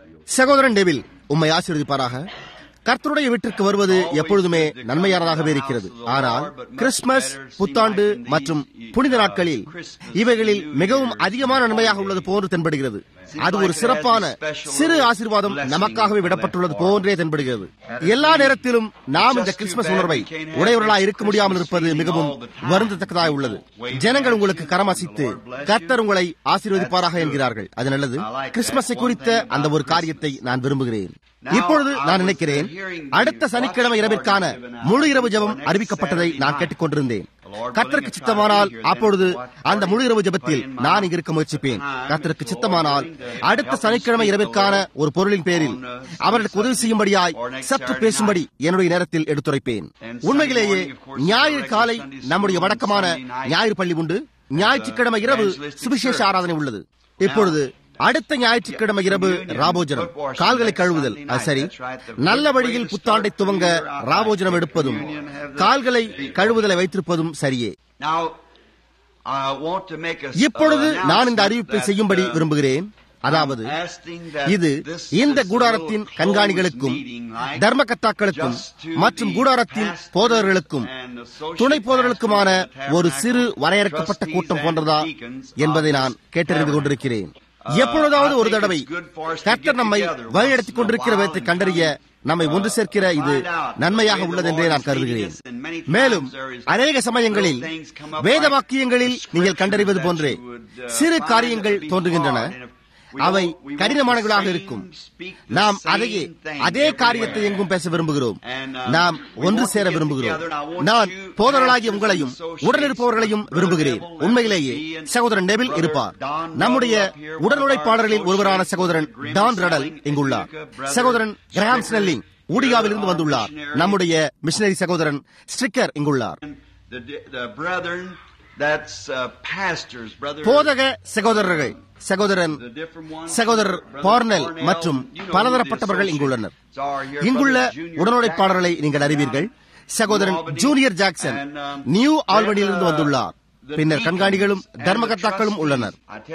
சகோதரன் டெவில் உம்மை ஆசீர்வதிப்பாராக கர்த்தருடைய வீட்டிற்கு வருவது எப்பொழுதுமே நன்மையானதாகவே இருக்கிறது ஆனால் கிறிஸ்துமஸ் புத்தாண்டு மற்றும் புனித நாட்களில் இவைகளில் மிகவும் அதிகமான நன்மையாக உள்ளது போன்று தென்படுகிறது அது ஒரு சிறப்பான சிறு ஆசீர்வாதம் நமக்காகவே விடப்பட்டுள்ளது போன்றே தென்படுகிறது எல்லா நேரத்திலும் நாம் இந்த கிறிஸ்துமஸ் உணர்வை உடையவர்களாக இருக்க முடியாமல் இருப்பது மிகவும் வருந்தத்தக்கதாக உள்ளது ஜனங்கள் உங்களுக்கு கரமசித்து கர்த்தர் உங்களை ஆசீர்வதிப்பாராக என்கிறார்கள் அது நல்லது கிறிஸ்துமஸை குறித்த அந்த ஒரு காரியத்தை நான் விரும்புகிறேன் இப்பொழுது நான் நினைக்கிறேன் அடுத்த சனிக்கிழமை இரவிற்கான முழு இரவு ஜெபம் அறிவிக்கப்பட்டதை நான் கேட்டுக்கொண்டிருந்தேன் கர்த்தருக்கு சித்தமானால் அப்பொழுது அந்த முழு இரவு ஜெபத்தில் நான் இங்கு இருக்க முயற்சிப்பேன் கர்த்தருக்கு சித்தமானால் அடுத்த சனிக்கிழமை இரவிற்கான ஒரு பொருளின் பேரில் அவர்களுக்கு உதவி செய்யும்படியாய் சற்று பேசும்படி என்னுடைய நேரத்தில் எடுத்துரைப்பேன் உண்மையிலேயே ஞாயிறு காலை நம்முடைய வழக்கமான ஞாயிறு பள்ளி உண்டு ஞாயிற்றுக்கிழமை இரவு சுவிசேஷ ஆராதனை உள்ளது இப்பொழுது அடுத்த ஞாயிற்றுக்கிழமை இரவு ராபோஜனம் கால்களை கழுவுதல் அது சரி நல்ல வழியில் புத்தாண்டை துவங்க ராபோஜனம் எடுப்பதும் கால்களை கழுவுதலை வைத்திருப்பதும் சரியே இப்பொழுது நான் இந்த அறிவிப்பை செய்யும்படி விரும்புகிறேன் அதாவது இது இந்த கூடாரத்தின் கண்காணிகளுக்கும் தர்மகத்தாக்களுக்கும் மற்றும் கூடாரத்தின் போதகர்களுக்கும் துணை போதர்களுக்குமான ஒரு சிறு வரையறுக்கப்பட்ட கூட்டம் போன்றதா என்பதை நான் கேட்டறிந்து கொண்டிருக்கிறேன் எப்பொழுதாவது ஒரு தடவை கர்த்தர் நம்மை வழிநடத்திக் கொண்டிருக்கிற விதத்தை கண்டறிய நம்மை ஒன்று சேர்க்கிற இது நன்மையாக உள்ளது என்றே நான் கருதுகிறேன் மேலும் அநேக சமயங்களில் வேத வாக்கியங்களில் நீங்கள் கண்டறிவது போன்றே சிறு காரியங்கள் தோன்றுகின்றன அவை கடினமானவர்களாக இருக்கும் நாம் அதையே அதே காரியத்தை எங்கும் பேச விரும்புகிறோம் நாம் ஒன்று சேர விரும்புகிறோம் நான் போதர்களாகிய உங்களையும் உடனிருப்பவர்களையும் விரும்புகிறேன் உண்மையிலேயே சகோதரன் நெவில் இருப்பார் நம்முடைய உடனுழைப்பாளர்களில் ஒருவரான சகோதரன் டான் ரடல் இங்குள்ளார் சகோதரன் கிரஹாம் ஸ்னெல்லிங் ஊடியாவில் இருந்து வந்துள்ளார் நம்முடைய மிஷனரி சகோதரன் ஸ்ட்ரிக்கர் இங்குள்ளார் போதக சகோதரர்கள் சகோதரன் சகோதரர் பார்னல் மற்றும் பலதரப்பட்டவர்கள் இங்குள்ளனர் இங்குள்ள உடனுழைப்பாளர்களை நீங்கள் அறிவீர்கள் சகோதரன் ஜூனியர் ஜாக்சன் நியூ ஆல்வனியிலிருந்து வந்துள்ளார் பின்னர் கண்காணிகளும் தர்மகர்த்தாக்களும் உள்ளனர்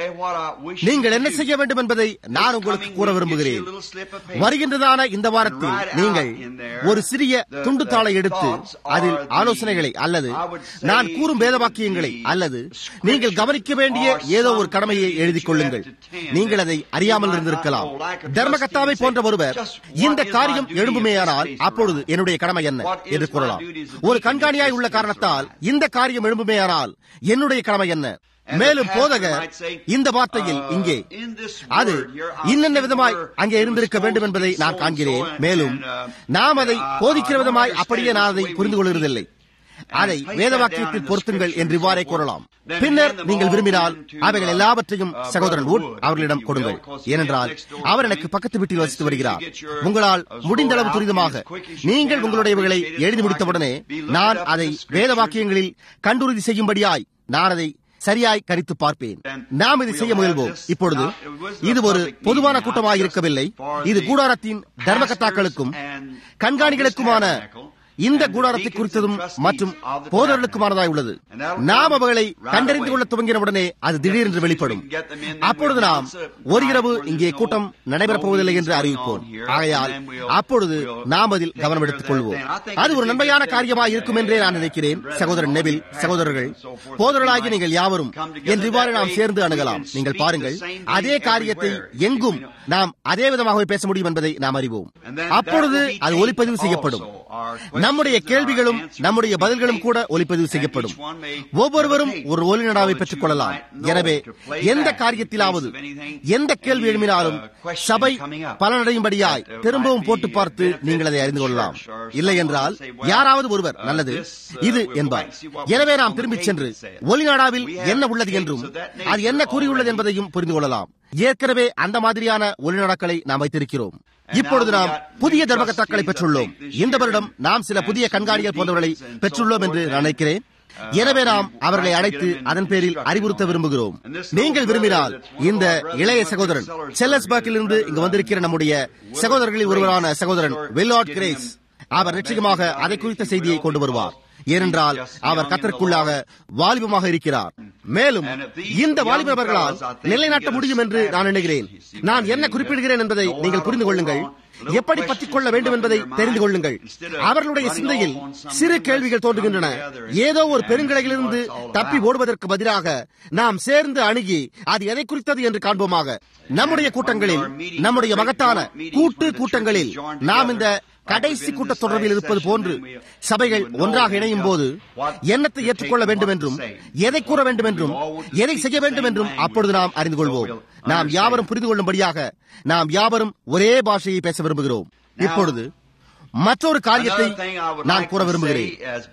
நீங்கள் என்ன செய்ய வேண்டும் என்பதை நான் உங்களுக்கு கூற விரும்புகிறேன் வருகின்றதான இந்த வாரத்தில் நீங்கள் ஒரு சிறிய துண்டு தாளை எடுத்து அதில் ஆலோசனைகளை அல்லது நான் கூறும் வேதவாக்கியங்களை அல்லது நீங்கள் கவனிக்க வேண்டிய ஏதோ ஒரு கடமையை எழுதிக் கொள்ளுங்கள் நீங்கள் அதை அறியாமல் இருந்திருக்கலாம் தர்மகத்தாவை போன்ற ஒருவர் இந்த காரியம் எழும்புமேயானால் அப்பொழுது என்னுடைய கடமை என்ன என்று கூறலாம் ஒரு கண்காணியாய் உள்ள காரணத்தால் இந்த காரியம் எழும்புமேயானால் என்னுடைய கடமை என்ன மேலும் போதகர் இந்த வார்த்தையில் இங்கே அது இன்னென்ன விதமாய் அங்கே இருந்திருக்க வேண்டும் என்பதை நான் காண்கிறேன் மேலும் நாம் அதை போதிக்கிற விதமாய் அப்படியே நான் அதை புரிந்து கொள்கிறதில்லை அதை வேத வாக்கியத்தில் பொருத்துங்கள் என்று இவ்வாறே கூறலாம் பின்னர் நீங்கள் விரும்பினால் அவைகள் எல்லாவற்றையும் சகோதரன் வுட் அவர்களிடம் கொடுங்கள் ஏனென்றால் அவர் எனக்கு பக்கத்து வீட்டில் வசித்து வருகிறார் உங்களால் முடிந்த அளவு துரிதமாக நீங்கள் உங்களுடையவைகளை எழுதி முடித்தவுடனே நான் அதை வேத வாக்கியங்களில் கண்டுறுதி செய்யும்படியாய் நான் அதை சரியாய் கணித்து பார்ப்பேன் நாம் இதை செய்ய முயல்வோம் இப்பொழுது இது ஒரு பொதுவான கூட்டமாக இருக்கவில்லை இது கூடாரத்தின் தர்மகத்தாக்களுக்கும் கண்காணிகளுக்குமான இந்த கூடாரத்தை குறித்ததும் மற்றும் போதர்களுக்குமானதாய் உள்ளது நாம் அவர்களை கண்டறிந்து கொள்ள துவங்கினவுடனே அது திடீரென்று வெளிப்படும் அப்பொழுது நாம் ஒரு இரவு இங்கே கூட்டம் நடைபெறப் போவதில்லை என்று அறிவிப்போம் ஆகையால் அப்பொழுது நாம் அதில் கவனம் எடுத்துக் கொள்வோம் அது ஒரு நன்மையான காரியமாக இருக்கும் என்றே நான் நினைக்கிறேன் சகோதரன் நெவில் சகோதரர்கள் போதர்களாகி நீங்கள் யாவரும் என்று இவ்வாறு நாம் சேர்ந்து அணுகலாம் நீங்கள் பாருங்கள் அதே காரியத்தை எங்கும் நாம் அதே விதமாகவே பேச முடியும் என்பதை நாம் அறிவோம் அப்பொழுது அது ஒலிப்பதிவு செய்யப்படும் நம்முடைய கேள்விகளும் நம்முடைய பதில்களும் கூட ஒலிப்பதிவு செய்யப்படும் ஒவ்வொருவரும் ஒரு ஒலிநடாவை பெற்றுக் கொள்ளலாம் எனவே எந்த காரியத்திலாவது எந்த கேள்வி எழுப்பினாலும் சபை பலனடையும்படியாய் திரும்பவும் போட்டு பார்த்து நீங்கள் அதை அறிந்து கொள்ளலாம் இல்லை என்றால் யாராவது ஒருவர் நல்லது இது என்பார் எனவே நாம் திரும்பிச் சென்று ஒலிநாடாவில் என்ன உள்ளது என்றும் அது என்ன கூறியுள்ளது என்பதையும் புரிந்து கொள்ளலாம் ஏற்கனவே அந்த மாதிரியான ஒளிநடாக்களை நாம் வைத்திருக்கிறோம் இப்பொழுது நாம் புதிய தர்மகத்தாக்களை பெற்றுள்ளோம் இந்த வருடம் நாம் சில புதிய கண்காணிகள் போன்றவர்களை பெற்றுள்ளோம் என்று நினைக்கிறேன் எனவே நாம் அவர்களை அழைத்து அதன் பேரில் அறிவுறுத்த விரும்புகிறோம் நீங்கள் விரும்பினால் இந்த இளைய சகோதரன் செல்லஸ்பாக்கில் இருந்து இங்கு வந்திருக்கிற நம்முடைய சகோதரர்களில் ஒருவரான சகோதரன் வெல்லாட் கிரேஸ் அவர் நிச்சயமாக அதை குறித்த செய்தியை கொண்டு வருவார் ஏனென்றால் அவர் கத்தருக்குள்ளாக வாலிபமாக இருக்கிறார் மேலும் இந்த வாலிபர்களால் நிலைநாட்ட முடியும் என்று நான் எண்ணுகிறேன் நான் என்ன குறிப்பிடுகிறேன் என்பதை நீங்கள் புரிந்து கொள்ளுங்கள் எப்படி பற்றிக் கொள்ள வேண்டும் என்பதை தெரிந்து கொள்ளுங்கள் அவர்களுடைய சிந்தையில் சிறு கேள்விகள் தோன்றுகின்றன ஏதோ ஒரு பெருங்கடையிலிருந்து தப்பி ஓடுவதற்கு பதிலாக நாம் சேர்ந்து அணுகி அது எதை குறித்தது என்று காண்போமாக நம்முடைய கூட்டங்களில் நம்முடைய மகத்தான கூட்டு கூட்டங்களில் நாம் இந்த கடைசி கூட்ட தொடர்பில் இருப்பது போன்று சபைகள் ஒன்றாக இணையும் போது எண்ணத்தை ஏற்றுக்கொள்ள வேண்டும் என்றும் எதை கூற வேண்டும் என்றும் எதை செய்ய வேண்டும் என்றும் அப்பொழுது நாம் அறிந்து கொள்வோம் நாம் யாவரும் புரிந்து கொள்ளும்படியாக நாம் யாவரும் ஒரே பாஷையை பேச விரும்புகிறோம் இப்பொழுது மற்றொரு காரியத்தை நான் கூற விரும்புகிறேன்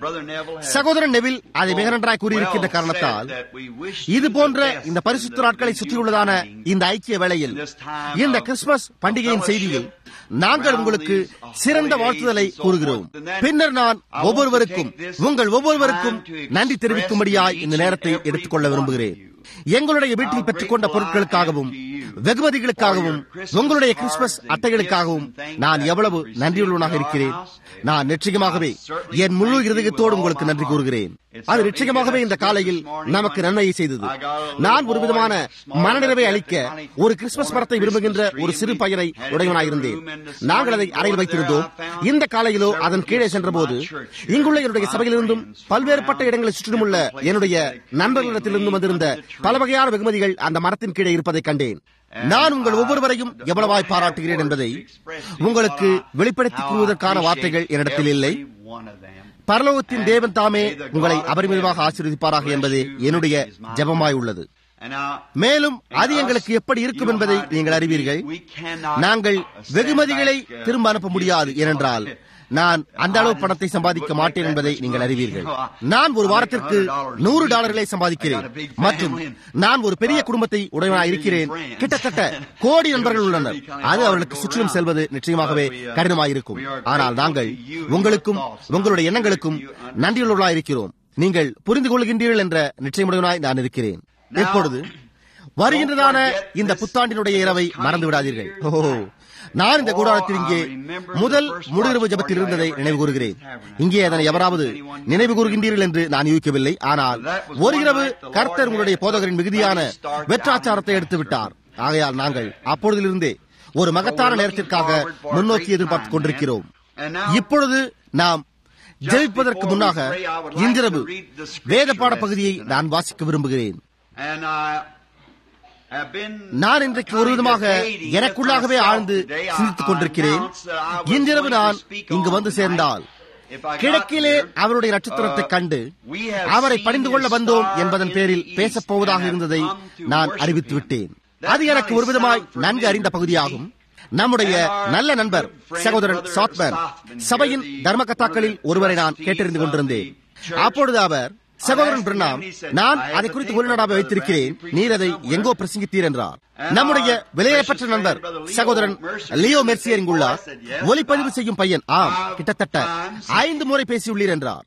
சகோதரன் நெவில் அதை மிக நன்றாய் கூறியிருக்கின்ற காரணத்தால் இது போன்ற இந்த பரிசுத்த நாட்களை சுற்றியுள்ளதான இந்த ஐக்கிய வேளையில் இந்த கிறிஸ்துமஸ் பண்டிகையின் செய்தியில் நாங்கள் உங்களுக்கு சிறந்த வாழ்த்துதலை கூறுகிறோம் பின்னர் நான் ஒவ்வொருவருக்கும் உங்கள் ஒவ்வொருவருக்கும் நன்றி தெரிவிக்கும்படியாய் இந்த நேரத்தை எடுத்துக்கொள்ள விரும்புகிறேன் எங்களுடைய வீட்டில் பெற்றுக்கொண்ட பொருட்களுக்காகவும் வெகுமதிகளுக்காகவும் உங்களுடைய கிறிஸ்துமஸ் அட்டைகளுக்காகவும் நான் எவ்வளவு நன்றியுள்ளவனாக இருக்கிறேன் நான் நிச்சயமாகவே என் முழு இருதயத்தோடு உங்களுக்கு நன்றி கூறுகிறேன் அது நிச்சயமாகவே இந்த காலையில் நமக்கு நன்மையை செய்தது நான் ஒரு விதமான மனநிறைவை அளிக்க ஒரு கிறிஸ்துமஸ் மரத்தை விரும்புகின்ற ஒரு சிறு பையனை உடையவனாயிருந்தேன் நாங்கள் அதை அறையில் வைத்திருந்தோம் இந்த காலையிலோ அதன் கீழே சென்றபோது இங்குள்ள என்னுடைய சபையிலிருந்தும் பல்வேறுபட்ட இடங்களை சுற்றிலும் உள்ள என்னுடைய நண்பர்களிடத்திலிருந்தும் வந்திருந்த பல வகையான வெகுமதிகள் அந்த மரத்தின் கீழே இருப்பதை கண்டேன் நான் உங்கள் ஒவ்வொருவரையும் எவ்வளவாய் பாராட்டுகிறேன் என்பதை உங்களுக்கு வெளிப்படுத்திக் கூறுவதற்கான வார்த்தைகள் என்னிடத்தில் இல்லை பரலோகத்தின் தேவன் தாமே உங்களை அபரிமிதமாக ஆசீர்வதிப்பாராக என்பது என்னுடைய ஜபமாய் உள்ளது மேலும் அது எங்களுக்கு எப்படி இருக்கும் என்பதை நீங்கள் அறிவீர்கள் நாங்கள் வெகுமதிகளை திரும்ப அனுப்ப முடியாது ஏனென்றால் நான் அந்த அளவு பணத்தை சம்பாதிக்க மாட்டேன் என்பதை நீங்கள் அறிவீர்கள் நான் ஒரு வாரத்திற்கு நூறு டாலர்களை சம்பாதிக்கிறேன் மற்றும் நான் ஒரு பெரிய குடும்பத்தை உடையவனாக இருக்கிறேன் கிட்டத்தட்ட கோடி நண்பர்கள் உள்ளனர் அது அவர்களுக்கு சுற்றிலும் செல்வது நிச்சயமாகவே கடினமாயிருக்கும் ஆனால் நாங்கள் உங்களுக்கும் உங்களுடைய எண்ணங்களுக்கும் நன்றியுள்ளவர்களாக இருக்கிறோம் நீங்கள் புரிந்து கொள்கின்றீர்கள் என்ற நிச்சயமுடையவனாய் நான் இருக்கிறேன் இப்பொழுது வருகின்றதான இந்த புத்தாண்டினுடைய இரவை மறந்து விடாதீர்கள் ஓ நான் இந்த கூடாரத்தில் இங்கே முதல் முடிவு ஜபத்தில் இருந்ததை நினைவு கூறுகிறேன் இங்கே அதனை எவராவது நினைவு கூறுகின்றீர்கள் என்று நான் யூகிக்கவில்லை ஆனால் ஒரு இரவு கர்த்தர் உங்களுடைய போதகரின் மிகுதியான வெற்றாச்சாரத்தை எடுத்து விட்டார் ஆகையால் நாங்கள் அப்பொழுதிலிருந்தே ஒரு மகத்தான நேரத்திற்காக முன்னோக்கி எதிர்பார்த்துக் கொண்டிருக்கிறோம் இப்பொழுது நாம் ஜெயிப்பதற்கு முன்னாக இன்றிரவு வேத பாட பகுதியை நான் வாசிக்க விரும்புகிறேன் நான் இன்றைக்கு ஒரு விதமாக எனக்குள்ளாகவே ஆழ்ந்து சிந்தித்துக் கொண்டிருக்கிறேன் இன்றிரவு நான் இங்கு வந்து சேர்ந்தால் கிழக்கிலே அவருடைய நட்சத்திரத்தை கண்டு அவரை பணிந்து கொள்ள வந்தோம் என்பதன் பேரில் பேசப் போவதாக இருந்ததை நான் அறிவித்து விட்டேன் அது எனக்கு ஒரு விதமாய் நன்கு அறிந்த பகுதியாகும் நம்முடைய நல்ல நண்பர் சகோதரன் சாத்மேன் சபையின் தர்மகத்தாக்களில் ஒருவரை நான் கேட்டறிந்து கொண்டிருந்தேன் அப்பொழுது அவர் சகோதரன் பிரணாம் நான் அதை குறித்து ஒளிநடாவை வைத்திருக்கிறேன் நீர் அதை எங்கோ பிரசங்கித்தீர் என்றார் நம்முடைய விலையேற்பற்ற நண்பர் சகோதரன் லியோ மெர்சியர் இங்குள்ளார் ஒலிப்பதிவு செய்யும் பையன் ஆம் கிட்டத்தட்ட ஐந்து முறை பேசியுள்ளீர் என்றார்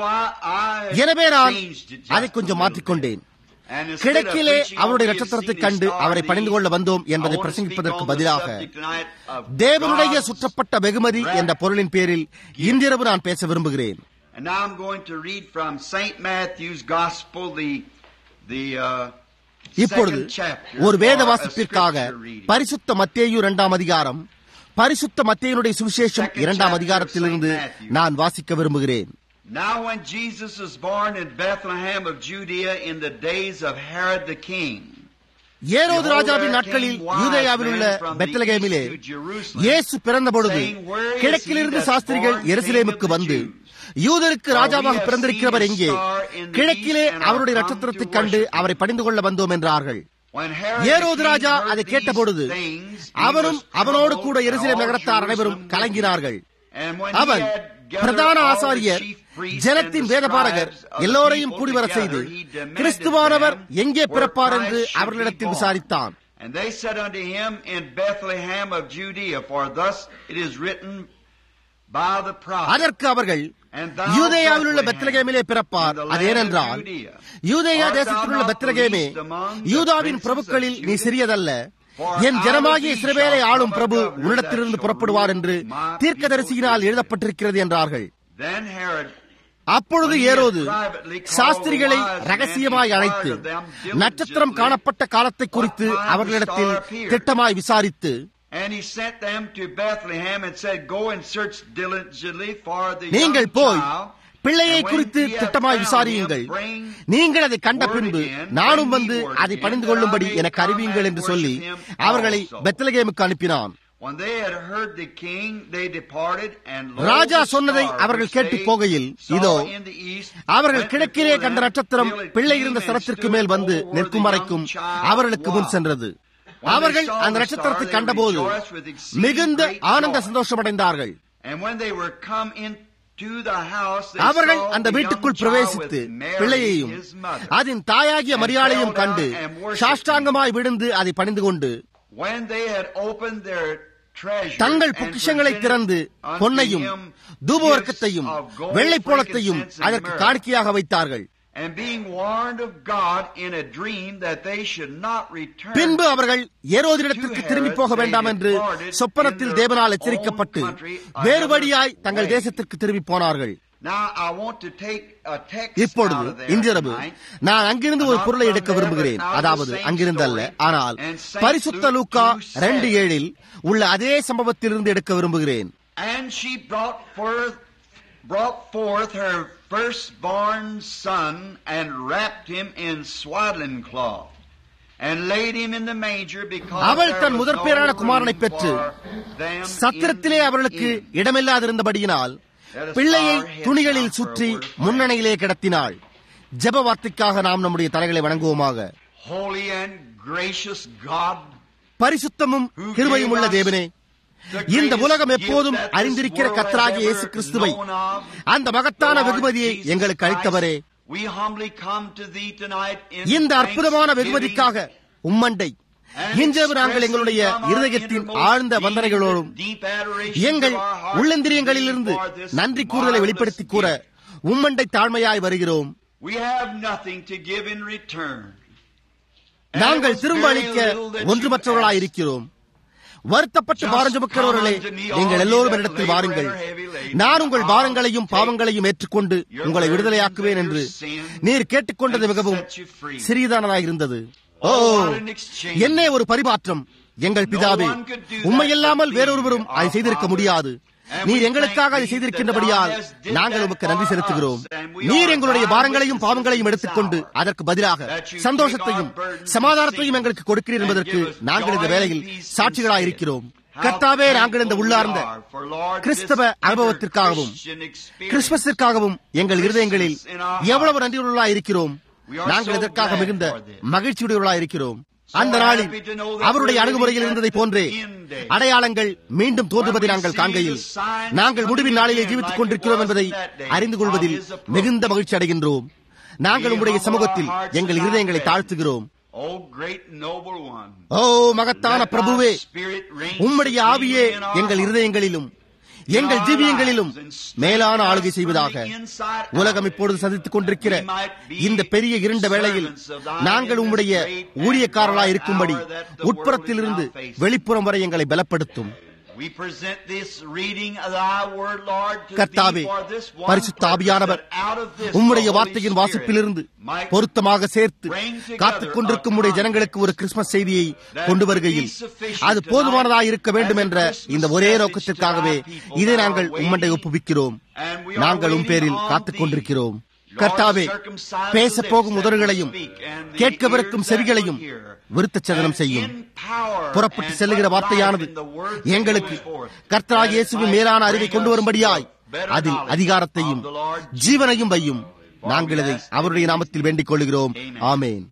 எனவே நான் அதை கொஞ்சம் மாற்றிக்கொண்டேன் கிழக்கிலே அவருடைய நட்சத்திரத்தை கண்டு அவரை பணிந்து கொள்ள வந்தோம் என்பதை பிரசங்கிப்பதற்கு பதிலாக தேவனுடைய சுற்றப்பட்ட வெகுமதி என்ற பொருளின் பேரில் இன்றிரவு நான் பேச விரும்புகிறேன் And now I'm going to read from St. Matthew's Gospel, the, the, uh, இப்பொழுது ஒரு வேத வாசிப்பிற்காக பரிசுத்த மத்தேயு இரண்டாம் அதிகாரம் பரிசுத்த மத்தேயனுடைய சுவிசேஷம் இரண்டாம் அதிகாரத்திலிருந்து நான் வாசிக்க விரும்புகிறேன் Now when Jesus was born in Bethlehem of Judea in the days of Herod the king, ஏரோது ராஜாவின் நாட்களில் யூதேயாவில் உள்ள பெத்தலகேமிலே இயேசு பிறந்த பொழுது கிழக்கிலிருந்து சாஸ்திரிகள் எருசலேமுக்கு வந்து யூதருக்கு ராஜாவாக பிறந்திருக்கிறவர் எங்கே கிழக்கிலே அவருடைய நட்சத்திரத்தை கண்டு அவரை பணிந்து கொள்ள வந்தோம் என்றார்கள் ஏரோது ராஜா அதை கேட்டபொழுது அவரும் அவனோடு கூட எருசலேம் நகரத்தார் அனைவரும் கலங்கினார்கள் அவன் பிரதான ஆசாரியர் ஜனத்தின் வேதபாரகர் எல்லோரையும் கூடிவர செய்து கிறிஸ்துவானவர் எங்கே பிறப்பார் என்று அவர்களிடத்தில் விசாரித்தான் And they said unto him in Bethlehem of Judea, for thus it is written by the prophet. அதற்கு அவர்கள் யூதேயாவில் உள்ள பெத்லகேமிலே பிறப்பார் அது ஏனென்றால் யூதேயா தேசத்தில் உள்ள பெத்லகேமே யூதாவின் பிரபுக்களில் நீ சிறியதல்ல என் ஜனமாகிய இஸ்ரவேலை ஆளும் பிரபு உன்னிடத்திலிருந்து புறப்படுவார் என்று தீர்க்கதரிசியினால் எழுதப்பட்டிருக்கிறது என்றார்கள் Then Herod அப்பொழுது ஏரோது சாஸ்திரிகளை ரகசியமாய் அழைத்து நட்சத்திரம் காணப்பட்ட காலத்தை குறித்து அவர்களிடத்தில் திட்டமாய் விசாரித்து And he sent them to Bethlehem and said, Go and search diligently for the நீங்கள் young போய் child. பிள்ளையை and when குறித்து ye have திட்டமாய் found விசாரியுங்கள் him, bring நீங்கள் அதை கண்ட word பின்பு again, நானும் bring வந்து me word அதை again, பணிந்து that கொள்ளும்படி I may எனக்கு come அறிவியுங்கள் and என்று சொல்லி worship him அவர்களை also. பெத்லகேமுக்கு அனுப்பினான் When they had heard the king, they departed, and lo, Raja the சொன்னதை star அவர்கள் which கேட்டு they போகையில், saw இதோ, in the east அவர்கள் went கிழக்கிலே before கண்ட them நட்சத்திரம் till it பிள்ளை came இருந்த and ஸ்தலத்திற்கு stood மேல் வந்து over where நிற்கும் the வரைக்கும் young child அவர்களுக்கு முன் was. சென்றது When they அவர்கள் saw அந்த the நட்சத்திரத்தை star, they கண்டபோது rejoiced with exceeding மிகுந்த great ஆனந்த joy. சந்தோஷமடைந்தார்கள் And when they were come into the house, they அவர்கள் saw அந்த the young வீட்டுக்குள் child பிரவேசித்து with Mary, பிள்ளையையும் his mother. அதன் தாயாகிய And மரியாளையும் fell down கண்டு and worshipped சாஷ்டாங்கமாய் விழுந்து அதை பணிந்து கொண்டு When they had opened their treasures தங்கள் and பொக்கிஷங்களை presented திறந்து unto பொன்னையும் him தூபவர்க்கத்தையும் gifts of gold, வெள்ளைப்போளத்தையும் frankincense, and அதற்கு myrrh. காணிக்கையாக வைத்தார்கள் And being warned of God in a dream that they should not return பின்பு அவர்கள் ஏரோதிடத்திற்கு திரும்பி போக வேண்டாம் என்று சொப்பனத்தில் தேவனால் எச்சரிக்கப்பட்டு வேறு வழியாய் தங்கள் தேசத்திற்கு திரும்பி போனார்கள் Now I want to take a text இப்பொழுது out of there இன்றிரவு tonight. நான் அங்கிருந்து ஒரு பொருளை எடுக்க விரும்புகிறேன் அதாவது அங்கிருந்து அல்ல ஆனால் பரிசுத்த லூக்கா ரெண்டு ஏழில் உள்ள அதே சம்பவத்திலிருந்து எடுக்க விரும்புகிறேன் And she brought forth, brought forth her firstborn son and wrapped him in swaddling cloth and laid him in the manger because அவள் there தன் was முதற்பேறான no குமாரனை room பெற்று for them in சத்திரத்திலே the அவர்களுக்கு inn. இடமில்லாதிருந்தபடியினால் பிள்ளையை துணிகளில் சுற்றி முன்னணியிலே கிடத்தினாள் ஜெப வார்த்தைக்காக நாம் நம்முடைய தலைகளை வணங்குவோமாக Holy and gracious God, பரிசுத்தமும் கிருபையும் உள்ள தேவனே இந்த உலகம் எப்போதும் அறிந்திருக்கிற கத்தராகிய இயேசு கிறிஸ்துவை அந்த மகத்தான வெகுமதியை எங்களுக்கு அளித்தவரே We humbly come to thee tonight in இந்த அற்புதமான thanksgiving வெகுமதிக்காக உம்மண்டை இன்றிரவு நாங்கள் எங்களுடைய இருதயத்தின் ஆழ்ந்த வந்தனைகளோடும் எங்கள் உள்ளந்திரியங்களிலிருந்து நன்றி கூறுதலை வெளிப்படுத்தி கூற உம்மண்டை தாழ்மையாய் வருகிறோம் We have nothing to give in return. நாங்கள் திரும்ப அளிக்க ஒன்றுமற்றவர்களாய் இருக்கிறோம் வருத்தப்பட்டு பாரம் சுமக்கிறவர்களே நீங்கள் எல்லோரும் என்னிடத்தில் வாருங்கள் நான் உங்கள் பாரங்களையும் பாவங்களையும் ஏற்றுக்கொண்டு உங்களை விடுதலையாக்குவேன் என்று நீர் கேட்டுக்கொண்டது மிகவும் சிறியதானதாயிருந்தது ஓ என்னே ஒரு பரிமாற்றம் எங்கள் பிதாவே உண்மையில்லாமல் வேறொருவரும் அதை செய்திருக்க முடியாது நீர் எங்களுக்காக அதை செய்திருக்கின்றபடியால் நாங்கள் உமக்கு நன்றி செலுத்துகிறோம் நீர் எங்களுடைய பாரங்களையும் பாவங்களையும் எடுத்துக்கொண்டு அதற்கு பதிலாக சந்தோஷத்தையும் சமாதானத்தையும் எங்களுக்கு கொடுக்கிறீர் என்பதற்கு நாங்கள் இந்த வேலையில் சாட்சிகளாக இருக்கிறோம் கர்த்தாவே நாங்கள் இந்த உள்ளார்ந்த கிறிஸ்தவ அனுபவத்திற்காகவும் கிறிஸ்துமஸிற்காகவும் எங்கள் இருதயங்களில் எவ்வளவு நன்றியுள்ளவர்களாக இருக்கிறோம் நாங்கள் இதற்காக மிகுந்த மகிழ்ச்சியுடையவர்களாக இருக்கிறோம் அந்த நாளில் அவருடைய அணுகுமுறையில் இருந்ததை போன்றே அடையாளங்கள் மீண்டும் தோன்றுவதை நாங்கள் காண்கையில் நாங்கள் முடிவின் நாளிலே ஜீவித்துக் கொண்டிருக்கிறோம் என்பதை அறிந்து கொள்வதில் மிகுந்த மகிழ்ச்சி அடைகின்றோம் நாங்கள் உங்களுடைய சமூகத்தில் எங்கள் இருதயங்களை தாழ்த்துகிறோம் Oh, great noble one. ஓ மகத்தான பிரபுவே உம்முடைய ஆவியே எங்கள் இருதயங்களிலும் எங்கள் ஜீவியங்களிலும் மேலான ஆளுகை செய்வதாக உலகம் இப்பொழுது சந்தித்துக் கொண்டிருக்கிற இந்த பெரிய இருண்ட வேளையில் நாங்கள் உம்முடைய ஊழியக்காரர்களாய் இருக்கும்படி உட்புறத்திலிருந்து வெளிப்புறம் வரை எங்களை பலப்படுத்தும் We present this reading of thy word, Lord, to கர்த்தாவே thee for this one பரிசுத்த purpose, ஆவியானவர் that out of this உம்முடைய the Holy வார்த்தையின் வாசிப்பிலிருந்து Spirit might பொருத்தமாக சேர்த்து bring together காத்துக் கொண்டிருக்கும் a உடைய ஜனங்களுக்கு ஒரு கிறிஸ்துமஸ் செய்தியை that கொண்டு would வருகையில் be sufficient அது tonight போதுமானதாக இருக்க வேண்டும் as a என்ற Christmas இந்த ஒரே message நோக்கத்திற்காகவே to thy people இதை that நாங்கள் are உம்மண்டை waiting, ஒப்புவிக்கிறோம் and we are நாங்கள் உம் waiting பேரில் on காத்துக் thee. கொண்டிருக்கிறோம் Lord, கர்த்தாவே circumcise the பேசப் போகும் lips that உதடுகளையும் will speak, and the கேட்கவிருக்கும் ears that செவிகளையும் will hear. விருத்தச்சதனம் And செய்யும் in power புறப்பட்டு and செல்லுகிற what வார்த்தையானது life in the word that எங்களுக்கு goes forth, கர்த்தராகிய that it இயேசுவின் might மேலான அறிவை bring கொண்டு us வரும்படியாய் to better அதில் knowledge அதிகாரத்தையும் of the Lord Jesus. ஜீவனையும் வையும் For நாங்கள் we இதை ask அவருடைய in நாமத்தில் வேண்டிக் கொள்கிறோம் Amen. Amen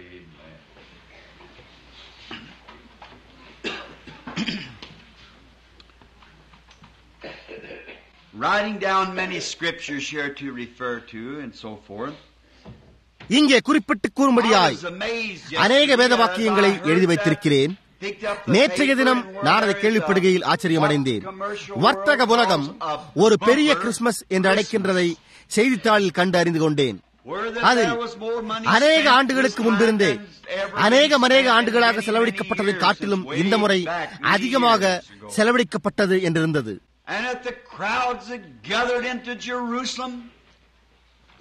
Writing down many scriptures here to refer to and so forth. இங்கே குறிப்பிட்டு I கூறும்படியாய் was amazed அநேக yesterday வேத as வாக்கியங்களை I heard எழுதி that, வைத்திருக்கிறேன் picked up the நேற்றைய paper தினம் and where நான் அதை there is கேள்விப்படுகையில் a- ஆச்சரியம் அடைந்தேன் what commercial வர்த்தக world உலகம் calls a ஒரு பெரிய bumper கிறிஸ்துமஸ் என்று அழைக்கின்றதை செய்தித்தாளில் கண்டு அறிந்து கொண்டேன் where that அதில் there was more money அநேக spent ஆண்டுகளுக்கு this முன்பிருந்தே time than ever அநேகம் been அநேக spent in ஆண்டுகளாக many, செலவழிக்கப்பட்டதை many years காட்டிலும் since இந்த way முறை back many அதிகமாக years ago. செலவழிக்கப்பட்டது என்றிருந்தது And that the crowds that gathered into Jerusalem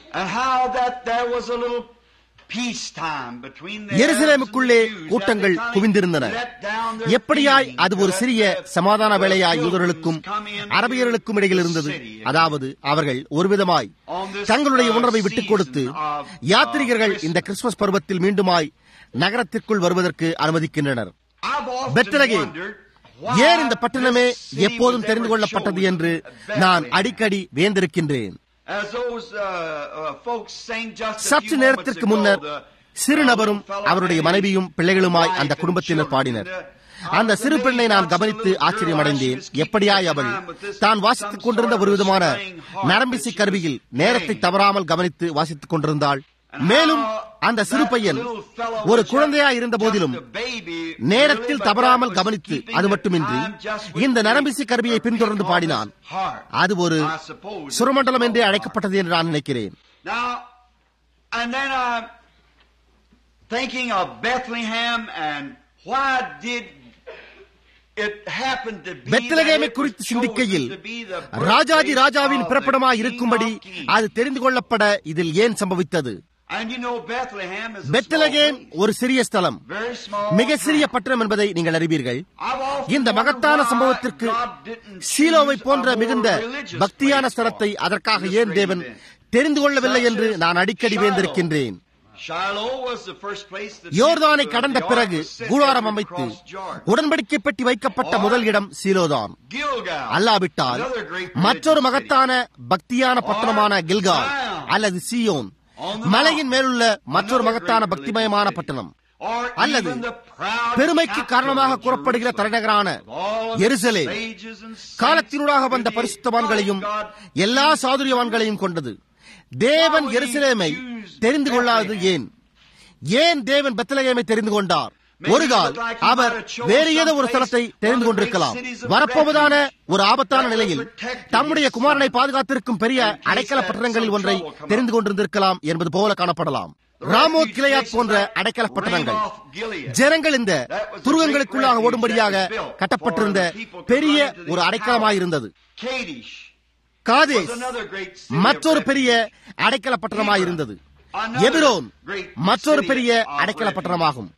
And how that there was a little peacetime between the எருசலேமுக்குள்ளே கூட்டங்கள் குவிந்திருந்தன எப்படியாய் அது ஒரு சிறிய சமாதான வேலையாய் யூதர்களுக்கும் அரபியர்களுக்கும் இடையில் இருந்தது அதாவது அவர்கள் ஒருவிதமாய் தங்களுடைய உணர்வை விட்டுக் கொடுத்து யாத்ரிகர்கள் இந்த கிறிஸ்துமஸ் பருவத்தில் மீண்டுமாய் நகரத்திற்குள் வருவதற்கு அனுமதிக்கின்றனர் பெத்லகேம் ஏன் இந்த பட்டணமே எப்போதும் தெரிந்து கொள்ளப்பட்டது என்று நான் அடிக்கடி வேந்திருக்கின்றேன் சற்று நேரத்திற்கு முன்னர் சிறு நபரும் அவருடைய மனைவியும் பிள்ளைகளுமாய் அந்த குடும்பத்தினர் பாடினர் அந்த சிறு பெண்ணை நான் கவனித்து ஆச்சரியமடைந்தேன் எப்படியாய் அவள் தான் வாசித்துக் கொண்டிருந்த ஒரு விதமான நரம்பிசை கருவியில் நேரத்தை தவறாமல் கவனித்து வாசித்துக் கொண்டிருந்தாள் மேலும் அந்த சிறு பையன் ஒரு குழந்தையா இருந்த போதிலும் நேரத்தில் தவறாமல் கவனித்து அது மட்டுமின்றி இந்த நரம்பிசை கருவியை பின்தொடர்ந்து பாடினான் அது ஒரு சுரமண்டலம் என்றே அழைக்கப்பட்டது என்று நான் நினைக்கிறேன் Thinking of Bethlehem and why did பெத்லகேமை குறித்து சிந்திக்கையில் ராஜாதி ராஜாவின் பிறப்பிடமாய் இருக்கும்படி அது தெரிந்து கொள்ளப்பட இதில் ஏன் சம்பவித்தது பெத்லகேம் ஒரு சிறிய ஸ்தலம் மிக சிறிய பட்டணம் என்பதை நீங்கள் அறிவீர்கள் இந்த மகத்தான சம்பவத்திற்கு சீலோவை போன்ற மிகுந்த பக்தியான ஸ்தலத்தை அதற்காக ஏன் தேவன் தெரிந்து கொள்ளவில்லை என்று நான் அடிக்கடி வேந்திருக்கின்றேன் யோர்தானை கடந்த பிறகு கூடாரம் அமைத்து உடன்படிக்கை பெட்டி வைக்கப்பட்ட முதல் இடம் சீலோதான் அல்லாவிட்டால் மற்றொரு மகத்தான பக்தியான பட்டணமான கில்கால் அல்லது சியோன் மலையின் மேலுள்ள மற்றொரு மகத்தான பக்திமயமான பட்டணம் அல்லது பெருமைக்கு காரணமாக கூறப்படுகிற தலைநகரான எருசலே காலத்தினூடாக வந்த பரிசுத்தவான்களையும் எல்லா சாதுரியவான்களையும் கொண்டது தேவன் எருசலேமை தெரிந்து கொள்ளாதது ஏன் ஏன் தேவன் பெத்தலகேமை தெரிந்து கொண்டார் ஒரு கால் அவர் வேறு ஏதோ ஒரு ஸ்தலத்தை தெரிந்து கொண்டிருக்கலாம் வரப்போவதான ஒரு ஆபத்தான நிலையில் தம்முடைய குமாரனை பாதுகாத்திருக்கும் பெரிய அடைக்கல பட்டணங்களில் ஒன்றை தெரிந்து கொண்டிருந்திருக்கலாம் என்பது போல காணப்படலாம் ராமோத் கிளையாத் போன்ற அடைக்கல பட்டணங்கள் ஜனங்கள் இந்த துருவங்களுக்குள்ளாக ஓடும்படியாக கட்டப்பட்டிருந்த பெரிய ஒரு அடைக்கலமாயிருந்தது காதேஸ் மற்றொரு பெரிய அடைக்கல பட்டணமாயிருந்தது எபிரோன் மற்றொரு பெரிய அடைக்கல பட்டணமாகும்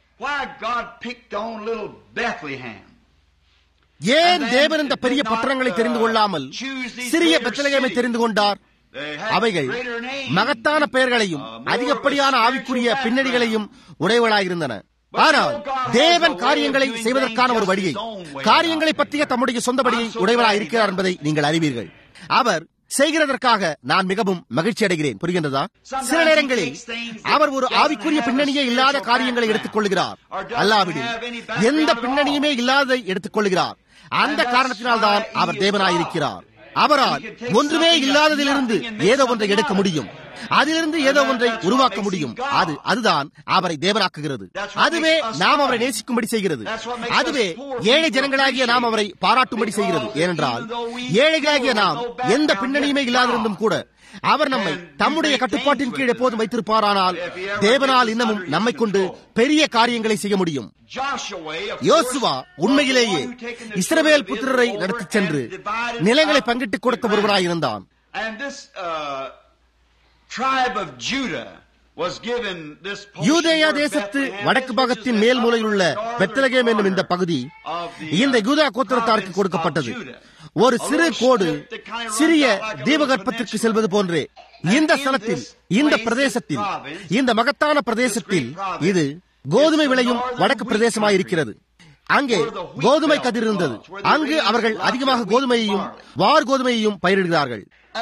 ஏன் தேவன் இந்த பெரிய பட்டணங்களை தெரிந்து கொள்ளாமல் சிறிய பெத்தலகேமை தெரிந்து கொண்டார் அவைகள் மகத்தான பெயர்களையும் அதிகப்படியான ஆவிக்குரிய பின்னணிகளையும் உடையவளாயிருந்தன ஆனால் தேவன் காரியங்களை செய்வதற்கான ஒரு வழியை காரியங்களை பற்றிய தம்முடைய சொந்த வழியை உடையவளாக இருக்கிறார் என்பதை நீங்கள் அறிவீர்கள் அவர் செய்கிறதற்காக நான் மிகவும் மகிழ்ச்சி அடைகிறேன் புரிகின்றதா சில நேரங்களில் அவர் ஒரு ஆவிக்குரிய பின்னணியே இல்லாத காரியங்களை எடுத்துக் கொள்கிறார் அல்லாவிடில் எந்த பின்னணியுமே இல்லாததை எடுத்துக் கொள்கிறார் அந்த காரணத்தினால்தான் அவர் தேவனாயிருக்கிறார் அவரால் ஒன்றுமே இல்லாததிலிருந்து ஏதோ ஒன்றை எடுக்க முடியும் அதிலிருந்து ஏதோ ஒன்றை உருவாக்க முடியும் அது அதுதான் அவரை தேவனாக்குகிறது அதுவே நாம் அவரை நேசிக்கும்படி செய்கிறது அதுவே ஏழை ஜனங்களாகிய நாம் அவரை பாராட்டும்படி செய்கிறது ஏனென்றால் ஏழைகளாகிய நாம் எந்த பின்னணியுமே இல்லாதிருந்தும் கூட அவர் நம்மை தம்முடைய கட்டுப்பாட்டின் கீழ் எப்போதும் வைத்திருப்பாரானால் தேவனால் இன்னமும் நம்மை கொண்டு பெரிய காரியங்களை செய்ய முடியும் யோசுவா உண்மையிலேயே இஸ்ரவேல் புத்திரரை நடத்திச் சென்று நிலங்களை பங்கிட்டுக் கொடுத்த ஒருவராயிருந்தான் யூதேயா தேசத்து வடக்கு பாகத்தின் மேல் மூலையில் உள்ள பெத்தலகேம் என்னும் இந்த பகுதி இந்த யூதா கோத்திரத்தாருக்கு கொடுக்கப்பட்டது ஒரு சிறு கோடு சிறிய தீபகற்பத்திற்கு செல்வது போன்றே இந்த ஸ்தலத்தில் இந்த பிரதேசத்தில் இந்த மகத்தான பிரதேசத்தில் இது கோதுமை விளையும் வடக்கு பிரதேசமாயிருக்கிறது அங்கே கோதுமை கதிர் இருந்தது அங்கு அவர்கள் அதிகமாக கோதுமையையும் வார் கோதுமையையும் பயிரிடுகிறார்கள்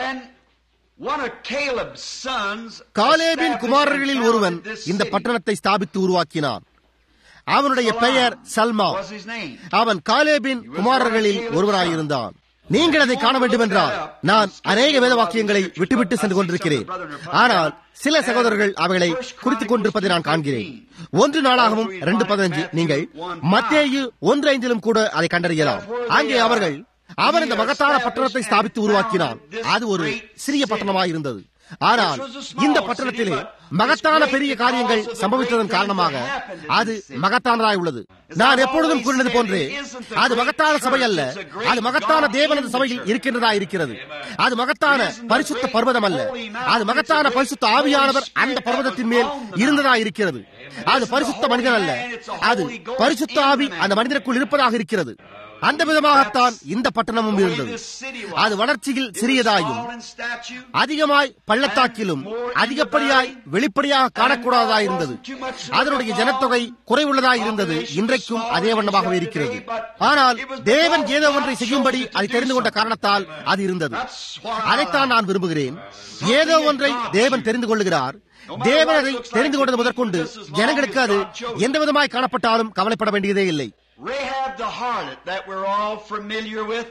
காலேபின் குமாரர்களில் ஒருவன் இந்த பட்டணத்தை ஸ்தாபித்து உருவாக்கினான் அவனுடைய பெயர் சல்மா அவன் காலேபின் குமாரர்களில் ஒருவராயிருந்தான் நீங்கள் அதை காண வேண்டும் என்றால் நான் அநேக வேத வாக்கியங்களை விட்டுவிட்டு சென்று கொண்டிருக்கிறேன் ஆனால் சில சகோதரர்கள் அவைகளை குறித்துக் கொண்டிருப்பதை நான் காண்கிறேன் ஒன்று நாளாகவும் ரெண்டு பதினஞ்சு நீங்கள் மத்தேயு ஒன்று ஐந்திலும் கூட அதை கண்டறியலாம் அங்கே அவர்கள் அவன் இந்த மகத்தான பட்டணத்தை ஸ்தாபித்து உருவாக்கினான் அது ஒரு சிறிய பட்டணமாய் இருந்தது ஆனால் இந்த பட்டணத்திலே மகத்தான பெரிய காரியங்கள் சம்பவித்ததன் காரணமாக அது மகத்தானதாய் உள்ளது நான் எப்பொழுதும் கூறினது போன்றே அது மகத்தான சபை அல்ல அது மகத்தான தேவனது சபையில் இருக்கின்றதா இருக்கிறது அது மகத்தான பரிசுத்த பர்வதம் அல்ல அது மகத்தான பரிசுத்த ஆவியானவர் அந்த பர்வதத்தின் மேல் இருந்ததா இருக்கிறது அது பரிசுத்த மனிதன் அல்ல அது பரிசுத்த ஆவி அந்த மனிதனுக்குள் இருப்பதாக இருக்கிறது அந்த விதமாகத்தான் இந்த பட்டணமும் இருந்தது அது வளர்ச்சியில் சிறியதாயும் அதிகமாய் பள்ளத்தாக்கிலும் அதிகப்படியாய் வெளிப்படையாக காணக்கூடாததாய் இருந்தது அதனுடைய ஜனத்தொகை குறைவுள்ளதாய் இருந்தது இன்றைக்கும் அதே வண்ணமாகவே இருக்கிறது ஆனால் தேவன் ஏதோ ஒன்றை செய்யும்படி அதை தெரிந்து கொண்ட காரணத்தால் அது இருந்தது அதைத்தான் நான் விரும்புகிறேன் ஏதோ ஒன்றை தேவன் தெரிந்து கொள்ளுகிறார் தேவன் அதை தெரிந்து கொண்டது முதற்கொண்டு ஜனங்களுக்கு அது எந்த விதமாய் காணப்பட்டாலும் கவலைப்பட வேண்டியதே இல்லை Rahab the harlot that we're all familiar with.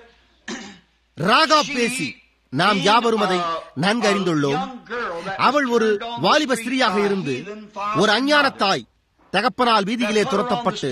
Raaga பேசி நாம் யாவரும் அதை நன்கு அறிந்துள்ளோம் அவள் ஒரு வாலிப ஸ்திரீயாக இருந்து ஒரு அஞ்ஞான தாய் தகப்பனால் வீதியிலே துரத்தப்பட்டு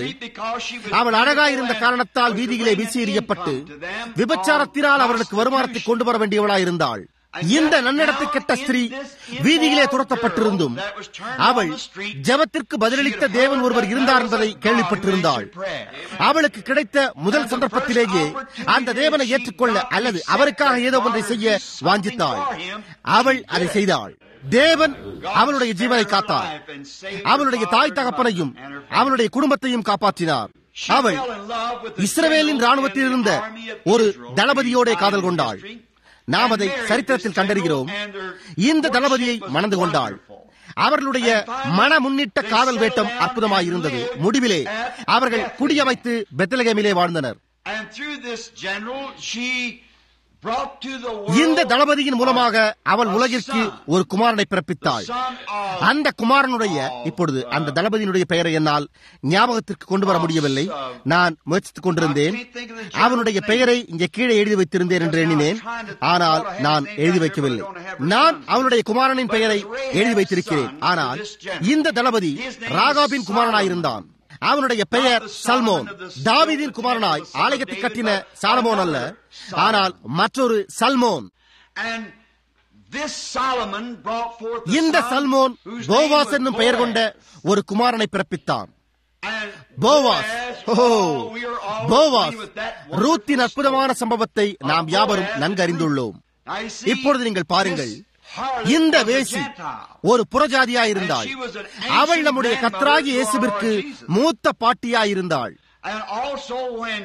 அவள் அழகாயிருந்த காரணத்தால் வீதியிலே வீசி எறியப்பட்டு விபச்சாரத்தினால் அவர்களுக்கு வருமானத்தை கொண்டு வர வேண்டியவளாய் இருந்தாள் இந்த நன்னடத்தை கெட்ட ஸ்திரீ வீதியிலே துரத்தப்பட்டிருந்தும் அவள் ஜபத்திற்கு பதிலளித்த தேவன் ஒருவர் இருந்தார் என்பதை கேள்விப்பட்டிருந்தாள் அவளுக்கு கிடைத்த முதல் சந்தர்ப்பத்திலேயே அந்த தேவனை ஏற்றுக்கொள்ள அல்லது அவருக்காக ஏதோ ஒன்றை செய்ய வாஞ்சித்தாள் அவள் அதை செய்தாள் தேவன் அவளுடைய ஜீவனை காத்தார் அவளுடைய தாய் தகப்பனையும் அவளுடைய குடும்பத்தையும் காப்பாற்றினார் அவள் இஸ்ரவேலின் ராணுவத்தில் இருந்த ஒரு தளபதியோட காதல் கொண்டாள் நாம் அதை சரித்திரத்தில் கண்டறிகிறோம் இந்த தளபதியை மணந்து கொண்டாள் அவர்களுடைய மன முன்னிட்ட காதல் வேட்டம் அற்புதமாயிருந்தது முடிவிலே அவர்கள் குடியமைத்து பெத்தலகேமிலே வாழ்ந்தனர் And through this general, she brought to the இந்த world தளபதியின் மூலமாக அவள் உலகிற்கு ஒரு குமாரனை பிறப்பித்தாள் son of அந்த குமாரனுடைய இப்பொழுது அந்த தளபதியினுடைய பெயரை என்னால் ஞாபகத்திற்கு கொண்டு வர முடியவில்லை நான் முயற்சித்துக் கொண்டிருந்தேன் அவனுடைய பெயரை இங்கே கீழே எழுதி வைத்திருந்தேன் என்று எண்ணினேன் ஆனால் நான் எழுதி வைக்கவில்லை நான் அவனுடைய குமாரனின் பெயரை எழுதி வைத்திருக்கிறேன் ஆனால் இந்த தளபதி ராகாபின் குமாரனாயிருந்தான் அவனுடைய பெயர் சல்மோன் தாவீதின் குமாரனாய் ஆலயத்தை கட்டின சாலமோன் அல்ல ஆனால் மற்றொரு சல்மோன் And this Solomon brought forth the இந்த son சல்மோன் whose போவாஸ் name என்னும் was பெயர் Boaz. கொண்ட ஒரு குமாரனை பிறப்பித்தான் And போவாஸ் Boaz, ஓ oh, we are all போவாஸ் familiar with that wonderful ரூத்தின் அற்புதமான story. சம்பவத்தை நாம் யாவரும் நன்கு அறிந்துள்ளோம் Now you see, இப்பொழுது நீங்கள் பாருங்கள் this harlot இந்த was a வேசி Gentile. ஒரு புறஜாதியாய் இருந்தாள் And she was an ancient அவள் நம்முடைய grandmother கத்தராகி to our இயேசுவிற்கு Lord Jesus. மூத்த பாட்டியாய் இருந்தாள் And also when,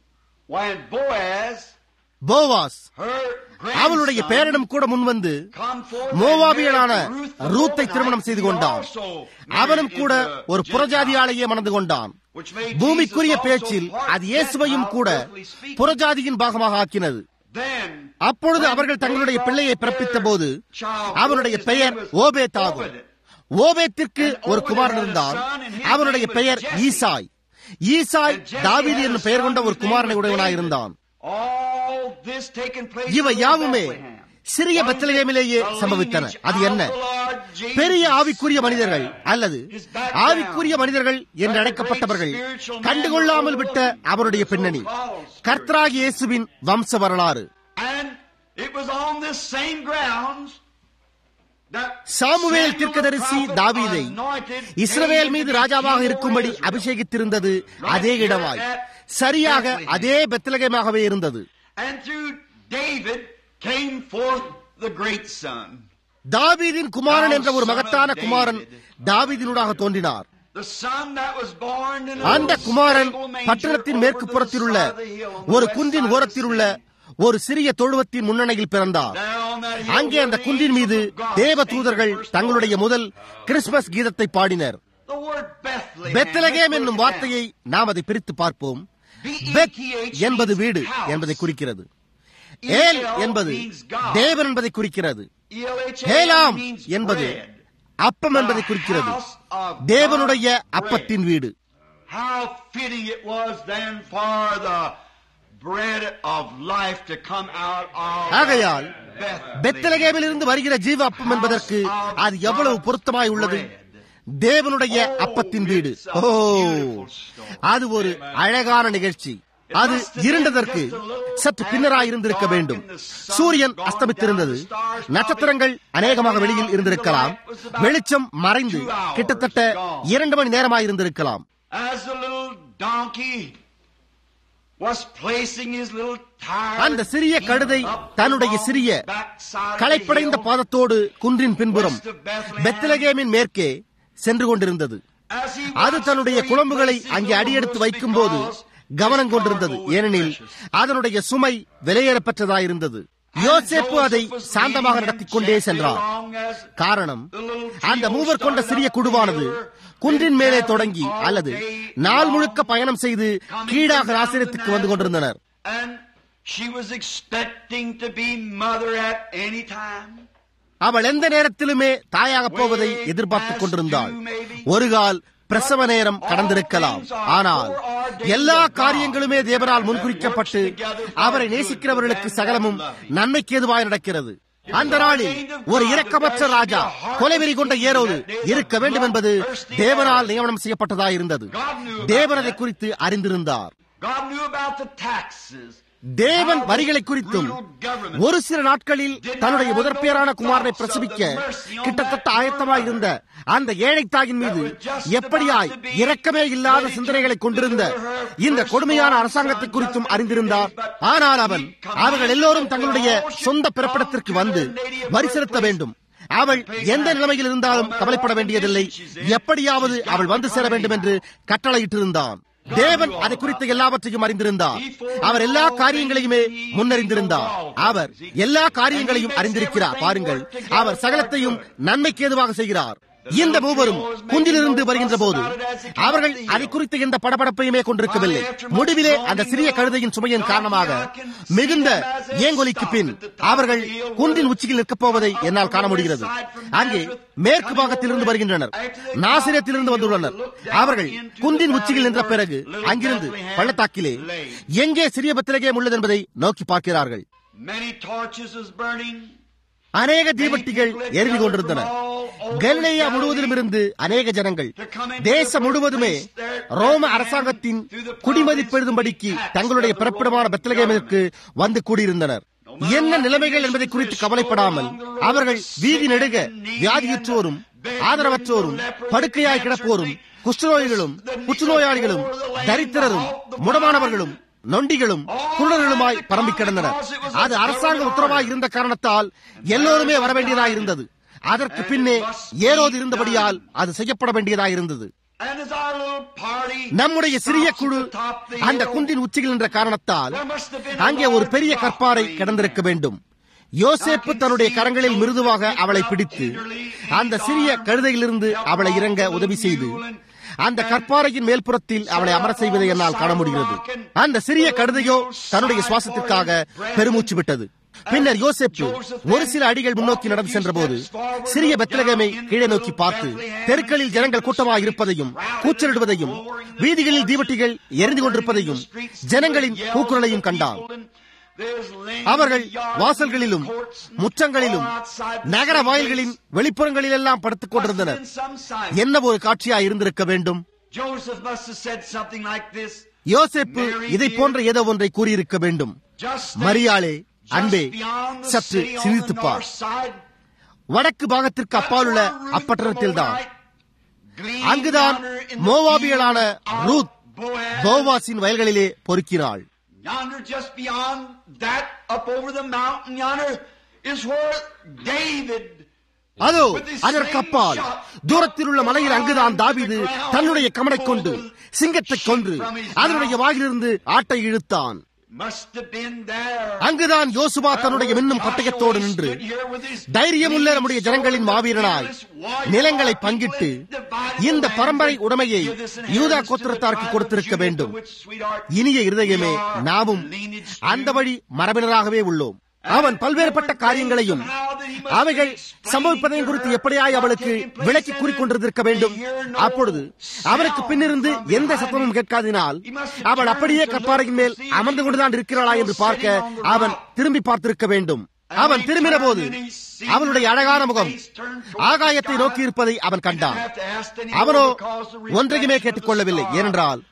when Boaz, போவாஸ் her அவளுடைய grandson, பேரிடம் கூட முன்வந்து come forth and மோவாபியலான married Ruth the ரூத்தை Moabite, திருமணம் செய்து he கொண்டான் also married அவனும் கூட into ஒரு Gentile, புறஜாதியாலேயே மணந்து கொண்டான் which made பூமிக்குரிய Jesus also பேச்சில் part அது இயேசுவையும் Gentile, கூட earthly speaking. புறஜாதியின் பாகமாக ஆக்கினது Then, அப்பொழுது when அவர்கள் தங்களுடைய they பிள்ளையை brought பிறப்பித்த their போது child, அவனுடைய his பெயர் name was ஓபேத் ஆகும் Obed. ஓபேத்திற்கு And ஒரு Obed குமாரன் had a இருந்தான் son, and his அவனுடைய name was பெயர் Jesse. ஈசாய் ஈசாய் And Jesse தாவீது had என்னும் a பெயர் son கொண்ட ஒரு whose name குமாரனை was உடையவனாய் David. இருந்தான் All this taking place இவை over யாவுமே Bethlehem. சிறிய What is it? பெத்தலகேமிலேயே The சம்பவித்தன lineage அது of என்ன the Lord Jesus. பெரிய ஆவிக்குரிய மனிதர்கள் அல்லது His background. ஆவிக்குரிய மனிதர்கள் என்று அழைக்கப்பட்டவர்கள் கண்டுகொள்ளாமல் விட்ட அவருடைய பின்னணி கர்த்தராகி இயேசுவின் வம்ச வரலாறு And it was on this same grounds that சாமுவேல் Samuel தீர்க்கதரிசி the prophet தாவீதை anointed இஸ்ரவேல் David மீது to be ராஜாவாக king over இருக்கும்படி Israel. அபிஷேகித்திருந்தது அதே இடமாய் சரியாக அதே பெத்தலகமாகவே இருந்தது And through David came forth the great son. தாவீதின் குமாரன் என்ற ஒரு மகத்தான குமாரன் தாவீதினூடாக தோன்றினார் The son that was born in a அந்த little குமாரன் stable manger பட்டணத்தின் மேற்கு over the புறத்தில் உள்ள side of the hill on the ஒரு west குன்றின் side of the ஓரத்தில் உள்ள city. ஒரு சிறிய தொழுவத்தின் முன்னணியில் பிறந்தார் There on that hill அங்கே were அந்த the குன்றின் மீது angels of God தேவ singing தூதர்கள் the first தங்களுடைய song. முதல் கிறிஸ்துமஸ் கீதத்தை பாடினர் The word Bethlehem. Bethlehem let's என்னும் look at வார்த்தையை நாம் அதை பிரித்து பார்ப்போம் B.E.T.H. பெத் means என்பது வீடு house. என்பதை குறிக்கிறது that. ஏல் E.L. என்பது means God. தேவன் என்பதை குறிக்கிறது E.L.H.A. ஹேலாம் means என்பது bread. அப்பம் என்பதை குறிக்கிறது house of தேவனுடைய God's bread. அப்பத்தின் வீடு How fitting it was then for the bread of life to come out of ஆகையால் Bethlehem. பெத்தலகேமில் இருந்து வருகிற ஜீவ அப்பம் என்பதற்கு அது எவ்வளவு பொருத்தமாய் உள்ளது தேவனுடைய அப்பத்தின் வீடு ஓ அது ஒரு அழகான நிகழ்ச்சி அது இருண்டதற்கு சற்று பின்னராய் இருந்திருக்க வேண்டும் சூரியன் அஸ்தமித்திருந்தது நட்சத்திரங்கள் அநேகமாக வெளியில் இருந்திருக்கலாம் வெளிச்சம் மறைந்து கிட்டத்தட்ட இரண்டு மணி நேரமாய் இருந்திருக்கலாம் As the little donkey was placing his little tired அந்த சிறிய கழுதை தன்னுடைய சிறிய களைப்படைந்த பாதத்தோடு குன்றின் பின்புறம் பெத்லகேமின் மேற்கே சென்று கொண்டிருந்தது அது தன்னுடைய குழம்புகளை அங்கே அடியெடுத்து வைக்கும் போது கவனம் கொண்டிருந்தது ஏனெனில் அதனுடைய சுமை விலையேறப்பட்டதாயிருந்தது யோசேப்பு அதை சாந்தமாக நடத்திக் கொண்டே சென்றார் காரணம் அந்த மூவர் கொண்ட சிறிய குழுவானது குன்றின் மேலே தொடங்கி அல்லது நாள் முழுக்க பயணம் செய்து கீழாக நாசிரியத்துக்கு வந்து கொண்டிருந்தனர் And she was expecting to be mother at any time. அவள் எந்த நேரத்திலுமே தாயாக போவதை எதிர்பார்த்துக் கொண்டிருந்தாள் ஒரு கால் பிரசவ நேரம் கடந்திருக்கலாம் ஆனால் எல்லா காரியங்களுமே தேவனால் முன்குறிக்கப்பட்டு அவரை நேசிக்கிறவர்களுக்கு சகலமும் நன்மைக்கு எதுவாய் நடக்கிறது அந்த நாளில் ஒரு இரக்கமற்ற ராஜா கொலைவெறி கொண்ட ஏரோது இருக்க வேண்டும் என்பது தேவனால் நியமனம் செய்யப்பட்டதாயிருந்தது தேவன் அதை குறித்து அறிந்திருந்தார் God knew about the taxes. தேவன் வரிகளை குறித்தும் ஒரு சில நாட்களில் தன்னுடைய முதற்பேரான குமாரனை பிரசவிக்க கிட்டத்தட்ட ஆயத்தமாய் இருந்த அந்த ஏழை தாயின் மீது எப்படியாய் இரக்கமே இல்லாத சிந்தனைகளை கொண்டிருந்த இந்த கொடுமையான அரசாங்கத்தை குறித்தும் அறிந்திருந்தார் ஆனால் அவன் அவர்கள் எல்லோரும் தங்களுடைய சொந்த பிறப்பிடத்திற்கு வந்து வரி செலுத்த வேண்டும் அவள் எந்த நிலைமையில் இருந்தாலும் கவலைப்பட வேண்டியதில்லை எப்படியாவது அவள் வந்து சேர வேண்டும் என்று கட்டளையிட்டிருந்தான் தேவன் அதை குறித்த எல்லாவற்றையும் அறிந்திருந்தார் அவர் எல்லா காரியங்களையுமே முன்னறிந்திருந்தார் அவர் எல்லா காரியங்களையும் அறிந்திருக்கிறார் பாருங்கள் அவர் சகலத்தையும் நன்மைக்கு ஏதுவாக செய்கிறார் இந்த மூவரும் குன்றிலிருந்து வருகின்ற போது அவர்கள் அதை குறித்த எந்த படபடப்பையுமே கொண்டிருக்கவில்லை முடிவிலே அந்த சிறிய கழுதையின் சுமையின் காரணமாக மிகுந்த ஏங்கொலிக்கு பின் அவர்கள் குன்றின் உச்சியில் நிற்கப் போவதை என்னால் காண முடிகிறது அங்கே மேற்கு பாகத்திலிருந்து வருகின்றனர் நாசிரியத்திலிருந்து வந்துள்ளனர் அவர்கள் குன்றின் உச்சியில் நின்ற பிறகு அங்கிருந்து பள்ளத்தாக்கிலே எங்கே சிறிய பத்திரகேம் உள்ளது என்பதை நோக்கி பார்க்கிறார்கள் Many torches was burning. அநேக தீபட்டிகள் எரிந்து கொண்டிருந்தன கலிலேயா முழுவதிலும் இருந்து அநேக ஜனங்கள் தேசம் முழுவதுமே ரோம அரசாங்கத்தின் குடிமதிப்பெழுதும்படிக்கு தங்களுடைய பிறப்பிடமான பெத்தலகேமிற்கு வந்து கூடியிருந்தனர் என்ன நிலைமைகள் என்பதை குறித்து கவலைப்படாமல் அவர்கள் வீதி நெடுக வியாதியுற்றோரும் ஆதரவற்றோரும் படுக்கையாய் கிடப்போரும் குஷ்டநோய்களும் புற்றுநோயாளிகளும் தரித்திரரும் முடமானவர்களும் நொண்டிகளும் குள்ளர்களுமாய் பரம்பி கிடந்தனர் அது அரசாங்க உத்தரவாய் இருந்த காரணத்தால் எல்லோருமே வரவேண்டியதாய் இருந்தது அதற்கு பின்னே ஏரோது இருந்தபடியால் அது செய்யப்பட வேண்டியதாய் இருந்தது And as our little party நம்முடைய சிறிய stops குழு at the top of the அந்த hill, குன்றின் உச்சியில் என்ற காரணத்தால் there must have been a அங்கே ஒரு large பெரிய rock கற்பாறை laying கிடந்திருக்க வேண்டும் யோசேப்பு தன்னுடைய கரங்களில் மிருதுவாக அவளை பிடித்து அந்த சிறிய கழுதையிலிருந்து அவளை இறங்க உதவி செய்து அந்த கற்பாறையின் மேல்புறத்தில் அவளை அமர செய்வதை என்னால் காண முடிகிறது அந்த சிறிய கழுதையோ தன்னுடைய சுவாசத்திற்காக பெருமூச்சு விட்டது பின்னர் யோசேப்பு ஒரு சில அடிகள் முன்னோக்கி நடந்து சென்றபோது சிறிய பெத்லகேமை கீழே நோக்கி பார்த்து தெருக்களில் ஜனங்கள் கூட்டமாக இருப்பதையும் கூச்சலிடுவதையும் வீதிகளில் தீவட்டிகள் எரிந்து கொண்டிருப்பதையும் ஜனங்களின் கூக்குரலையும் கண்டான் அவர்கள் வாசல்களிலும் முற்றங்களிலும் நகர வாயில்களின் வெளிப்புறங்களில் எல்லாம் படுத்துக் கொண்டிருந்தனர் என்ன ஒரு காட்சியா இருந்திருக்க வேண்டும் Joseph must have said something like this. யோசேப்பு இதை போன்ற ஏதோ ஒன்றை கூறியிருக்க வேண்டும் Just மரியாளே just அன்பே beyond the சற்று city on the சிந்தித்துப் பார் north side, வடக்கு பாகத்திற்கு அப்பாலுள்ள அப்பட்டணத்தில்தான் gleaming அங்குதான் yonder in the மோவாபியலான field of ரூத் Boaz. போவாசின் வயல்களிலே பொறுக்கினாள் Yonder, just beyond that, up over the mountain yonder, is where David அதோ அதற்கு அப்பால் தூரத்தில் உள்ள மலையில் அங்குதான் தாவீது தன்னுடைய கமலை கொண்டு சிங்கத்தை கொன்று அதனுடைய வாயிலிருந்து ஆட்டை இழுத்தான் must have been there. அங்குதான் யோசுவா தன்னுடைய மின்னும் பட்டயத்தோடு நின்று தைரியமுள்ள நம்முடைய ஜனங்களின் மாவீரனாய் நிலங்களை பங்கிட்டு இந்த பரம்பரை உடைமையை யூதா கோத்திரத்தாருக்கு கொடுத்திருக்க வேண்டும் இனிய இருதயமே நாமும் அந்த வழி மரபினராகவே உள்ளோம் அவன் பல்வேறுபட்ட காரியங்களையும் அவைகள் சம்பவிப்பதையும் குறித்து எப்படியாய் அவளுக்கு விளக்கி கூறிக்கொண்டிருந்திருக்க வேண்டும் அப்பொழுது அவனுக்கு பின்னிருந்து எந்த சத்தமும் கேட்காதினால் அவள் அப்படியே கற்பாறையின் மேல் அமர்ந்து கொண்டுதான் இருக்கிறாளா என்று பார்க்க அவன் திரும்பி பார்த்திருக்க வேண்டும் அவன் திரும்பின போது அவனுடைய அழகான முகம் ஆகாயத்தை நோக்கி இருப்பதை அவன் கண்டான் அவனோ ஒன்றையுமே கேட்டுக்கொள்ளவில்லை ஏனென்றால்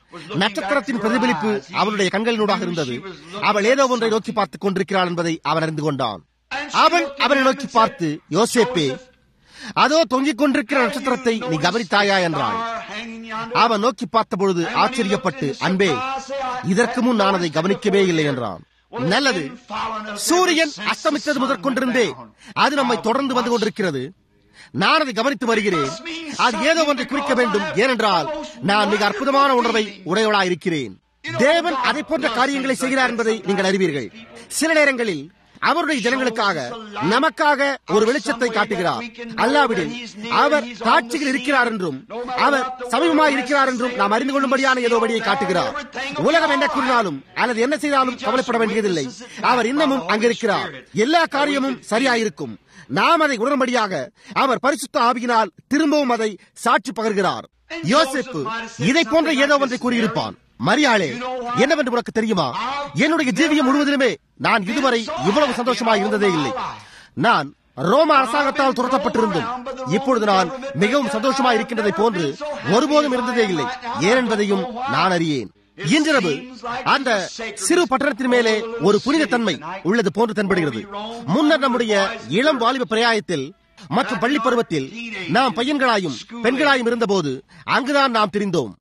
நட்சத்திரத்தின் பிரதிபலிப்பு அவளுடைய கண்களினூடாக இருந்தது அவள் ஏதோ ஒன்றை நோக்கி பார்த்துக் கொண்டிருக்கிறாள் என்பதை அவன் அறிந்து கொண்டான் அவன் அவனை நோக்கி பார்த்து யோசேப்பே அதோ தொங்கிக் கொண்டிருக்கிற நட்சத்திரத்தை நீ கவனித்தாயா என்றாள் அவன் நோக்கி பார்த்தபொழுது ஆச்சரியப்பட்டு அன்பே இதற்கு முன் நான் அதை கவனிக்கவே இல்லை என்றான் நல்லது சூரியன் அஸ்தமித்தது முதற்கொண்டிருந்தே அது நம்மை தொடர்ந்து வந்து கொண்டிருக்கிறது நான் அதை கவனித்து வருகிறேன் அது ஏதோ ஒன்றை குறிக்க வேண்டும் ஏனென்றால் நான் மிக அற்புதமான உணர்வை உடையவளா இருக்கிறேன் தேவன் அதை போன்ற காரியங்களை செய்கிறார் என்பதை நீங்கள் அறிவீர்கள் சில நேரங்களில் அவருடைய ஜனங்களுக்காக நமக்காக ஒரு வெளிச்சத்தை காட்டுகிறார் அல்லாவிடில் அவர் காட்சியில் இருக்கிறார் என்றும் அவர் சமீபமாய் இருக்கிறார் என்றும் நாம் அறிந்து கொள்ளும்படியான ஏதோ வழியை காட்டுகிறார் உலகம் என்ன கூறினாலும் அல்லது என்ன செய்தாலும் கவலைப்பட வேண்டியதில்லை அவர் இன்னமும் அங்கிருக்கிறார் எல்லா காரியமும் சரியாயிருக்கும் நாம் அதை உணரும்படியாக அவர் பரிசுத்த ஆவியினால் திரும்பவும் அதை சாட்சி பகர்கிறார் யோசிப்பு இதை போன்ற ஏதோ ஒன்றை கூறியிருப்பான் மரியாளே என்னவென்று உனக்கு தெரியுமா என்னுடைய ஜீவியம் முழுவதிலுமே நான் இதுவரை இவ்வளவு சந்தோஷமாக இருந்ததே இல்லை நான் ரோம அரசாங்கத்தால் துரத்தப்பட்டிருந்தும் இப்பொழுது நான் மிகவும் சந்தோஷமாக இருக்கின்றதை போன்று ஒருபோதும் இருந்ததே இல்லை ஏனென்பதையும் நான் அறியேன் இன்றிரவு அந்த சிறு பட்டணத்தின் மேலே ஒரு புனித தன்மை உள்ளது போன்று தென்படுகிறது முன்னர் நம்முடைய இளம் வாலிப பிரயாயத்தில் மற்றும் பள்ளி பருவத்தில் நாம் பையன்களாயும் பெண்களாயும் இருந்தபோது அங்குதான் நாம் திரிந்தோம்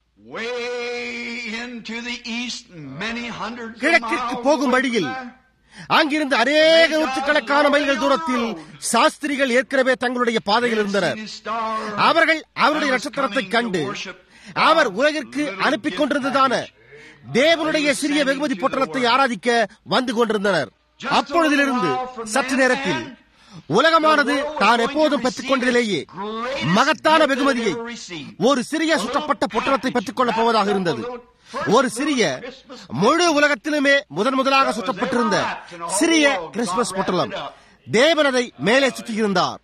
கிழக்கிற்கு போகும் வழியில் அங்கிருந்து அநேக நூற்றுக்கணக்கான மைல்கள் தூரத்தில் சாஸ்திரிகள் ஏற்கனவே தங்களுடைய பாதையில் இருந்தனர் அவர்கள் அவருடைய நட்சத்திரத்தை கண்டு அவர் உலகிற்கு அனுப்பி கொண்டிருந்ததான தேவனுடைய சிறிய வெகுமதி பொட்டலத்தை ஆராதிக்க வந்து கொண்டிருந்தனர் அப்பொழுதிலிருந்து சற்று நேரத்தில் உலகமானது தான் எப்போதும் பெற்றுக் கொண்டதிலேயே மகத்தான வெகுமதியை ஒரு சிறிய சுற்றப்பட்ட பொட்டலத்தை பெற்றுக் கொள்ளப் போவதாக இருந்தது ஒரு சிறிய முழு உலகத்திலுமே முதன் முதலாக சுற்றப்பட்டிருந்த சிறிய கிறிஸ்துமஸ் பொட்டலம் தேவன் அதை மேலே சுற்றியிருந்தார்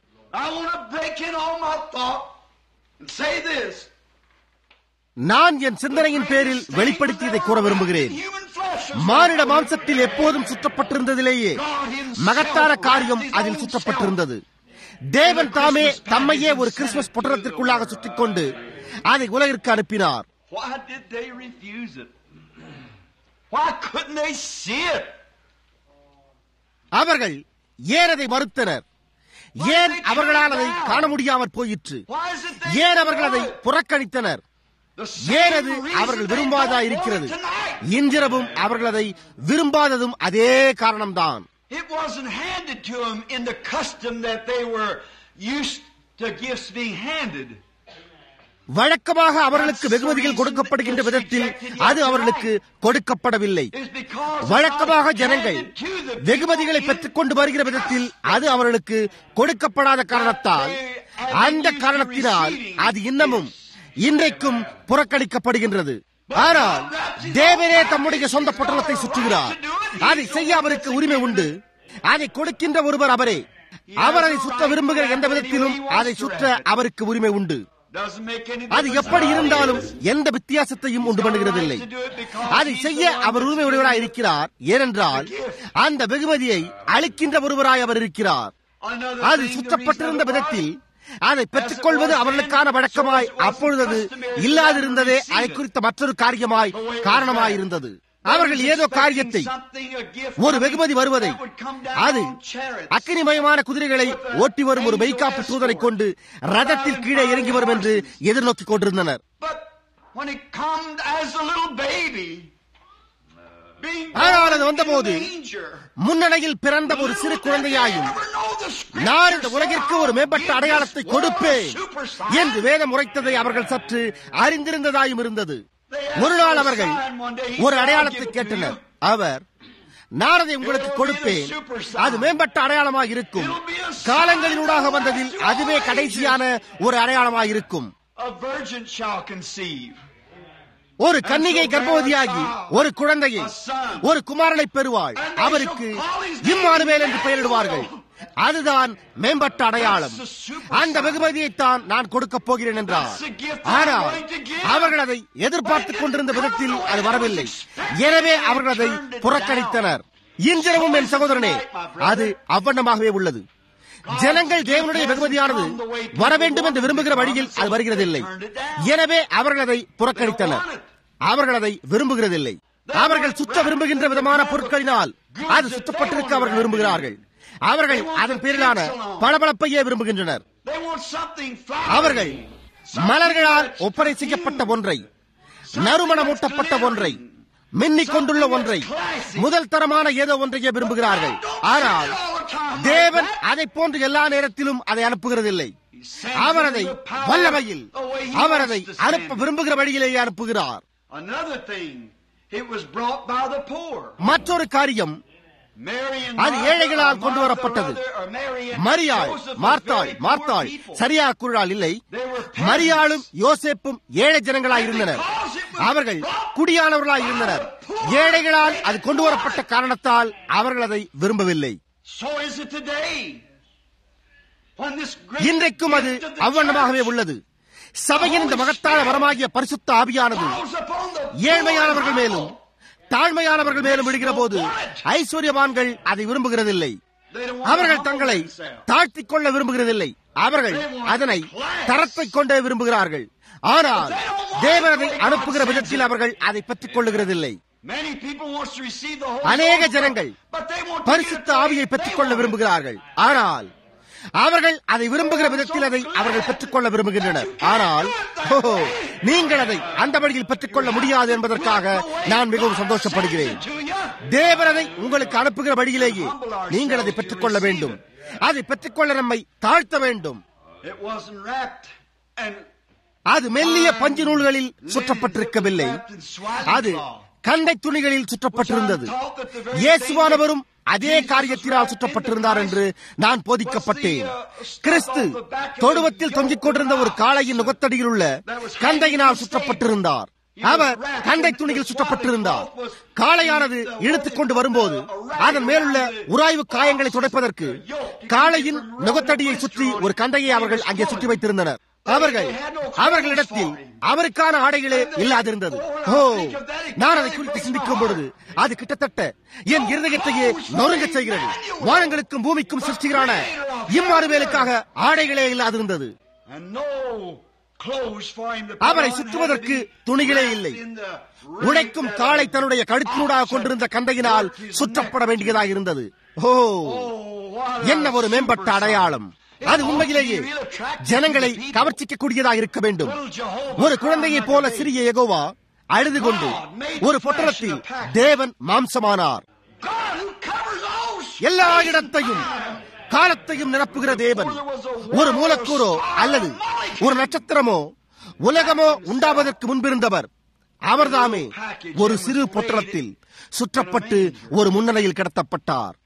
நான் என் சிந்தனையின் பேரில் வெளிப்படுத்தியதை கூற விரும்புகிறேன் மானிட மாம்சத்தில் எப்போதும் சுற்றப்பட்டிருந்ததிலேயே மகத்தான காரியம் அதில் சுற்றப்பட்டிருந்தது தேவன் தாமே தம்மையே ஒரு கிறிஸ்துமஸ் பொட்டலத்திற்குள்ளாக சுற்றிக் கொண்டு அதை உலகிற்கு அனுப்பினார் Why did they refuse it? Why couldn't they see it? அவர்கள் ஏன் அதை மறுத்தனர் ஏன் அவர்களால் அதை காண முடியாமற் போயிற்று Why is it they ஏன் அவர்கள் அதை புறக்கணித்தனர் The ஏன் same அது reason அவர்கள் they விரும்பாதா don't இருக்கிறது want it tonight. இன்றிரவும் அவர்கள் அதை விரும்பாததும் அதே காரணம்தான் It wasn't handed to them in the custom that they were used to gifts being handed. வழக்கமாக அவர்களுக்கு வெகுமதிகள் கொடுக்கப்படுகின்ற விதத்தில் அது அவர்களுக்கு கொடுக்கப்படவில்லை It's because வழக்கமாக God ஜனங்கள் handed to the people வெகுமதிகளை in பெற்றுக் கொண்டு வருகிற விதத்தில் அது அவர்களுக்கு கொடுக்கப்படாத காரணத்தால் அந்த காரணத்தினால் அது இன்னமும் இன்றைக்கும் புறக்கணிக்கப்படுகின்றது ஆனால் தேவனே தம்முடைய சொந்த பொட்டலத்தை சுற்றுகிறார் அதை செய்ய அவருக்கு உரிமை உண்டு அதை கொடுக்கின்ற ஒருவர் அவரே அவர் அதை சுற்ற விரும்புகிற எந்த விதத்திலும் அதை சுற்ற அவருக்கு உரிமை உண்டு Doesn't make any அது difference. எப்படி இருந்தாலும் எந்த வித்தியாசத்தையும் உண்டு பண்ணுகிறதில்லை அதை செய்ய அவர் உரிமை உடையவராய் இருக்கிறார் ஏனென்றால் அந்த வெகுமதியை அளிக்கின்ற ஒருவராய் அவர் இருக்கிறார் Another அது thing, the சுற்றப்பட்டிருந்த reason it was, விதத்தில் அதை பெற்றுக்கொள்வது அவர்களுக்கான வழக்கமாய் அப்பொழுது இல்லாதிருந்ததே அதை குறித்த மற்றொரு காரியமாய் காரணமாயிருந்தது அவர்கள் ஏதோ காரியத்தை ஒரு வெகுமதி வருவதை அது அக்கினிமயமான குதிரைகளை ஓட்டி வரும் ஒரு மெய்காப்பு தூதரை கொண்டு ரதத்தில் கீழே இறங்கி வரும் என்று எதிர்நோக்கிக் கொண்டிருந்தனர் But when it comes as a little baby, being ஆனால் அது வந்தபோது in a manger, முன்னணியில் பிறந்த ஒரு சிறு குழந்தையாயும் நான் இந்த உலகிற்கு ஒரு மேம்பட்ட அடையாளத்தை கொடுப்பேன் என்று வேதம் உரைத்ததை அவர்கள் சற்று அறிந்திருந்ததாயும் இருந்தது ஒரு நாள் அவர்கள் ஒரு அடையாளத்தை கேட்டனர் அவர் நான் அதை உங்களுக்கு கொடுப்பேன் அது மேம்பட்ட அடையாளமாக இருக்கும் காலங்களினூடாக வந்ததில் அதுவே கடைசியான ஒரு அடையாளமாக இருக்கும் A virgin shall conceive. ஒரு கன்னிகை கர்ப்பவதியாகி ஒரு குழந்தையை ஒரு குமாரனை பெறுவாள் அவருக்கு இம்மானுவேல் என்று பெயரிடுவார்கள் அதுதான் மேம்பட்ட அடையாளம் அந்த வெகுமதியைத்தான் நான் கொடுக்கப் போகிறேன் என்றார் ஆனால் அவர்கள் அதை எதிர்பார்த்துக் கொண்டிருந்த விதத்தில் அது வரவில்லை எனவே அவர்கள் அதை புறக்கணித்தனர் இன்றிரவும் என் சகோதரனே அது அவ்வண்ணமாகவே உள்ளது ஜனங்கள் தேவனுடைய வெகுமதியானது வர வேண்டும் என்று விரும்புகிற வழியில் அது வருகிறதில்லை எனவே அவர்கள் அதை புறக்கணித்தனர் அவர்கள் அதை விரும்புகிறதில்லை அவர்கள் சுற்ற விரும்புகின்ற விதமான பொருட்களினால் அது சுற்றப்பட்டிருக்க அவர்கள் விரும்புகிறார்கள் அவர்கள் அதன் பேரிலான பளபளப்பையே விரும்புகின்றனர் அவர்கள் மலர்களால் ஒப்பனை செய்யப்பட்ட ஒன்றை நறுமணமூட்டப்பட்ட ஒன்றை மின்னிக் கொண்டுள்ள ஒன்றை முதல் தரமான ஏதோ ஒன்றையே விரும்புகிறார்கள் ஆனால் தேவன் அதை போன்று எல்லா நேரத்திலும் அதை அனுப்புகிறதில்லை அவர் அதை வல்லமையில் அவர் அதை அனுப்ப விரும்புகிற வழியிலேயே அனுப்புகிறார் மற்றொரு காரியம் அது ஏழைகளால் கொண்டு வரப்பட்டது மரியாள் மார்த்தாள் மார்த்தாள் சரியாக கூறாள் இல்லை மரியாளும் யோசேப்பும் ஏழை ஜனங்களாய் இருந்தனர் அவர்கள் குடியானவர்களாய் இருந்தனர் ஏழைகளால் அது கொண்டு வரப்பட்ட காரணத்தால் அவர்கள் அதை விரும்பவில்லை இன்றைக்கும் அது அவ்வண்ணமாகவே உள்ளது சபையின் இந்த மகத்தான வரமாகிய பரிசுத்த ஆவியானது ஏழ்மையானவர்கள் மேலும் தாழ்மையானவர்கள் மேலும் விடுகிற போது ஐஸ்வர்யவான்கள் அதை விரும்புகிறதில்லை அவர்கள் தங்களை தாழ்த்திக் கொள்ள விரும்புகிறதில்லை அவர்கள் அதனை தரத்தை கொண்டே விரும்புகிறார்கள் ஆனால் தேவன் அதை அனுப்புகிற விதத்தில் அவர்கள் அதை பெற்றுக் கொள்ளுகிறதில்லை அநேக ஜனங்கள் பரிசுத்த ஆவியை பெற்றுக் கொள்ள விரும்புகிறார்கள் ஆனால் அவர்கள் அதை விரும்புகிற விதத்தில் அதை அவர்கள் பெற்றுக்கொள்ள விரும்புகின்றனர் ஆனால் நீங்கள் அதை அந்த வழியில் பெற்றுக்கொள்ள முடியாது என்பதற்காக நான் மிகவும் சந்தோஷப்படுகிறேன் தேவன் அதை உங்களுக்கு அனுப்புகிற வழியிலேயே நீங்கள் அதை பெற்றுக்கொள்ள வேண்டும் அதை பெற்றுக்கொள்ள நம்மை தாழ்த்த வேண்டும் அது மெல்லிய பஞ்சு நூல்களில் சுற்றப்பட்டிருக்கவில்லை அது கண்டை துணிகளில் சுற்றப்பட்டிருந்தது இயேசுவானவரும் அதே காரியத்தினால் சுற்றப்பட்டிருந்தார் என்று நான் போதிக்கப்பட்டேன் கிறிஸ்து தொடுவத்தில் தொங்கிக் கொண்டிருந்த ஒரு காளையின் நுகத்தடியில் உள்ள கந்தையினால் சுற்றப்பட்டிருந்தார் அவர் கண்டை துணியில் சுற்றப்பட்டிருந்தார் காளையானது இழுத்துக் கொண்டு வரும்போது அதன் மேலுள்ள உராய்வு காயங்களை துடைப்பதற்கு காளையின் நுகத்தடியை சுற்றி ஒரு கந்தையை அவர்கள் அங்கே சுற்றி வைத்திருந்தனர் அவர்கள் அவர்களிடத்தில் அவருக்கான ஆடைகளே இல்லாதிருந்தது ஓ நான் அதை குறித்து சிந்திக்கும் பொழுது அது கிட்டத்தட்ட என் இருதயத்தையே நொறுங்க செய்கிறது வானங்களுக்கும் பூமிக்கும் சிருஷ்டிகரான இம்மாறுவேலுக்காக ஆடைகளே இல்லாதிருந்தது அவரை சுற்றுவதற்கு துணிகளே இல்லை உழைக்கும் காலை தன்னுடைய கழுத்தினூடாக கொண்டிருந்த கந்தையினால் சுற்றப்பட வேண்டியதாக இருந்தது ஓ என்ன ஒரு மேம்பட்ட அடையாளம் அது உண்மையிலேயே ஜனங்களை கவர்ச்சிக்க கூடியதாக இருக்க வேண்டும் ஒரு குழந்தையை போல சிறிய எகோவா அழுது கொண்டு ஒரு பொட்டலத்தில் தேவன் மாம்சமானார் எல்லா இடத்தையும் காலத்தையும் நிரப்புகிற தேவன் ஒரு மூலக்கூறோ அல்லது ஒரு நட்சத்திரமோ உலகமோ உண்டாவதற்கு முன்பிருந்தவர் அவர்தாமே ஒரு சிறு பொட்டலத்தில் சுற்றப்பட்டு ஒரு முன்னணியில் கிடத்தப்பட்டார்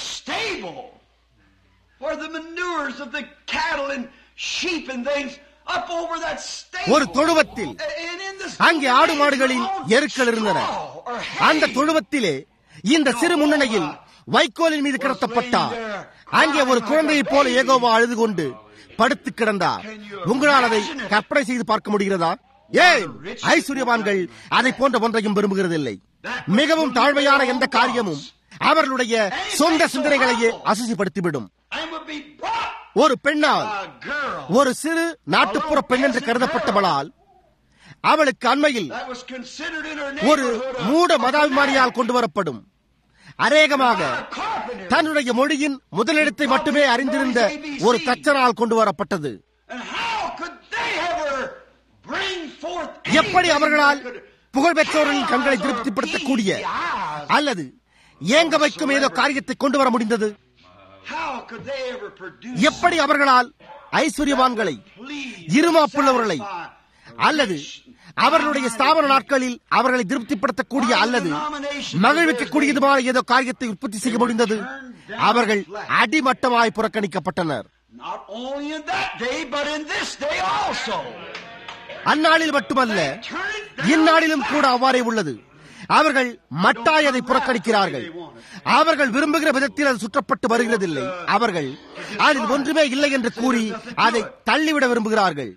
where the manures of the cattle and sheep and things up over that stable. ஒரு தொழுவத்தில் அங்கே ஆடு மாடுகளின் எருக்கள் இருந்தன அந்த தொழுவத்திலே இந்த சிறு முன்னணியில் வைக்கோலின் மீது கிடத்தப்பட்டார் அங்கே ஒரு குழந்தையைப் போல ஏகோவா அழுது கொண்டு படுத்து கிடந்தார் உங்களால் அதை கற்பனை செய்து பார்க்க முடிகிறதா ஏன் ஐஸ்வர்யவான்கள் அதை போன்ற ஒன்றையும் விரும்புகிறதில்லை மிகவும் தாழ்மையான எந்த காரியமும் அவர்களுடைய சொந்த சிந்தனைகளையே அசுசிப்படுத்திவிடும் ஒரு பெண்ணால் ஒரு சிறு நாட்டுப்புற பெண் என்று கருதப்பட்டவளால் அவளுக்கு அண்மையில் ஒரு மூட மதாபிமானியால் கொண்டு வரப்படும் அநேகமாக தன்னுடைய மொழியின் முதலிடத்தை மட்டுமே அறிந்திருந்த ஒரு தச்சனால் கொண்டு வரப்பட்டது எப்படி அவர்களால் புகழ்பெற்றோர்களின் கண்களை திருப்திப்படுத்தக்கூடிய அல்லது ஏங்க வைக்கும் ஏதோ காரியத்தை கொண்டு வர முடிந்தது எப்படி அவர்களால் ஐஸ்வர்யவான்களை இருமாப்புள்ளவர்களை அல்லது அவர்களுடைய ஸ்தாபன நாட்களில் அவர்களை திருப்திப்படுத்தக்கூடிய அல்லது மகிழ்விக்கக்கூடியதுமான ஏதோ காரியத்தை உற்பத்தி செய்ய முடிந்தது அவர்கள் அடிமட்டமாய் புறக்கணிக்கப்பட்டனர் அந்நாளில் மட்டுமல்ல இந்நாளிலும் கூட அவ்வாறே உள்ளது அவர்கள் மட்டாய் அதை புறக்கணிக்கிறார்கள் அவர்கள் விரும்புகிற விதத்தில் அது சுற்றப்பட்டு வருகிறதில்லை அவர்கள் அதில் ஒன்றுமே இல்லை என்று கூறி அதை தள்ளிவிட விரும்புகிறார்கள்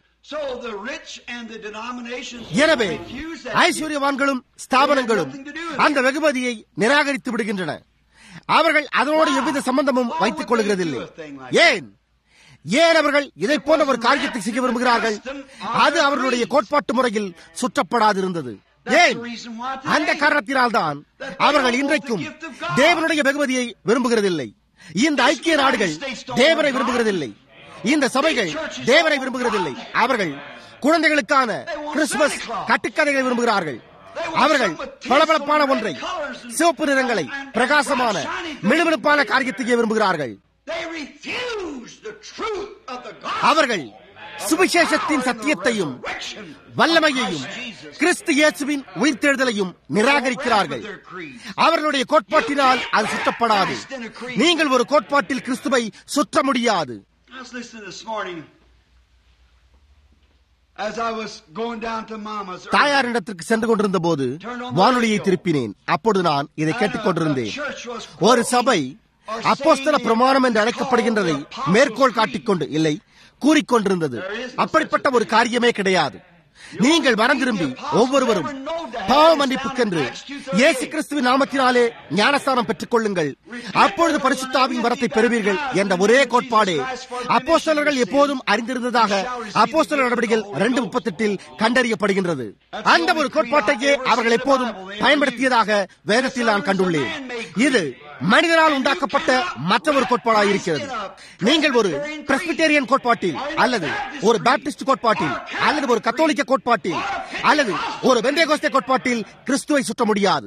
எனவே ஐஸ்வர்யவான்களும் ஸ்தாபனங்களும் அந்த வெகுமதியை நிராகரித்து விடுகின்றன அவர்கள் அதனோடு எவ்வித சம்பந்தமும் வைத்துக் கொள்கிறதில்லை ஏன் ஏன் அவர்கள் இதை போன்ற ஒரு காரியத்தை செய்ய விரும்புகிறார்கள் அது அவர்களுடைய கோட்பாட்டு முறையில் சுற்றப்படாதிருந்தது ஏன் அந்த காரணத்தினால்தான் அவர்கள் இன்றைக்கும் தேவனுடைய வெகுமதியை விரும்புகிறதில்லை இந்த ஐக்கிய நாடுகள் தேவனை விரும்புகிறதில்லை இந்த சபைகள் தேவனை விரும்புகிறதில்லை அவர்கள் குழந்தைகளுக்கான கிறிஸ்துமஸ் கட்டுக்கதைகளை விரும்புகிறார்கள் அவர்கள் பளபளப்பான ஒன்றை சிவப்பு நிறங்களை பிரகாசமான மினுமினுப்பான காரியத்தையே விரும்புகிறார்கள் அவர்கள் சுவிசேஷத்தின் சத்தியத்தையும் வல்லமையையும் கிறிஸ்து இயேசுவின் உயிர்த்தெழுதலையும் நிராகரிக்கிறார்கள் அவர்களுடைய கோட்பாட்டினால் அது சுற்றப்படாது நீங்கள் ஒரு கோட்பாட்டில் கிறிஸ்துவை சுற்ற முடியாது தாயாரிடத்திற்கு சென்று கொண்டிருந்த போது வானொலியை திருப்பினேன் அப்பொழுது நான் இதை கேட்டுக் கொண்டிருந்தேன் ஒரு சபை அப்போஸ்தல பிரமாணம் என்று அழைக்கப்படுகின்றதை மேற்கோள் காட்டிக்கொண்டு இல்லை கூறிக்கொண்டிருந்தது அப்படிப்பட்ட ஒரு காரியமே கிடையாது நீங்கள் மனம் திரும்பி ஒவ்வொருவரும் பாவ மன்னிப்புக்கென்று இயேசு கிறிஸ்துவின் நாமத்தினாலே ஞானஸ்தானம் பெற்றுக் கொள்ளுங்கள் அப்பொழுது பரிசுத்தாவின் வரத்தை பெறுவீர்கள் என்ற ஒரே கோட்பாடே அப்போஸ்தலர்கள் எப்போதும் அறிந்திருந்ததாக அப்போஸ்தல நடவடிக்கைகள் இரண்டு முப்பத்தி எட்டில் கண்டறியப்படுகின்றது அந்த ஒரு கோட்பாட்டையே அவர்கள் எப்போதும் பயன்படுத்தியதாக வேதத்தில் நான் கண்டுள்ளேன் இது மனிதனால் உண்டாக்கப்பட்ட மற்ற ஒரு கோட்பாடாக இருக்கிறது நீங்கள் ஒரு பிரஸ்பிட்டேரியன் கோட்பாட்டில் அல்லது ஒரு பேப்டிஸ்ட் கோட்பாட்டில் அல்லது ஒரு கத்தோலிக்க கோட்பாட்டில் அல்லது ஒரு வெந்தேகோஸ்தே கோட்பாட்டில் கிறிஸ்துவை சுற்ற முடியாது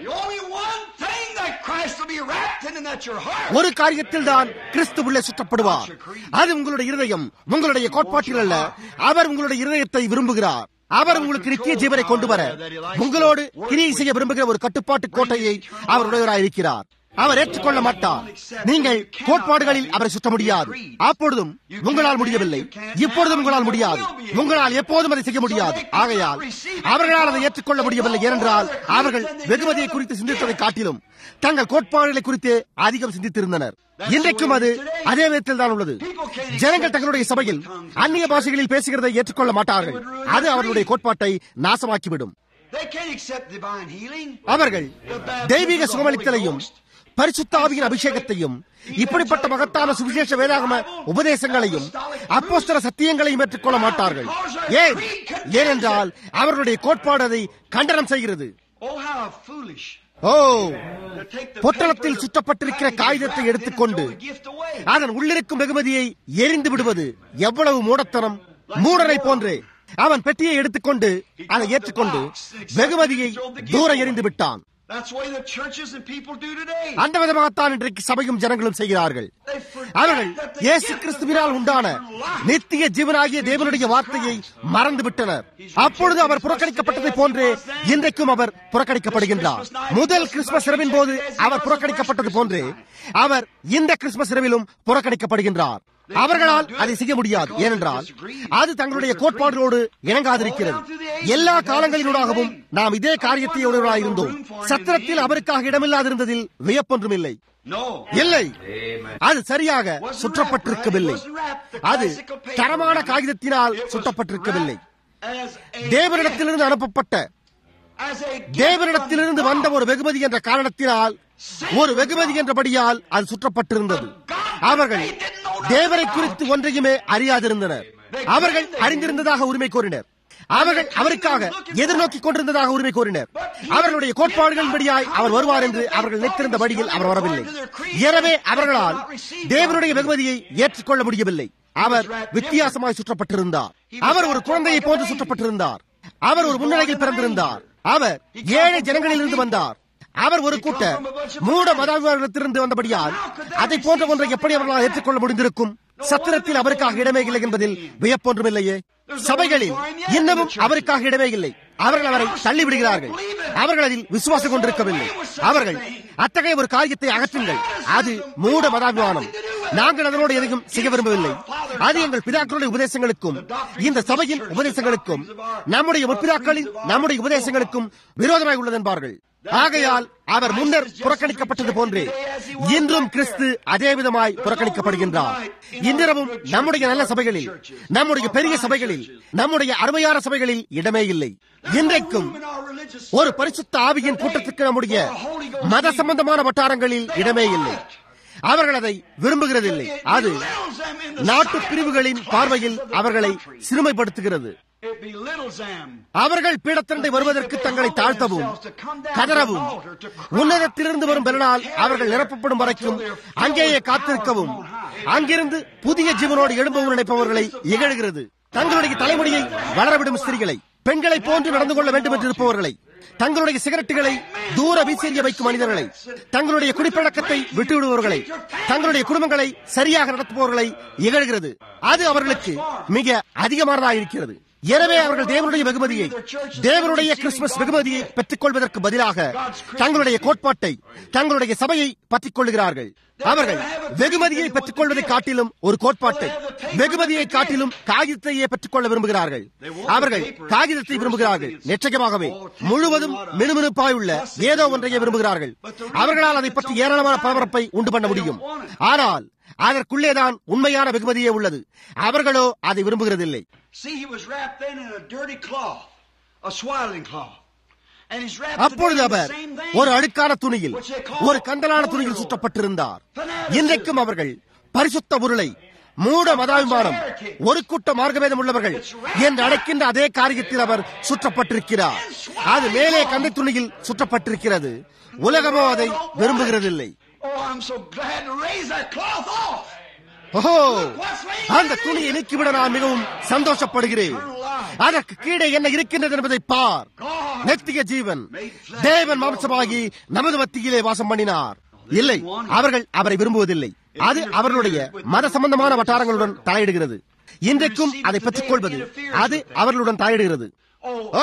ஒரு காரியத்தில் தான் கிறிஸ்து உள்ளே சுற்றப்படுவார் அது உங்களுடைய இருதயம் உங்களுடைய கோட்பாட்டில் அல்ல அவர் உங்களுடைய இருதயத்தை விரும்புகிறார் அவர் உங்களுக்கு நித்திய ஜீவனை கொண்டு வர உங்களோடு கிரியை செய்ய விரும்புகிற ஒரு கட்டுப்பாட்டு கோட்டையை அவர் உடையவராக இருக்கிறார் அவர் ஏற்றுக்கொள்ள மாட்டார் நீங்கள் கோட்பாடுகளில் அவரை சுற்ற முடியாது அப்பொழுதும் உங்களால் முடியவில்லை இப்பொழுதும் உங்களால் முடியாது உங்களால் எப்போதும் அதை செய்ய முடியாது ஆகையால் அவர்களால் அதை ஏற்றுக்கொள்ள முடியவில்லை ஏனென்றால் அவர்கள் வெகுமதியை குறித்து சிந்தித்ததை காட்டிலும் தங்கள் கோட்பாடுகளை குறித்து அதிகம் சிந்தித்திருந்தனர் இன்றைக்கும் அது அதே விதத்தில் தான் உள்ளது ஜனங்கள் தங்களுடைய சபையில் அந்நிய பாஷைகளில் பேசுகிறதை ஏற்றுக்கொள்ள மாட்டார்கள் அது அவர்களுடைய கோட்பாட்டை நாசமாக்கிவிடும் அவர்கள் தெய்வீக சுகமளித்தலையும் பரிசுத்தாவியின் அபிஷேகத்தையும் இப்படிப்பட்ட மகத்தான சுவிசேஷ வேதாகம உபதேசங்களையும் அப்போஸ்தர சத்தியங்களையும் ஏற்றுக்கொள்ள மாட்டார்கள் ஏன் ஏனென்றால் அவர்களுடைய கோட்பாடு அதை கண்டனம் செய்கிறது ஓ பொட்டலத்தில் சுற்றப்பட்டிருக்கிற காகிதத்தை எடுத்துக்கொண்டு அதன் உள்ளிருக்கும் வெகுமதியை எரிந்து விடுவது எவ்வளவு மூடத்தனம் மூடரை போன்றே அவன் பெட்டியை எடுத்துக்கொண்டு அதை ஏற்றுக்கொண்டு வெகுமதியை தூர எறிந்து விட்டான் அந்த விதமாகத்தான் இன்றைக்கு சபையும் ஜனங்களும் செய்கிறார்கள் அவர்கள் இயேசு கிறிஸ்துவினால் உண்டான நித்திய ஜீவனாகிய தேவனுடைய வார்த்தையை மறந்து விட்டனர் அப்பொழுது அவர் புறக்கணிக்கப்பட்டதை போன்றே இன்றைக்கும் அவர் புறக்கணிக்கப்படுகின்றார் முதல் கிறிஸ்துமஸ் இரவின் போது அவர் புறக்கணிக்கப்பட்டது போன்றே அவர் இந்த கிறிஸ்துமஸ் இரவிலும் புறக்கணிக்கப்படுகின்றார் அவர்களால் அதை செய்ய முடியாது ஏனென்றால் அது தங்களுடைய கோட்பாடுகளோடு இணங்காதிருக்கிறது எல்லா காலங்களினூடாகவும் நாம் இதே காரியத்தை இருந்தோம் சத்திரத்தில் அவருக்காக இடமில்லாதிருந்ததில் வியப்பொன்றும் இல்லை இல்லை அது சரியாக சுற்றப்பட்டிருக்கவில்லை அது தரமான காகிதத்தினால் சுட்டப்பட்டிருக்கவில்லை தேவனிடத்திலிருந்து அனுப்பப்பட்ட தேவனிடத்திலிருந்து வந்த ஒரு வெகுமதி என்ற காரணத்தினால் ஒரு வெகுமதி என்றபடியால் அது சுற்றப்பட்டிருந்தது அவர்கள் தேவரை குறித்து ஒன்றையுமே அறியாதிருந்தனர் அவர்கள் அறிந்திருந்ததாக உரிமை கோரினர் அவர்கள் அவருக்காக எதிர்நோக்கி கொண்டிருந்ததாக உரிமை கோரினர் அவர்களுடைய கோட்பாடுகளின்படியாய் அவர் வருவார் என்று அவர்கள் நினைத்திருந்த வழியில் அவர் வரவில்லை எனவே அவர்களால் தேவனுடைய வெகுமதியை ஏற்றுக்கொள்ள முடியவில்லை அவர் வித்தியாசமாய் சுற்றப்பட்டிருந்தார் அவர் ஒரு குழந்தையை போன்று சுற்றப்பட்டிருந்தார் அவர் ஒரு முன்னிலையில் பிறந்திருந்தார் அவர் ஏழை ஜனங்களிலிருந்து வந்தார் அவர் ஒரு கூட்ட மூட மதாபிமானத்திலிருந்து வந்தபடியால் அதை போன்ற ஒன்றை எப்படி அவர்களால் ஏற்றுக்கொள்ள முடிந்திருக்கும் சத்திரத்தில் அவருக்காக இடமே இல்லை என்பதில் வியப்பொன்றுமில்லையே சபைகளில் இன்னமும் அவருக்காக இடமே இல்லை அவர்கள் அவரை தள்ளிவிடுகிறார்கள் அவர்கள் அதில் விசுவாசம் கொண்டிருக்கவில்லை அவர்கள் அத்தகைய ஒரு காரியத்தை அகற்றுங்கள் அது மூட மதாபிமானம் நாங்கள் அதனோடு எதையும் செய்ய விரும்பவில்லை அது எங்கள் பிதாக்களுடைய உபதேசங்களுக்கும் இந்த சபையின் உபதேசங்களுக்கும் நம்முடைய முற்பிதாக்களின் நம்முடைய உபதேசங்களுக்கும் விரோதமாய் உள்ளது என்பார்கள் ஆகையால் அவர் முன்னர் புறக்கணிக்கப்பட்டது போன்றே இன்றும் கிறிஸ்து அதே விதமாய் புறக்கணிக்கப்படுகின்றார் இன்றிரவும் நம்முடைய நல்ல சபைகளில் நம்முடைய பெரிய சபைகளில் நம்முடைய அருமையான சபைகளில் இடமே இல்லை இன்றைக்கும் ஒரு பரிசுத்த ஆவியின் கூட்டத்துக்கு நம்முடைய மத சம்பந்தமான வட்டாரங்களில் இடமே இல்லை அவர்கள் அதை விரும்புகிறதில்லை அது நாட்டு பிரிவுகளின் பார்வையில் அவர்களை சிறுமைப்படுத்துகிறது It belittles them. அவர்கள் பீடத்திரண்டை வருவதற்கு தங்களை தாழ்த்தவும் கதறவும் உன்னதத்திலிருந்து வரும் பெருநாள் அவர்கள் நிரப்பப்படும் வரைக்கும் அங்கேயே காத்திருக்கவும் அங்கிருந்து புதிய ஜீவனோடு எழும்பவும் நினைப்பவர்களை இகழ்கிறது தங்களுடைய தலைமுடியை வளரவிடும் ஸ்திரிகளை பெண்களை போன்று நடந்து கொள்ள வேண்டும் என்று இருப்பவர்களை தங்களுடைய சிகரெட்டுகளை தூர வீசெறிய வைக்கும் மனிதர்களை தங்களுடைய குடிப்பழக்கத்தை விட்டுவிடுபவர்களை தங்களுடைய குடும்பங்களை சரியாக நடத்துபவர்களை இகழ்கிறது அது அவர்களுக்கு மிக அதிகமானதாக இருக்கிறது எனவே அவர்கள் தேவனுடைய வெகுமதியை தேவனுடைய கிறிஸ்துமஸ் வெகுமதியை பெற்றுக் கொள்வதற்கு பதிலாக தங்களுடைய கோட்பாட்டை தங்களுடைய சபையை பற்றிக் கொள்கிறார்கள் அவர்கள் வெகுமதியை பெற்றுக் கொள்வதை காட்டிலும் ஒரு கோட்பாட்டை வெகுமதியை காட்டிலும் காகிதத்தையே பெற்றுக் கொள்ள விரும்புகிறார்கள் அவர்கள் காகிதத்தை விரும்புகிறார்கள் நிச்சயமாகவே முழுவதும் மினுமினுப்பாய் உள்ள ஏதோ ஒன்றையே விரும்புகிறார்கள் அவர்களால் அதை பற்றி ஏராளமான பரபரப்பை உண்டு பண்ண முடியும் ஆனால் அதற்குள்ளேதான் உண்மையான வெகுமதியே உள்ளது அவர்களோ அதை விரும்புகிறதில்லை See, he was wrapped then in a dirty cloth, a swaddling cloth. And he's wrapped அப்பொழுது today in the our same thing. ஒரு அடுக்கான துணியில் ஒரு கந்தலான துணியில் சுற்றப்பட்டிருந்தார் இன்றைக்கும் அவர்கள் பரிசுத்த உருளை மூட மதாபிமானம் ஒரு கூட்ட மார்க்கவேதம் உள்ளவர்கள் என்று அழைக்கின்ற அதே காரியத்தில் அவர் சுற்றப்பட்டிருக்கிறார் அது மேலே கந்தை துணியில் சுற்றப்பட்டிருக்கிறது உலகமோ அதை விரும்புகிறதில்லை Oh, I'm so glad to raise that cloth off. ஓஹோ அந்த துணியை நீக்கிவிட நான் மிகவும் சந்தோஷப்படுகிறேன் அதற்கு கீழே என்ன இருக்கின்றது என்பதை பார் நெத்திய ஜீவன் தேவன் மாம்சமாகி நமது மத்தியிலே வாசம் பண்ணினார் இல்லை அவர்கள் அவரை விரும்புவதில்லை அது அவர்களுடைய மத சம்பந்தமான வட்டாரங்களுடன் தலையிடுகிறது இன்றைக்கும் அதை பெற்றுக் கொள்வது அது அவர்களுடன் தலையிடுகிறது ஓ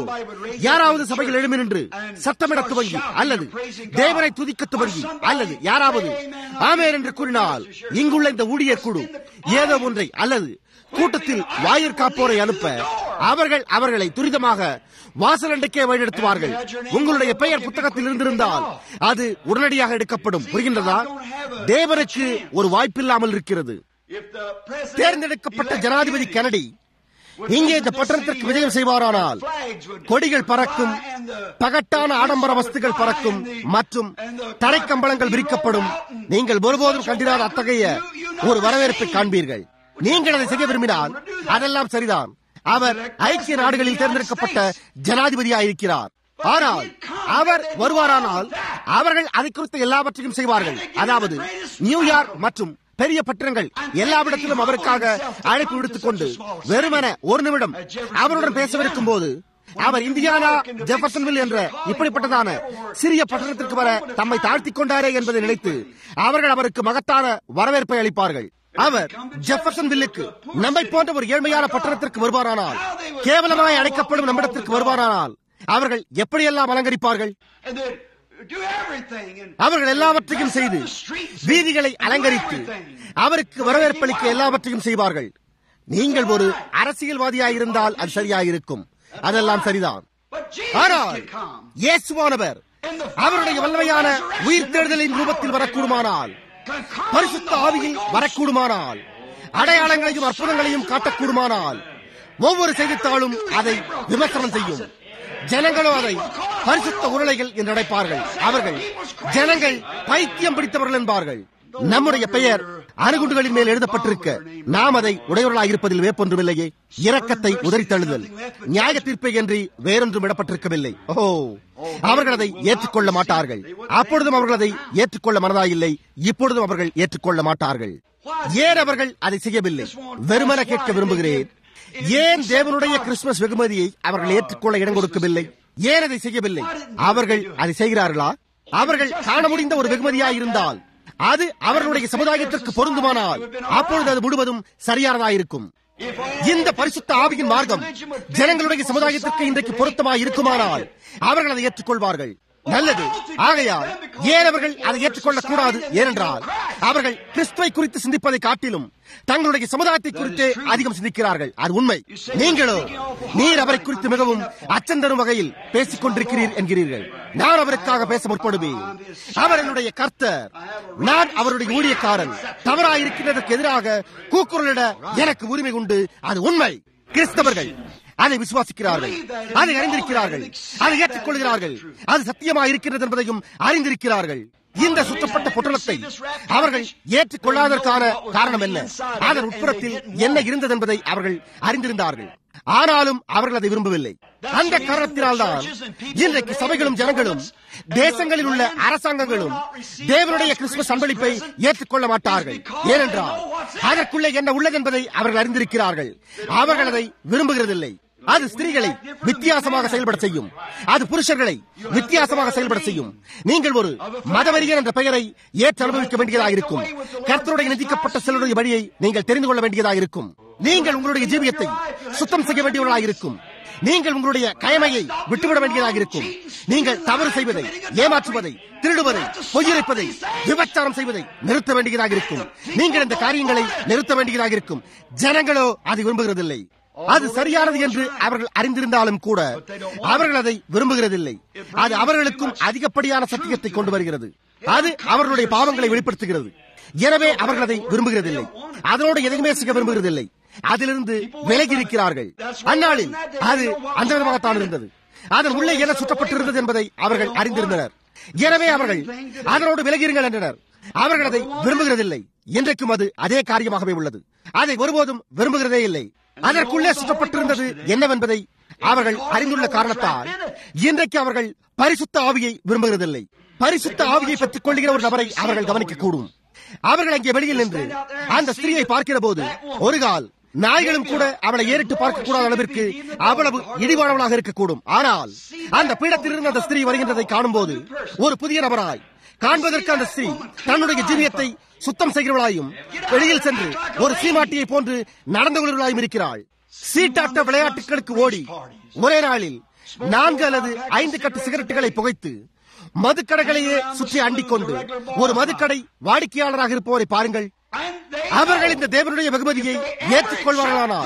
யாராவது சபையில் எழுமி நின்று சத்தமிட துவங்கி அல்லது தேவனை துதிக்க துவங்கி அல்லது யாராவது ஆமேர் என்று கூறினால் இங்குள்ள இந்த ஊழியர் குழு ஏதோ ஒன்றை அல்லது கூட்டத்தில் வாயிற் காப்போரை அனுப்ப அவர்கள் அவர்களை துரிதமாக வாசலண்டைக்கே வழிநடத்துவார்கள் உங்களுடைய பெயர் புத்தகத்தில் இருந்திருந்தால் அது உடனடியாக எடுக்கப்படும் புரிகின்றதா தேவனுக்கு ஒரு வாய்ப்பில்லாமல் இருக்கிறது If the president தேர்ந்தெடுக்கப்பட்ட ஜனாதிபதி கெனடி இங்கே இந்த பட்டணத்திற்கு விஜயம் செய்வாரானால் கொடிகள் பறக்கும் பகட்டான ஆடம்பர வஸ்துகள் பறக்கும் மற்றும் தரைக்கம்பளங்கள் விரிக்கப்படும் நீங்கள் ஒருபோதும் கண்டிராத அத்தகைய ஒரு வரவேற்பை காண்பீர்கள் நீங்கள் அதை செய்ய விரும்பினால் அதெல்லாம் சரிதான் அவர் ஐக்கிய நாடுகளில் தேர்ந்தெடுக்கப்பட்ட ஜனாதிபதியாயிருக்கிறார் ஆனால் அவர் வருவாரானால் அவர்கள் அதை குறித்த எல்லாவற்றையும் செய்வார்கள் அதாவது நியூயார்க் மற்றும் பெரிய பட்டணங்கள் எல்லாவிடத்திலும் அவருக்காக அழைப்பு விடுத்துக் கொண்டு வெறுமன ஒரு நிமிடம் அவருடன் பேசவிருக்கும் போது அவர் இந்தியானா ஜெஃபர்சன்வில் என்ற இப்படிப்பட்டதான சிறிய பட்டணத்திற்கு வர தம்மை தாழ்த்திக் கொண்டாரே என்பதை நினைத்து அவர்கள் அவருக்கு மகத்தான வரவேற்பை அளிப்பார்கள் அவர் ஜெஃபர்சன் வில்லுக்கு நம்மை போன்ற ஒரு ஏழ்மையான பட்டணத்திற்கு வருவாரானால் கேவலமாய் அழைக்கப்படும் நம்மிடத்திற்கு வருவாரானால் அவர்கள் எப்படியெல்லாம் அலங்கரிப்பார்கள் and they do everything and அவர்கள் எல்லாவற்றையும் செய்து வீதிகளை அலங்கரித்து அவருக்கு வரவேற்பளிக்க எல்லாவற்றையும் செய்வார்கள் நீங்கள் ஒரு அரசியல்வாதியாயிருந்தால் அது சரியாயிருக்கும் அதெல்லாம் சரிதான் but Jesus ஆனால் can come. இயேசுவானவர் அவருடைய வல்லமையான உயிர் தேடுதலின் ரூபத்தில் வரக்கூடுமானால் Can come பரிசுத்த ஆவியில் வரக்கூடுமானால் அடையாளங்களையும் அற்புதங்களையும் காட்டக்கூடுமானால் ஒவ்வொரு செய்தித்தாளும் அதை விமர்சனம் செய்யும் ஜனங்களோ அதை பரிசுத்த உருளைகள் என்று அழைப்பார்கள் அவர்கள் ஜனங்கள் பைத்தியம் பிடித்தவர்கள் என்பார்கள் நம்முடைய பெயர் அணுகுண்டுகளின் மேல் எழுதப்பட்டிருக்க நாம் அதை உடையவர்களாக இருப்பதில் வேப்பொன்றுமில்லையே இரக்கத்தை உதறித்தழுதல் நியாய தீர்ப்பை என்று வேறொன்றும் இடப்பட்டிருக்கவில்லை ஓ அவர்கள் அதை ஏற்றுக்கொள்ள மாட்டார்கள் அப்பொழுதும் அவர்கள் அதை ஏற்றுக்கொள்ள மனதாயில்லை இப்பொழுதும் அவர்கள் ஏற்றுக்கொள்ள மாட்டார்கள் ஏன் அவர்கள் அதை செய்யவில்லை வெறுமன கேட்க விரும்புகிறேன் ஏன் தேவனுடைய கிறிஸ்துமஸ் வெகுமதியை அவர்கள் ஏற்றுக்கொள்ள இடம் கொடுக்கவில்லை ஏன் அதை செய்யவில்லை அவர்கள் அதை செய்கிறார்களா அவர்கள் காண முடிந்த ஒரு வெகுமதியாய் இருந்தால் அது அவர்களுடைய சமுதாயத்திற்கு பொருந்துமானால் அப்பொழுது அது முழுவதும் சரியானதாயிருக்கும் இந்த பரிசுத்த ஆவியின் மார்க்கம் ஜனங்களுடைய சமுதாயத்திற்கு இன்றைக்கு பொருத்தமாய் இருக்குமானால் அவர்கள் அதை ஏற்றுக்கொள்வார்கள் நல்லது ஆகையால் ஏன் அவர்கள் அதை ஏற்றுக்கொள்ளக் கூடாது ஏனென்றால் அவர்கள் கிறிஸ்துவை குறித்து சிந்திப்பதை காட்டிலும் தங்களுடைய சமுதாயத்தை குறித்து அதிகம் சிந்திக்கிறார்கள் அது உண்மை நீங்களோ நீர் அவரை குறித்து மிகவும் அச்சம் தரும் வகையில் பேசிக் கொண்டிருக்கிறீர் என்கிறீர்கள் நான் அவருக்காக பேச முற்படுவேன் அவர் என்னுடைய கர்த்தர் நான் அவருடைய ஊழியக்காரன் தவறாயிருக்கிறதற்கு எதிராக கூக்குரலிட எனக்கு உரிமை உண்டு அது உண்மை கிறிஸ்தவர்கள் அதை விசுவாசிக்கிறார்கள் அதை அறிந்திருக்கிறார்கள் அதை ஏற்றுக்கொள்கிறார்கள் அது சத்தியமாக இருக்கிறது என்பதையும் அறிந்திருக்கிறார்கள் இந்த சுற்றப்பட்ட பொட்டலத்தை அவர்கள் ஏற்றுக்கொள்ளாததற்கான காரணம் என்ன அதன் உட்புறத்தில் என்ன இருந்தது என்பதை அவர்கள் அறிந்திருந்தார்கள் ஆனாலும் அவர்கள் அதை விரும்பவில்லை அந்த காரணத்தினால்தான் இன்றைக்கு சபைகளும் ஜனங்களும் தேசங்களில் உள்ள அரசாங்கங்களும் தேவனுடைய கிறிஸ்துமஸ் அன்பளிப்பை ஏற்றுக்கொள்ள மாட்டார்கள் ஏனென்றால் அதற்குள்ளே என்ன உள்ளது என்பதை அவர்கள் அறிந்திருக்கிறார்கள் அவர்கள் அதை விரும்புகிறதில்லை அது ஸ்திரீகளை வித்தியாசமாக செயல்பட செய்யும் அது புருஷர்களை வித்தியாசமாக செயல்பட செய்யும் நீங்கள் ஒரு மதவெறியர் என்ற பெயரை ஏற்று அனுபவிக்க வேண்டியதாக இருக்கும் கர்த்தருடைய நிதிக்கப்பட்ட சிலருடைய வழியை நீங்கள் தெரிந்து கொள்ள வேண்டியதாக இருக்கும் நீங்கள் உங்களுடைய ஜீவியத்தை சுத்தம் செய்ய வேண்டியவர்களாக இருக்கும் நீங்கள் உங்களுடைய கயமையை விட்டுவிட வேண்டியதாக இருக்கும் நீங்கள் தவறு செய்வதை ஏமாற்றுவதை திருடுவதை பொய்யுரைப்பதை விபச்சாரம் செய்வதை நிறுத்த வேண்டியதாக இருக்கும் நீங்கள் இந்த காரியங்களை நிறுத்த வேண்டியதாக இருக்கும் ஜனங்களோ அதை விரும்புகிறதில்லை அது சரியானது என்று அவர்கள் அறிந்திருந்தாலும் கூட அவர்கள் அதை விரும்புகிறதில்லை அது அவர்களுக்கும் அதிகப்படியான சத்தியத்தை கொண்டு வருகிறது அது அவர்களுடைய பாவங்களை வெளிப்படுத்துகிறது எனவே அவர்கள் அதை விரும்புகிறதில்லை அதனோடு எதையுமே செய்ய விரும்புகிறதில்லை அதிலிருந்து விலகி இருக்கிறார்கள் அந்நாளில் அது அந்த விதமாகத்தான் இருந்தது அதன் உள்ளே என்ன சுற்றப்பட்டிருந்தது என்பதை அவர்கள் அறிந்திருந்தனர் எனவே அவர்கள் அதனோடு விலகிருங்கள் என்றனர் அவர்கள் அதை விரும்புகிறதில்லை இன்றைக்கும் அது அதே காரியமாகவே உள்ளது அதை ஒருபோதும் விரும்புகிறதே இல்லை அதற்குள்ளே சுற்றப்பட்டிருந்தது என்னவென்பதை அவர்கள் அறிந்துள்ள காரணத்தால் இன்றைக்கு அவர்கள் பரிசுத்த ஆவியை விரும்புகிறதில்லை பரிசுத்த ஆவியை பெற்றுக் கொள்கிற ஒரு நபரை அவர்கள் கவனிக்கக்கூடும் அவர்கள் அங்கே வெளியில் நின்று அந்த ஸ்திரீயை பார்க்கிற போது ஒரு கால் நாய்களும் கூட அவளை ஏறிட்டு பார்க்க கூடாத அளவிற்கு அவ்வளவு இடிவானவளாக இருக்கக்கூடும் ஆனால் அந்த பீடத்திலிருந்து அந்த ஸ்திரீ வருகின்றதை காணும் போது ஒரு புதிய நபராய் காண்பதற்கு அந்த ஸ்திரீ தன்னுடைய ஜீவியத்தை சுத்தம் செய்கிறவளாயும் வெளியில் சென்று ஒரு சீமாட்டியை போன்று நடந்து கொள்வர்களாயும் இருக்கிறாள் சீட்டாட்ட விளையாட்டுகளுக்கு ஓடி ஒரே நாளில் நான்கு அல்லது ஐந்து கட்டு சிகரெட்டுகளை புகைத்து மதுக்கடைகளையே சுற்றி அண்டிக் கொண்டு ஒரு மதுக்கடை வாடிக்கையாளராக இருப்பவரை பாருங்கள் அவர்கள் இந்த தேவனுடைய வெகுமதியை ஏற்றுக்கொள்வார்களானால்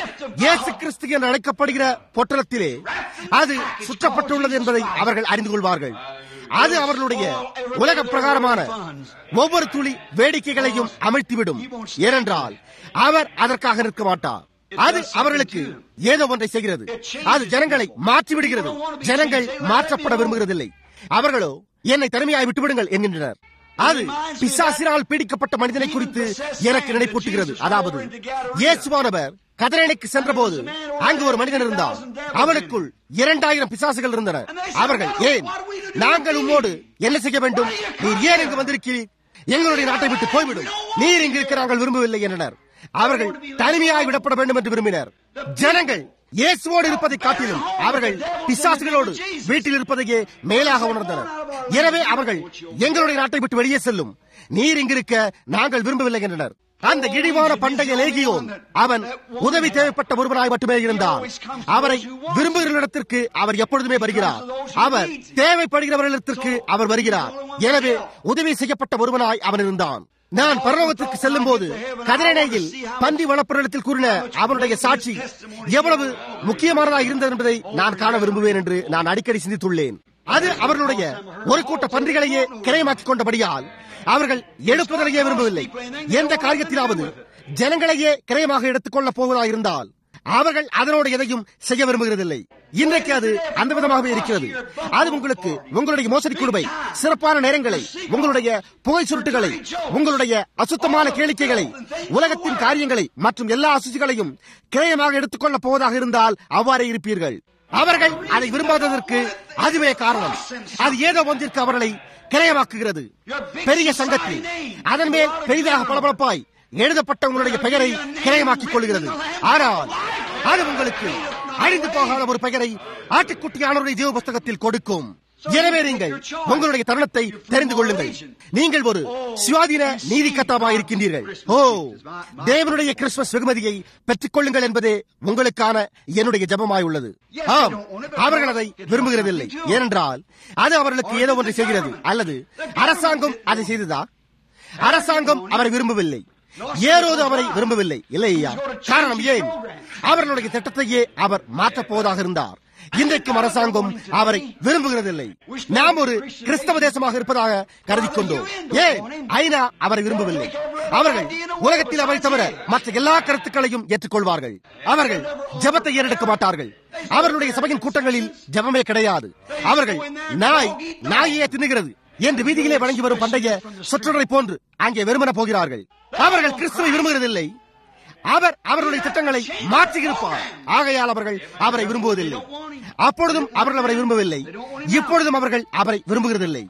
இயேசு கிறிஸ்து என்று அழைக்கப்படுகிற பொட்டலத்திலே அது சுற்றப்பட்டுள்ளது என்பதை அவர்கள் அறிந்து கொள்வார்கள் அது அவர்களுடைய உலக பிரகாரமான ஒவ்வொரு துளி வேடிக்கைகளையும் அமிழ்த்திவிடும் ஏனென்றால் அவர் அதற்காக நிற்க மாட்டார் அது அவர்களுக்கு ஏதோ ஒன்றை செய்கிறது அது ஜனங்களை மாற்றிவிடுகிறது ஜனங்கள் மாற்றப்பட விரும்புகிறதில்லை அவர்களோ என்னை தனிமையாய் விட்டுவிடுங்கள் என்கின்றனர் அது பிசாசினால் பீடிக்கப்பட்ட மனிதனை குறித்து எனக்கு நினைப்பூட்டுகிறது அதாவது இயேசுவானவர் கதரேனைக்கு சென்ற போது அங்கு ஒரு மனிதன் இருந்தார் அவனுக்குள் இரண்டாயிரம் பிசாசுகள் இருந்தன அவர்கள் ஏன் நாங்கள் உம்மோடு என்ன செய்ய வேண்டும் நீர் ஏன் இங்கு வந்திருக்கிறீர் எங்களுடைய நாட்டை விட்டு போய்விடும் நீர் இங்கு இருக்க நாங்கள் விரும்பவில்லை என்றனர் அவர்கள் தனிமையாய் விடப்பட வேண்டும் என்று விரும்பினர் ஜனங்கள் இயேசுவோடு இருப்பதை காட்டிலும் அவர்கள் பிசாசுகளோடு வீட்டில் இருப்பதையே மேலாக உணர்ந்தனர் எனவே அவர்கள் எங்களுடைய நாட்டை விட்டு வெளியே செல்லும் நீர் இங்கிருக்க நாங்கள் விரும்பவில்லை என்றனர் அந்த இழிவான பண்டைய லேகியோன் அவன் உதவி தேவைப்பட்ட ஒருவராய் மட்டுமே இருந்தார் அவரை விரும்புகிறவரிடத்திற்கு அவர் எப்பொழுதுமே வருகிறார் அவர் தேவைப்படுகிறவர்களிடத்திற்கு அவர் வருகிறார் எனவே உதவி செய்யப்பட்ட ஒருவனாய் அவன் இருந்தான் நான் பரலோகத்திற்கு செல்லும் போது கதிரணையில் பந்தி வளப்பொருளத்தில் கூறின அவனுடைய சாட்சி எவ்வளவு முக்கியமானதாக இருந்தது என்பதை நான் காண விரும்புவேன் என்று நான் அடிக்கடி சிந்தித்துள்ளேன் அது அவர்களுடைய ஒரு கூட்ட பன்றிகளையே கிரயமாக்கிக் கொண்டபடியால் அவர்கள் எடுப்பதற்கே விரும்பவில்லை எந்த காரியத்திலாவது ஜனங்களையே கிரயமாக எடுத்துக்கொள்ளப் போவதாக இருந்தால் அவர்கள் அதனோடு எதையும் செய்ய விரும்புகிறதில்லை இன்றைக்கு அது அந்த விதமாகவே இருக்கிறது அது உங்களுக்கு உங்களுடைய மோசடி குழுவை சிறப்பான நேரங்களை உங்களுடைய புகை சுருட்டுகளை உங்களுடைய அசுத்தமான கேளிக்கைகளை உலகத்தின் காரியங்களை மற்றும் எல்லா அசுச்சிகளையும் கிரயமாக எடுத்துக்கொள்ளப் போவதாக இருந்தால் அவ்வாறே இருப்பீர்கள் அவர்கள் அதை விரும்பாததற்கு அதுவே காரணம் அது ஏதோ ஒன்றிற்கு அவர்களை கிரயமாக்குகிறது பெரிய சங்கத்தில் அதன் மேல் பெரிதாக பளபளப்பாய் எழுதப்பட்ட உங்களுடைய பெயரை கிரயமாக்கிக் கொள்கிறது ஆனால் அது உங்களுக்கு அழிந்து போகாத ஒரு பெயரை ஆட்டுக்குட்டியானவருடைய ஜீவ புஸ்தகத்தில் கொடுக்கும் எனவே நீங்கள் உங்களுடைய தருணத்தை தெரிந்து கொள்ளுங்கள் நீங்கள் ஒரு சுவாதீன நீதி கத்தாவாக இருக்கின்றீர்கள் ஓ தேவனுடைய கிறிஸ்துமஸ் வெகுமதியை பெற்றுக் கொள்ளுங்கள் என்பதே உங்களுக்கான என்னுடைய ஜபமாய் உள்ளது ஆம் அவர்கள் அதை விரும்புகிறதில்லை ஏனென்றால் அது அவர்களுக்கு ஏதோ ஒன்றை செய்கிறது அல்லது அரசாங்கம் அதை செய்ததா அரசாங்கம் அவரை விரும்பவில்லை ஏறோது அவரை விரும்பவில்லை இல்லையா காரணம் ஏன் அவர்களுடைய திட்டத்தையே அவர் மாற்றப் போவதாக இருந்தார் இன்றைக்கும் அரசாங்கம் அவரை விரும்புகிறதில்லை நாம் ஒரு கிறிஸ்தவ தேசமாக இருப்பதாக கருதி கொண்டோம் ஏன் ஐநா அவரை விரும்பவில்லை அவர்கள் உலகத்தில் அவரை தவிர மற்ற எல்லா கருத்துக்களையும் ஏற்றுக்கொள்வார்கள் அவர்கள் ஜபத்தை ஏறெடுக்க மாட்டார்கள் அவர்களுடைய சபையின் கூட்டங்களில் ஜபமே கிடையாது அவர்கள் நாய் நாயே தின்னுகிறது என்று வீதியிலே வழங்கி வரும் பண்டைய சொற்றொடரை போன்று அங்கே வெறுமன போகிறார்கள் அவர்கள் கிறிஸ்துவை விரும்புகிறதில்லை அவர் அவர்களுடைய திட்டங்களை மாற்றியிருப்பார் ஆகையால் அவர்கள் அவரை விரும்புவதில்லை அப்பொழுதும் அவர்கள் அவரை விரும்பவில்லை இப்பொழுதும் அவர்கள் அவரை விரும்புகிறதில்லை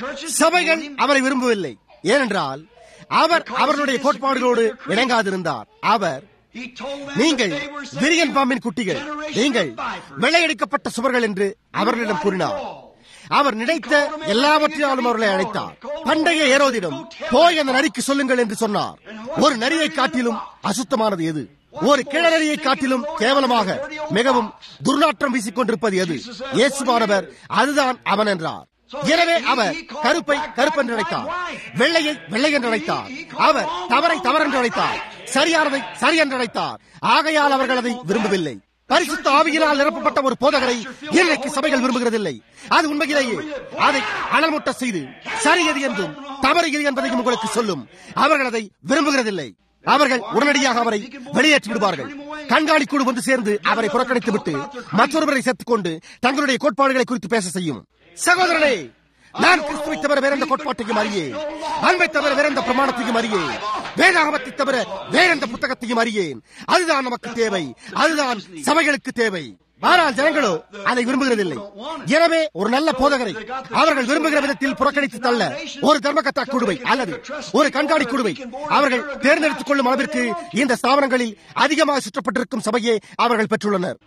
சபைகள் அவரை விரும்பவில்லை ஏனென்றால் அவர் அவர்களுடைய கோட்பாடுகளோடு இணங்காதிருந்தார் அவர் நீங்கள் விரியன் பாம்பின் குட்டிகள் நீங்கள் வெள்ளையடிக்கப்பட்ட சுவர்கள் என்று அவர்களிடம் கூறினார் அவர் நினைத்த எல்லாவற்றாலும் அவர்களை அழைத்தார் பண்டைய ஏரோதிடம் போய் அந்த நரிக்கு சொல்லுங்கள் என்று சொன்னார் ஒரு நரியை காட்டிலும் அசுத்தமானது எது ஒரு கிழநரியை காட்டிலும் கேவலமாக மிகவும் துர்நாற்றம் வீசிக் கொண்டிருப்பது எது இயேசுமானவர் அதுதான் அவன் என்றார் எனவே அவர் கருப்பை கருப்பென்று அழைத்தார் வெள்ளையை வெள்ளை என்று அழைத்தார் அவர் தவறை தவறென்று அழைத்தார் சரியானதை சரி என்று அழைத்தார் ஆகையால் அவர்கள் அதை விரும்பவில்லை பரிசுத்த ஆவியினால் நிரப்பப்பட்ட ஒரு போதகரை இன்றைக்கு சபைகள் விரும்புகிறதில்லை அது உண்மையிலேயே அதை அனல்முட்ட செய்து சரி எது என்றும் தவறு எது என்பதையும் உங்களுக்கு சொல்லும் அவர்கள் அதை விரும்புகிறதில்லை அவர்கள் உடனடியாக அவரை வெளியேற்றி விடுவார்கள் கண்காணி குழு வந்து சேர்ந்து அவரை புறக்கணித்து விட்டு மற்றொருவரை சேர்த்துக் கொண்டு தங்களுடைய கோட்பாடுகளை குறித்து பேச செய்யும் சகோதரனே நான் கிறிஸ்துவை தவிர வேற எந்த கோட்பாட்டையும் அறியேன் அன்பை தவிர வேற எந்த பிரமாணத்தையும் அறியேன் வேதாகமத்தை தவிர வேற எந்த புத்தகத்தையும் அறியேன் அதுதான் நமக்கு தேவை அதுதான் சபைகளுக்கு தேவை ஆனால் ஜனங்களோ அதை விரும்புகிறதில்லை எனவே ஒரு நல்ல போதகரை அவர்கள் விரும்புகிற விதத்தில் புறக்கணித்து தள்ள ஒரு தர்மகத்தா குழுவை அல்லது ஒரு கண்காணி குழுவை அவர்கள் தேர்ந்தெடுத்துக் கொள்ளும் அளவிற்கு இந்த ஸ்தாபனங்களில் அதிகமாக சுற்றப்பட்டிருக்கும் சபையை அவர்கள் பெற்றுள்ளனர்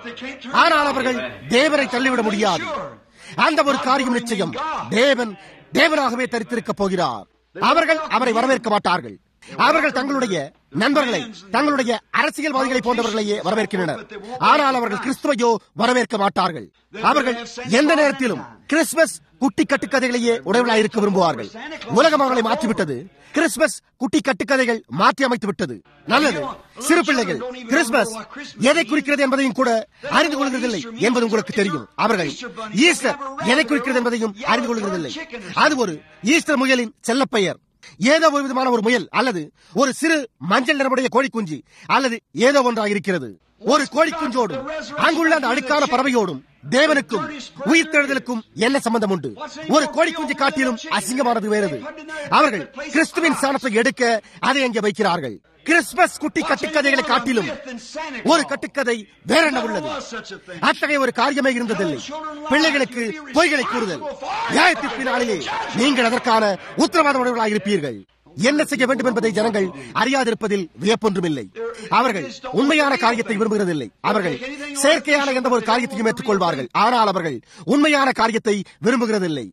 ஆனால் அவர்கள் தேவரை தள்ளிவிட முடியாது அந்த ஒரு காரியம் நிச்சயம் தேவன் தேவனாகவே தரித்திருக்க போகிறார் அவர்கள் அவரை வரவேற்க மாட்டார்கள் அவர்கள் தங்களுடைய நண்பர்களை தங்களுடைய அரசியல்வாதிகளை போன்றவர்களையே வரவேற்கின்றனர் ஆனால் அவர்கள் கிறிஸ்துவையோ வரவேற்க மாட்டார்கள் அவர்கள் எந்த நேரத்திலும் கிறிஸ்துமஸ் குட்டி கட்டுக்கதைகளையே உடையவர்களாக இருக்க விரும்புவார்கள் உலகம் அவர்களை மாற்றிவிட்டது கிறிஸ்துமஸ் குட்டி கட்டுக்கதைகள் மாற்றி அமைத்து விட்டது நல்லது சிறு பிள்ளைகள் கிறிஸ்துமஸ் எதை குறிக்கிறது என்பதையும் கூட அறிந்து கொள்கிறதில்லை என்பது உங்களுக்கு தெரியும் அவர்கள் ஈஸ்டர் எதை குறிக்கிறது என்பதையும் அறிந்து கொள்கிறதில்லை அது ஒரு ஈஸ்டர் முயலின் செல்லப்பெயர் ஏதோ ஒரு விதமான ஒரு முயல் அல்லது ஒரு சிறு மஞ்சள் நிறமுடைய கோழிக்குஞ்சு அல்லது ஏதோ ஒன்றாக இருக்கிறது ஒரு கோழிக்குஞ்சோடும் அங்குள்ள அந்த அழுக்கான பறவையோடும் தேவனுக்கும் உயிர்த்தெழுதலுக்கும் என்ன சம்பந்தம் உண்டு ஒரு கோழிக்குஞ்சு காட்டிலும் அசிங்கமானது வேறது அவர்கள் கிறிஸ்துவின் சாணத்தை எடுக்க அதை அங்கே வைக்கிறார்கள் கிறிஸ்துமஸ் குட்டி கட்டுக்கதைகளை காட்டிலும் ஒரு கட்டுக்கதை வேற என்ன உள்ளது அத்தகைய ஒரு காரியமே இருந்ததில்லை பிள்ளைகளுக்கு பொய்களை கூறுதல் நியாயத்திற்கு நாளிலே நீங்கள் அதற்கான உத்தரவாதமுடையவர்களாக இருப்பீர்கள் என்ன செய்ய வேண்டும் என்பதை ஜனங்கள் அறியாதிருப்பதில் வியப்பொன்றுமில்லை அவர்கள் உண்மையான காரியத்தை விரும்புகிறதில்லை அவர்கள் செயற்கையான எந்த ஒரு காரியத்தையும் ஏற்றுக்கொள்வார்கள் ஆனால் அவர்கள் உண்மையான காரியத்தை விரும்புகிறதில்லை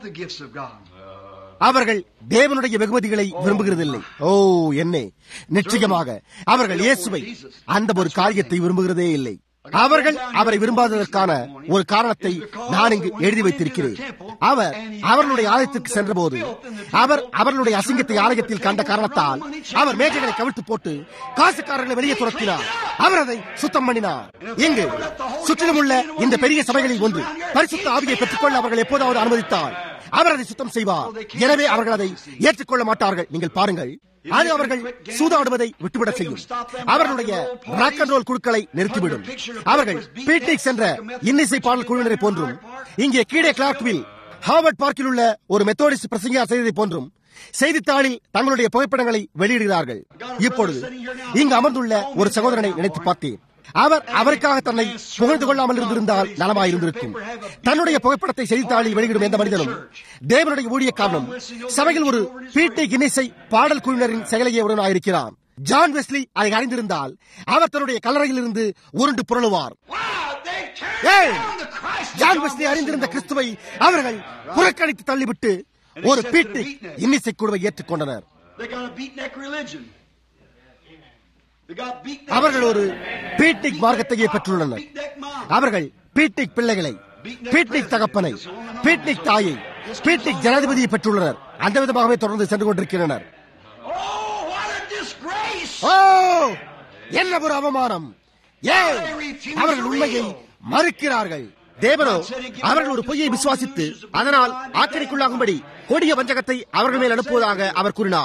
அவர்கள் தேவனுடைய வெகுமதிகளை விரும்புகிறதில்லை ஓ என்னே நிச்சயமாக அவர்கள் இயேசுவை அந்த ஒரு காரியத்தை விரும்புகிறதே இல்லை அவர்கள் அவரை விரும்பாததற்கான ஒரு காரணத்தை நான் இங்கு எழுதி வைத்திருக்கிறேன் அவர் அவர்களுடைய ஆலயத்திற்கு சென்றபோது அவர் அவர்களுடைய அசிங்கத்தை ஆலயத்தில் கண்ட காரணத்தால் அவர் மேஜைகளை கவிழ்த்து போட்டு காசுக்காரர்களை வெளியே துரத்தினார் அவர் அதை சுத்தம் பண்ணினார் இங்கு சுற்றிலும் உள்ள இந்த பெரிய சபைகளில் ஒன்று பரிசுத்த ஆவியை பெற்றுக்கொள்ள அவர்கள் எப்போதாவது அனுமதித்தால் அவர் அதை சுத்தம் செய்வார் எனவே அவர்கள் அதை ஏற்றுக்கொள்ள மாட்டார்கள் நீங்கள் பாருங்கள் அது அவர்கள் சூதாடுவதை விட்டுவிட செய்யும் அவர்களுடைய ராக் அண்ட் ரோல் குழுக்களை நிறுத்திவிடும் அவர்கள் பீட்னிக் சென்ற இன்னிசை பாடல் குழுவினரை போன்றும் இங்கே கீழே கிளார்க்வில் ஹார்வர்ட் பார்க்கில் உள்ள ஒரு மெத்தோடிஸ்ட் பிரசங்கியார் செய்ததை போன்றும் செய்தித்தாளில் தங்களுடைய புகைப்படங்களை வெளியிடுகிறார்கள் இப்பொழுது இங்கு அமர்ந்துள்ள ஒரு சகோதரனை நினைத்து பார்த்தேன் அவர் அவருக்காக தன்னை புகழ்ந்து கொள்ளாமல் இருந்திருந்தால் நலமாயிருந்திருக்கும் தன்னுடைய புகைப்படத்தை செய்தித்தாளில் வெளியிடும் எந்த மனிதனும் தேவனுடைய ஊழியக்காரனும் சபையில் ஒரு பீட்டை கின்னிசை பாடல் குழுவினரின் செயலையே உடனாயிருக்கிறான் ஜான் வெஸ்லி அதை அறிந்திருந்தால் அவர் தன்னுடைய கல்லறையில் இருந்து உருண்டு புரளுவார் ஜான் வெஸ்லி அறிந்திருந்த கிறிஸ்துவை அவர்கள் புறக்கணித்து தள்ளிவிட்டு ஒரு பீட்டு இன்னிசை குழுவை ஏற்றுக்கொண்டனர் அவர்கள் ஒரு பீட்டிக் மார்க்கத்தையே பெற்றுள்ளனர் அவர்கள் பீட்டிக் பிள்ளைகளை பீட்னிக் தகப்பனை பீட்னிக் தாயை பீட்னிக் ஜனாதிபதியை பெற்றுள்ளனர் அந்த விதமாகவே தொடர்ந்து சென்று கொண்டிருக்கின்றனர் ஓ என்ன ஒரு அவமானம் ஏன் அவர்கள் உண்மையை மறுக்கிறார்கள் தேவனோ அவர்கள் ஒரு பொய்யை விசுவாசித்து அதனால் ஆக்கிரிக்குள்ளாகும்படி கொடிய வஞ்சகத்தை அவர்கள் மேல் அனுப்புவதாக அவர் கூறினார்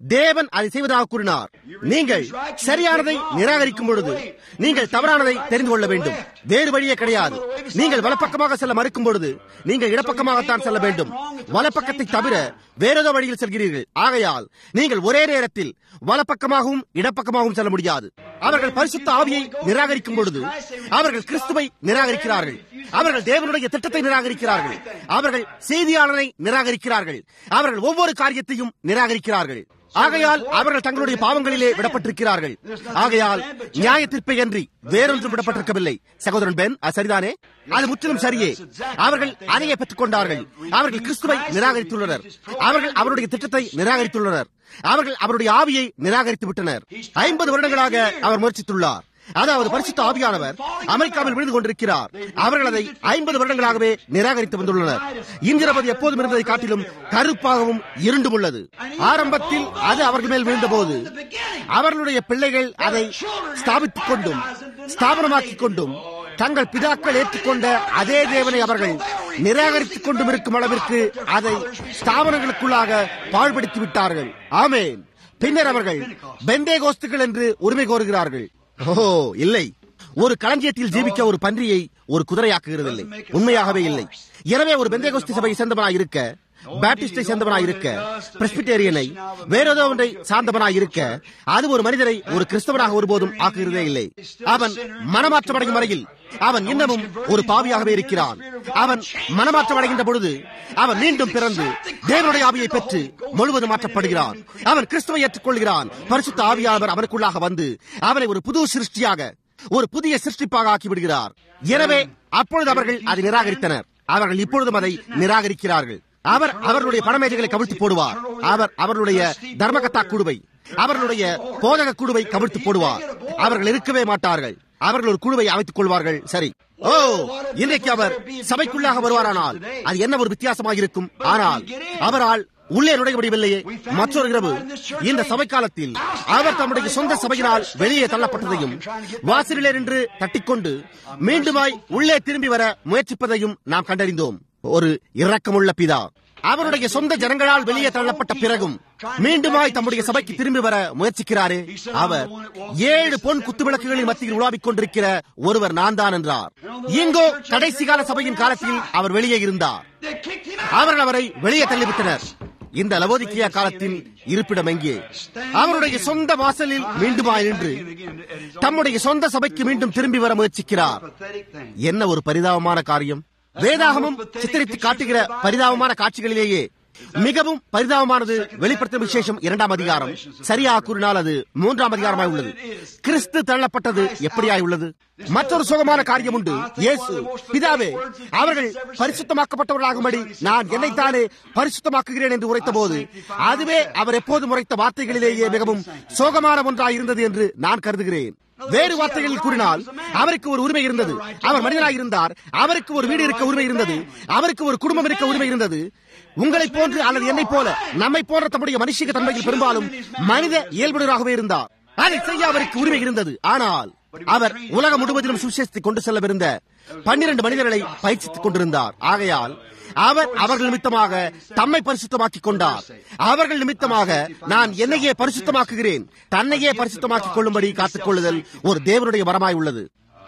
தேவன் அதை செய்வதாக கூறினார் நீங்கள் சரியானதை நிராகரிக்கும் பொழுது நீங்கள் தவறானதை தெரிந்து கொள்ள வேண்டும் வேறு வழியே கிடையாது நீங்கள் வலப்பக்கமாக செல்ல மறுக்கும் பொழுது நீங்கள் இடப்பக்கமாகத்தான் செல்ல வேண்டும் வலப்பக்கத்தை தவிர வேறேதோ வழியில் செல்கிறீர்கள் ஆகையால் நீங்கள் ஒரே நேரத்தில் வலப்பக்கமாகவும் இடப்பக்கமாகவும் செல்ல முடியாது அவர்கள் பரிசுத்த ஆவியை நிராகரிக்கும் பொழுது அவர்கள் கிறிஸ்துவை நிராகரிக்கிறார்கள் அவர்கள் தேவனுடைய திட்டத்தை நிராகரிக்கிறார்கள் அவர்கள் செய்தியாளரை நிராகரிக்கிறார்கள் அவர்கள் ஒவ்வொரு காரியத்தையும் நிராகரிக்கிறார்கள் ஆகையால் அவர்கள் தங்களுடைய பாவங்களிலே விடப்பட்டிருக்கிறார்கள் ஆகையால் நியாய தீர்ப்பை அன்றி வேறொன்றும் விடப்பட்டிருக்கவில்லை சகோதரன் பென் அது சரிதானே அது முற்றிலும் சரியே அவர்கள் அணையை பெற்றுக் கொண்டார்கள் அவர்கள் கிறிஸ்துவை நிராகரித்துள்ளனர் அவர்கள் அவருடைய திட்டத்தை நிராகரித்துள்ளனர் அவர்கள் அவருடைய ஆவியை நிராகரித்து விட்டனர் ஐம்பது வருடங்களாக அவர் முயற்சித்துள்ளார் அதாவது பரிசுத்த ஆவியானவர் அமெரிக்காவில் விழுந்து கொண்டிருக்கிறார் அவர்கள் அதை ஐம்பது வருடங்களாகவே நிராகரித்து வந்துள்ளனர் இன்றிரவது எப்போதும் இருந்ததை காட்டிலும் கருப்பாகவும் இருண்டும் உள்ளது ஆரம்பத்தில் அது அவர்கள் மேல் விழுந்தபோது அவர்களுடைய பிள்ளைகள் அதை ஸ்தாபித்துக் கொண்டும் ஸ்தாபனமாக்கிக் கொண்டும் தங்கள் பிதாக்கள் ஏற்றுக்கொண்ட அதே தேவனை அவர்கள் நிராகரித்துக் கொண்டும் இருக்கும் அளவிற்கு அதை ஸ்தாபனங்களுக்குள்ளாக பாழ்படுத்தி விட்டார்கள் ஆமேன் பின்னர் அவர்கள் பெந்தே கோஸ்துகள் என்று உரிமை கோருகிறார்கள் ஓ இல்லை ஒரு களஞ்சியத்தில் ஜீவிக்க ஒரு பன்றியை ஒரு குதிரையாக்குகிறதில்லை உண்மையாகவே இல்லை எனவே ஒரு பெந்தேகோஸ்தி சபையை சேர்ந்தவனாய் இருக்க பேப்டிஸ்டை சேர்ந்தவனாய் இருக்க பிரஸ்பிட்டேரியனை வேறேதோ ஒன்றை சார்ந்தவனாய் இருக்க அது ஒரு மனிதரை ஒரு கிறிஸ்தவனாக ஒருபோதும் ஆக்குகிறதே இல்லை அவன் மனமாற்றமடையும் வரையில் அவன் இன்னமும் ஒரு பாவியாகவே இருக்கிறான் அவன் மனமாற்றம் அடைகின்ற பொழுது அவன் மீண்டும் பிறந்து தேவனுடைய ஆவியை பெற்று முழுவதும் மாற்றப்படுகிறான் அவன் கிறிஸ்துவை ஏற்றுக்கொள்கிறான் பரிசுத்த ஆவியானவர் அவனுக்குள்ளாக வந்து அவனை ஒரு புது சிருஷ்டியாக ஒரு புதிய சிருஷ்டிப்பாக ஆக்கி விடுகிறார் எனவே அப்பொழுது அவர்கள் அதை நிராகரித்தனர் அவர்கள் இப்பொழுதும் அதை நிராகரிக்கிறார்கள் அவர் அவர்களுடைய பணமேஜைகளை கவிழ்த்து போடுவார் அவர் அவர்களுடைய தர்மகத்தா குழுவை அவர்களுடைய போதக குழுவை கவிழ்த்து போடுவார் அவர்கள் இருக்கவே மாட்டார்கள் அவர்கள் ஒரு குழுவை அமைத்துக் கொள்வார்கள் சரி ஓ இன்றைக்கு அவர் சபைக்குள்ளாக வருவாரானால் அது என்ன ஒரு வித்தியாசமாக இருக்கும் ஆனால் அவரால் உள்ளே நுழைய முடியவில்லையே மற்றொரு இரவு இந்த சபை காலத்தில் அவர் தம்முடைய சொந்த சபையினால் வெளியே தள்ளப்பட்டதையும் வாசலிலே நின்று தட்டிக்கொண்டு மீண்டுமாய் உள்ளே திரும்பி வர முயற்சிப்பதையும் நாம் கண்டறிந்தோம் ஒரு இரக்கமுள்ள பிதா அவருடைய சொந்த ஜனங்களால் வெளியே தள்ளப்பட்ட பிறகும் மீண்டுமாய் தம்முடைய சபைக்கு திரும்பி வர முயற்சிக்கிறாரே அவர் ஏழு பொன் குத்துவிளக்குகளின் மத்தியில் உலாவிக் கொண்டிருக்கிற ஒருவர் நான் தான் என்றார் இங்கோ கடைசி கால சபையின் காலத்தில் அவர் வெளியே இருந்தார் அவர்கள் அவரை வெளியே தள்ளிவிட்டனர் இந்த லவோதிக்கியா காலத்தின் இருப்பிடம் எங்கே அவருடைய சொந்த வாசலில் மீண்டுமாய் நின்று தம்முடைய சொந்த சபைக்கு மீண்டும் திரும்பி வர முயற்சிக்கிறார் என்ன ஒரு பரிதாபமான காரியம் வேதாகமும் சித்தரித்து காட்டுகிற பரிதாபமான காட்சிகளிலேயே மிகவும் பரிதாபமானது வெளிப்படுத்தும் விசேஷம் இரண்டாம் அதிகாரம் சரியாக கூறினால் அது மூன்றாம் அதிகாரமாய் உள்ளது கிறிஸ்து தள்ளப்பட்டது எப்படியாய் உள்ளது மற்றொரு சுகமான காரியம் உண்டு இயேசு பிதாவே அவர்கள் பரிசுத்தமாக்கப்பட்டவர்களாகும்படி நான் என்னைத்தானே பரிசுத்தமாக்குகிறேன் என்று உரைத்த போது அதுவே அவர் எப்போதும் உரைத்த வார்த்தைகளிலேயே மிகவும் சோகமான ஒன்றாய் இருந்தது என்று நான் கருதுகிறேன் வேறு வார்த்தைகளில் கூறினால் அவருக்கு ஒரு உரிமை இருந்தது அவர் மனிதனாக இருந்தார் அவருக்கு ஒரு வீடு இருக்க உரிமை இருந்தது அவருக்கு ஒரு குடும்பம் இருக்க உரிமை இருந்தது உங்களை போன்று அல்லது என்னை போல நம்மை போன்ற தம்முடைய மனுஷிக தன்மையில் பெரும்பாலும் மனித இயல்புடராகவே இருந்தார் அதை செய்ய அவருக்கு உரிமை இருந்தது ஆனால் அவர் உலகம் முழுவதிலும் சுவிசேஷத்தை கொண்டு செல்லவிருந்த பன்னிரண்டு மனிதர்களை பயிற்சித்துக் கொண்டிருந்தார் ஆகையால் அவர் அவர்கள் நிமித்தமாக தம்மை பரிசுத்தமாக்கிக் கொண்டார் அவர்கள் நிமித்தமாக நான் என்னையே பரிசுத்தமாக்குகிறேன் தன்னையே பரிசுத்தமாக்கிக் கொள்ளும்படி காத்துக் கொள்ளுதல் ஒரு தேவனுடைய வரமாய் உள்ளது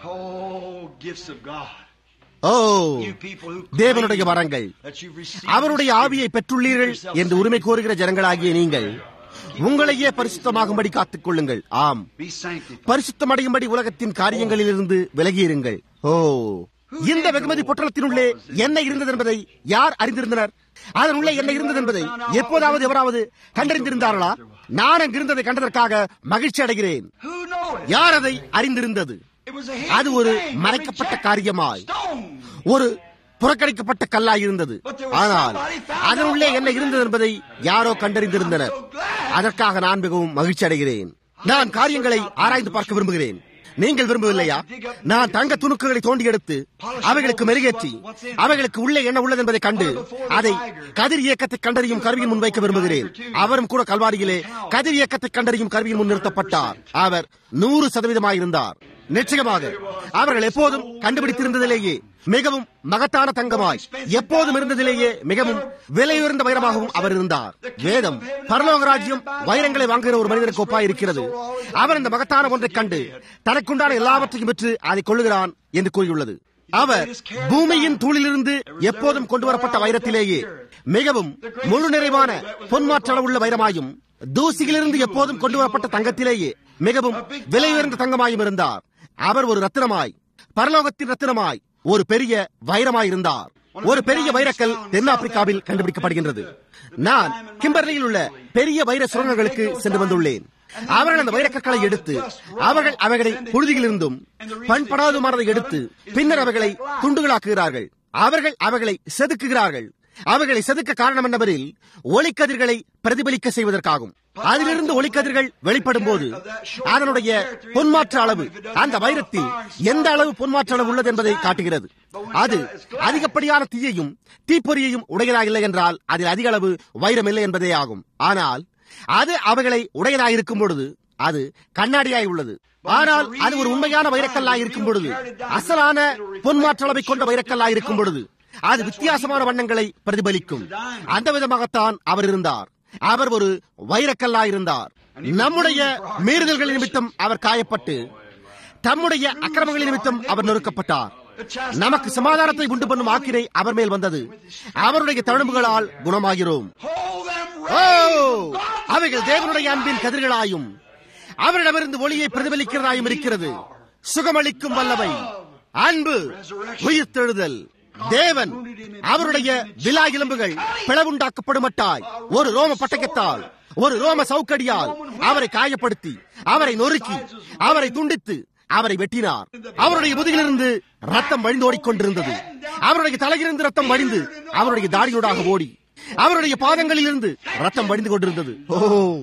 ஓ தேவனுடைய வரங்கள் அவருடைய ஆவியை பெற்றுள்ளீர்கள் என்று உரிமை கோருகிற ஜனங்களாகிய நீங்கள் உங்களையே பரிசுத்தமாகும்படி காத்துக் கொள்ளுங்கள் ஆம் பரிசுத்தமடையும்படி உலகத்தின் காரியங்களிலிருந்து விலகியிருங்கள் ஓ இந்த வெகுமதி பொட்டலத்தினுள்ளே என்ன இருந்தது என்பதை யார் அறிந்திருந்தனர் அதன் உள்ளே என்ன இருந்தது என்பதை எப்போதாவது எவராவது கண்டறிந்திருந்தார்களா நான் அங்கிருந்ததை கண்டதற்காக மகிழ்ச்சி அடைகிறேன் யார் அதை அறிந்திருந்தது அது ஒரு மறைக்கப்பட்ட காரியமாய் ஒரு புறக்கணிக்கப்பட்ட கல்லாய் இருந்தது ஆனால் அதனுள்ளே என்ன இருந்தது என்பதை யாரோ கண்டறிந்திருந்தனர் அதற்காக நான் மிகவும் மகிழ்ச்சி அடைகிறேன் நான் காரியங்களை ஆராய்ந்து பார்க்க விரும்புகிறேன் நீங்கள் விரும்பவில்லையா நான் தங்க துணுக்குகளை தோண்டி எடுத்து அவைகளுக்கு மெருகேற்றி அவைகளுக்கு உள்ளே என்ன உள்ளது என்பதை கண்டு அதை கதிர் இயக்கத்தை கண்டறியும் கருவியின் முன் வைக்க விரும்புகிறேன் அவரும் கூட கல்வாரியிலே கதிர் இயக்கத்தை கண்டறியும் கருவியின் முன் நிறுத்தப்பட்டார் அவர் நூறு சதவீதமாயிருந்தார் நிச்சயமாக அவர்கள் எப்போதும் கண்டுபிடித்திருந்ததிலேயே மிகவும் மகத்தான தங்கமாய் எப்போதும் இருந்ததிலேயே மிகவும் விலையுயர்ந்த வைரமாகவும் அவர் இருந்தார் வேதம் பரலோக ராஜ்யம் வைரங்களை வாங்குகிற ஒரு மனிதனுக்கு ஒப்பாய் இருக்கிறது அவர் இந்த மகத்தான ஒன்றைக் கண்டு தனக்குண்டான எல்லாவற்றையும் பெற்று அதை கொள்ளுகிறான் என்று கூறியுள்ளது அவர் பூமியின் தூளிலிருந்து எப்போதும் கொண்டு வரப்பட்ட வைரத்திலேயே மிகவும் முழு நிறைவான பொன்மாற்ற உள்ள வைரமாயும் தூசியிலிருந்து எப்போதும் கொண்டு வரப்பட்ட தங்கத்திலேயே மிகவும் விலை உயர்ந்த தங்கமாயும் இருந்தார் அவர் ஒரு ரத்தினமாய் பரலோகத்தின் ரத்தினமாய் ஒரு பெரிய வைரமாய் இருந்தார் ஒரு பெரிய வைரக்கல் தென்னாப்பிரிக்காவில் கண்டுபிடிக்கப்படுகின்றது நான் கிம்பர்லியில் உள்ள பெரிய வைர சுரங்கங்களுக்கு சென்று வந்துள்ளேன் அவர்கள் அந்த வைரக்கற்களை எடுத்து அவர்கள் அவைகளை புழுதியிலிருந்தும் பண்படாதுமானதை எடுத்து பின்னர் அவைகளை துண்டுகளாக்குகிறார்கள் அவர்கள் அவைகளை செதுக்குகிறார்கள் அவைகளை செதுக்க காரணம் என்னவரில் ஒளிக்கதிர்களை பிரதிபலிக்க செய்வதற்காகும் அதிலிருந்து ஒளிக்கதிர்கள் வெளிப்படும் போது அதனுடைய பொன்மாற்ற அளவு அந்த வைரத்தில் எந்த அளவு பொன்மாற்ற அளவு உள்ளது என்பதை காட்டுகிறது அது அதிகப்படியான தீயையும் தீப்பொறியையும் உடையதாக இல்லை என்றால் அதில் அதிக அளவு வைரம் இல்லை என்பதே ஆகும் ஆனால் அது அவைகளை உடையதாக இருக்கும் பொழுது அது கண்ணாடியாய் உள்ளது ஆனால் அது ஒரு உண்மையான வைரக்கல்லாய் இருக்கும் பொழுது அசலான பொன்மாற்ற அளவை கொண்ட வைரக்கல்லாய் இருக்கும் பொழுது அது வித்தியாசமான வண்ணங்களை பிரதிபலிக்கும் அந்த விதமாகத்தான் அவர் இருந்தார் அவர் ஒரு வைரக்கல்லாய் இருந்தார் நம்முடைய மீறுதல்கள் நிமித்தம் அவர் காயப்பட்டு தம்முடைய அக்கிரமங்களின் நிமித்தம் அவர் நொறுக்கப்பட்டார் நமக்கு சமாதானத்தை உண்டு பண்ணும் ஆக்கினை அவர் மேல் வந்தது அவருடைய தழும்புகளால் குணமாகிறோம் ஓ அவைகள் தேவனுடைய அன்பின் கதிர்களாயும் அவரிடமிருந்து ஒளியை பிரதிபலிக்கிறதாயும் இருக்கிறது சுகமளிக்கும் வல்லவை அன்பு உயிர்த்தெழுதல் தேவன் அவருடைய விழா எலும்புகள் பிளவுண்டாக்கப்படுமட்டாய் ஒரு ரோம பட்டயத்தால் ஒரு ரோம சவுக்கடியால் அவரை காயப்படுத்தி அவரை நொறுக்கி அவரை துண்டித்து அவரை வெட்டினார் அவருடைய முதுகிலிருந்து ரத்தம் வழிந்தோடிக் கொண்டிருந்தது அவருடைய தலையிலிருந்து ரத்தம் வழிந்து அவருடைய தாடியோடாக ஓடி அவருடைய பாதங்களில் இருந்து ரத்தம் வடிந்து கொண்டிருந்தது ஓ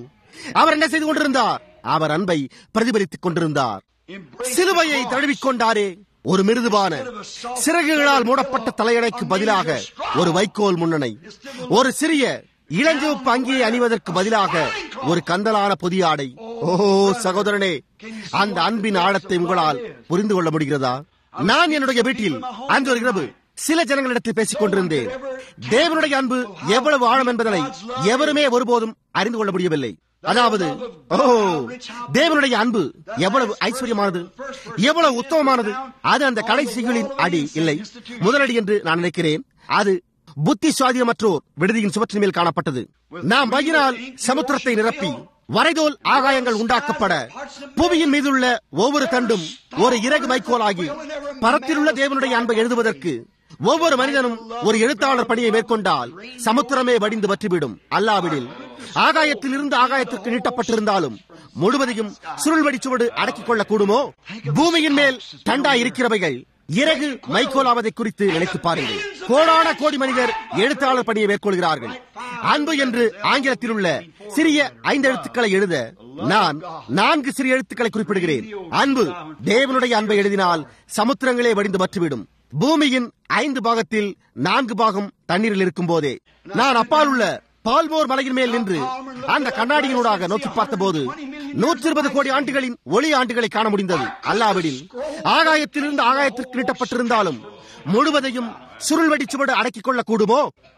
அவர் என்ன செய்து கொண்டிருந்தார் அவர் அன்பை பிரதிபலித்துக் கொண்டிருந்தார் சிலுவையை தழுவிக்கொண்டாரே ஒரு மிருதுவான சிறகுகளால் மூடப்பட்ட தலையணைக்கு பதிலாக ஒரு வைக்கோல் முன்னணை ஒரு சிறிய இளஞ்சிவப்பு அங்கியை அணிவதற்கு பதிலாக ஒரு கந்தலான பொதியாடை ஓஹோ சகோதரனே அந்த அன்பின் ஆழத்தை உங்களால் புரிந்து கொள்ள முடிகிறதா நான் என்னுடைய வீட்டில் அன்று ஒரு இரவு சில ஜனங்களிடத்தில் பேசிக் கொண்டிருந்தேன் தேவனுடைய அன்பு எவ்வளவு ஆழம் என்பதனை எவருமே ஒருபோதும் அறிந்து கொள்ள முடியவில்லை அதாவது ஓ தேவனுடைய அன்பு எவ்வளவு ஐஸ்வர்யமானது எவ்வளவு உத்தமமானது அது அந்த கடைசிகளின் அடி இல்லை முதலடி என்று நான் நினைக்கிறேன் அது புத்தி சுவாதீனமற்றோர் விடுதியின் சுவற்றின் மேல் காணப்பட்டது நாம் வயிறால் சமுத்திரத்தை நிரப்பி வரைதோல் ஆகாயங்கள் உண்டாக்கப்பட புவியின் மீதுள்ள ஒவ்வொரு தண்டும் ஒரு இறகு வைக்கோலாகி பரத்திலுள்ள தேவனுடைய அன்பை எழுதுவதற்கு ஒவ்வொரு மனிதனும் ஒரு எழுத்தாளர் பணியை மேற்கொண்டால் சமுத்திரமே வடிந்து வற்றிவிடும் அல்லாவிடில் ஆகாயத்தில் இருந்து ஆகாயத்திற்கு நீட்டப்பட்டிருந்தாலும் முழுவதையும் சுருள் வடிச்சுவடு அடக்கிக் கொள்ள கூடுமோ பூமியின் மேல் தண்டா இருக்கிறவைகள் இறகு மைக்கோலாவதை குறித்து நினைத்து பாருங்கள் கோடான கோடி மனிதர் எழுத்தாளர் பணியை மேற்கொள்கிறார்கள் அன்பு என்று ஆங்கிலத்தில் உள்ள சிறிய ஐந்து எழுத்துக்களை எழுத நான் நான்கு சிறிய எழுத்துக்களை குறிப்பிடுகிறேன் அன்பு தேவனுடைய அன்பை எழுதினால் சமுத்திரங்களே வடிந்து வற்றுவிடும் பூமியின் ஐந்து பாகத்தில் நான்கு பாகம் தண்ணீரில் இருக்கும் போதே நான் அப்பால் உள்ள பால்மோர் மலையின் மேல் நின்று அந்த கண்ணாடியினூடாக நோக்கி பார்த்தபோது நூற்றி இருபது கோடி ஆண்டுகளின் ஒளி ஆண்டுகளை காண முடிந்தது அல்லாவிடில் ஆகாயத்திலிருந்து ஆகாயத்திற்கு நீட்டப்பட்டிருந்தாலும் முழுவதையும் சுருள் வெடிச்சுவடு அடக்கிக் கொள்ள கூடுமோ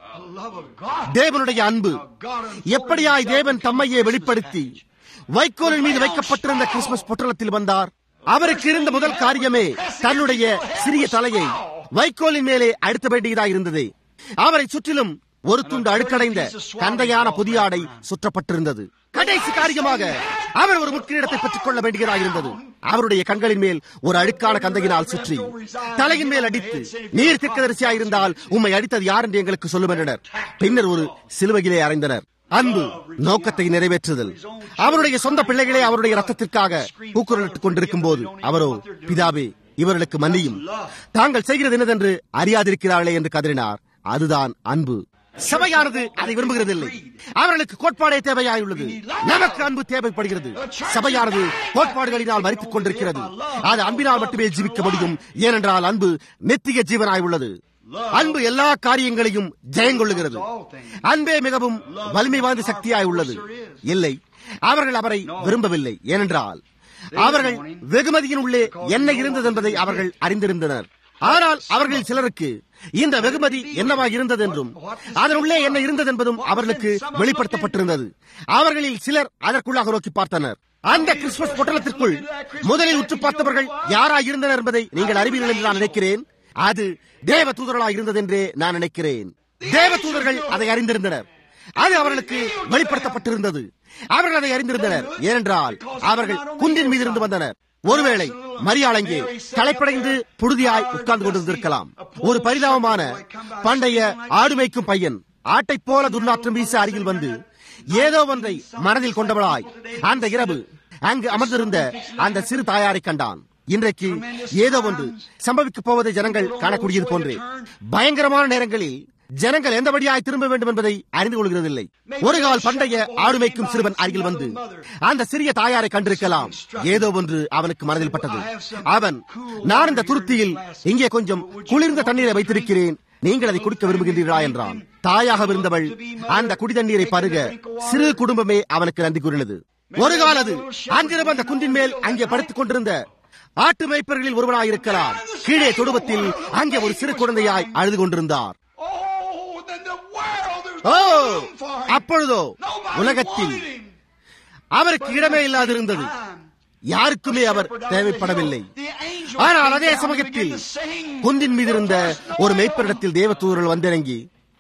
தேவனுடைய அன்பு எப்படியாய் தேவன் தம்மையே வெளிப்படுத்தி வைக்கோலின் மீது வைக்கப்பட்டிருந்த கிறிஸ்துமஸ் பொட்டலத்தில் வந்தார் அவருக்கு இருந்த முதல் காரியமே தன்னுடைய சிறிய தலையை வைக்கோலின் மேலே அழுத்த வேண்டியதாக இருந்தது அவரை சுற்றிலும் ஒரு துண்டு அழுக்கடைந்த கந்தையான புதியாடை சுற்றப்பட்டிருந்தது கடைசி காரியமாக அவர் ஒரு முக்கிய பெற்றுக் கொள்ள வேண்டியதாக இருந்தது அவருடைய கண்களின் மேல் ஒரு அழுக்கான கந்தையினால் சுற்றி தலையின் மேல் அடித்து நீர் திக்கதரிசியாயிருந்தால் உம்மை அடித்தது யார் என்று எங்களுக்கு சொல்லும் என்றனர் பின்னர் ஒரு சிலுவையிலே அறைந்தனர் அன்பு நோக்கத்தை நிறைவேற்றுதல் அவருடைய சொந்த பிள்ளைகளே அவருடைய ரத்தத்திற்காக கூக்குரலிட்டுக் கொண்டிருக்கும் போது அவரோ பிதாவே இவர்களுக்கு மன்னியும் தாங்கள் செய்கிறது என்னதென்று அறியாதிருக்கிறார்களே என்று கதறினார் அதுதான் அன்பு சபையானது அதை விரும்புகிறதில்லை அவர்களுக்கு கோட்பாடே தேவையாயுள்ளது நமக்கு அன்பு தேவைப்படுகிறது சபையானது கோட்பாடுகளினால் மறித்துக் கொண்டிருக்கிறது அது அன்பினால் மட்டுமே ஜீவிக்க முடியும் ஏனென்றால் அன்பு நெத்திய ஜீவனாய் உள்ளது அன்பு எல்லா காரியங்களையும் ஜெயங்கொள்ளுகிறது அன்பே மிகவும் வலிமை வாய்ந்த சக்தியாய் உள்ளது இல்லை அவர்கள் அவரை விரும்பவில்லை ஏனென்றால் அவர்கள் வெகுமதியின் உள்ளே என்ன இருந்தது என்பதை அவர்கள் அறிந்திருந்தனர் ஆனால் அவர்களில் சிலருக்கு இந்த வெகுமதி என்னவா இருந்தது என்றும் அதனுள்ளே என்ன இருந்தது என்பதும் அவர்களுக்கு வெளிப்படுத்தப்பட்டிருந்தது அவர்களில் சிலர் அதற்குள்ளாக நோக்கி பார்த்தனர் அந்த கிறிஸ்துமஸ் பொட்டலத்திற்குள் முதலில் உற்று பார்த்தவர்கள் யாராய் இருந்தனர் என்பதை நீங்கள் அறிவீர்கள் என்று நான் நினைக்கிறேன் அது தேவ தூதர்களாக இருந்தது என்றே நான் நினைக்கிறேன் தேவ தூதர்கள் அதை அறிந்திருந்தனர் அது அவர்களுக்கு வெளிப்படுத்தப்பட்டிருந்தது அவர்கள் அதை அறிந்திருந்தனர் ஏனென்றால் அவர்கள் குன்றின் மீது இருந்து வந்தனர் ஒருவேளை மரியாள் அங்கே தலைப்படைந்து புழுதியாய் உட்கார்ந்து கொண்டிருந்திருக்கலாம் ஒரு பரிதாபமான பண்டைய ஆடுமைக்கும் பையன் ஆட்டைப் போல துர்நாற்றம் வீச அருகில் வந்து ஏதோ ஒன்றை மனதில் கொண்டவளாய் அந்த இரவு அங்கு அமர்ந்திருந்த அந்த சிறு தாயாரை கண்டான் இன்றைக்கு ஏதோ ஒன்று சம்பவிக்கப் போவதை ஜனங்கள் காணக்கூடியது போன்றே பயங்கரமான நேரங்களில் ஜனங்கள் எந்தபடியாய் திரும்ப வேண்டும் என்பதை அறிந்து கொள்கிறதில்லை ஒரு கால் பண்டைய ஆடுமைக்கும் சிறுவன் அருகில் வந்து அந்த சிறிய தாயாரை கண்டிருக்கலாம் ஏதோ ஒன்று அவனுக்கு மனதில் பட்டது அவன் நான் இந்த துருத்தியில் இங்கே கொஞ்சம் குளிர்ந்த தண்ணீரை வைத்திருக்கிறேன் நீங்கள் அதை குடிக்க விரும்புகின்றீர்களா என்றான் தாயாக இருந்தவள் அந்த குடி தண்ணீரை பருக சிறு குடும்பமே அவனுக்கு நன்றி கூறினது ஒரு கால் அது அன்றிரவு அந்த குன்றின் மேல் அங்கே படுத்துக் கொண்டிருந்த ஆட்டு மேய்ப்பர்களில் ஒருவனாய் இருக்கலாம் கீழே தொடுவத்தில் அங்கே ஒரு சிறு குழந்தையாய் அழுது கொண்டிருந்தார் ஓ அப்பொழுதோ உலகத்தில் அவருக்கு இடமே இல்லாதிருந்தது யாருக்குமே அவர் தேவைப்படவில்லை ஆனால் அதே சமயத்தில் குந்தின் மீது இருந்த ஒரு மெய்ப்பரிடத்தில் தேவதூதர்கள் வந்திறங்கி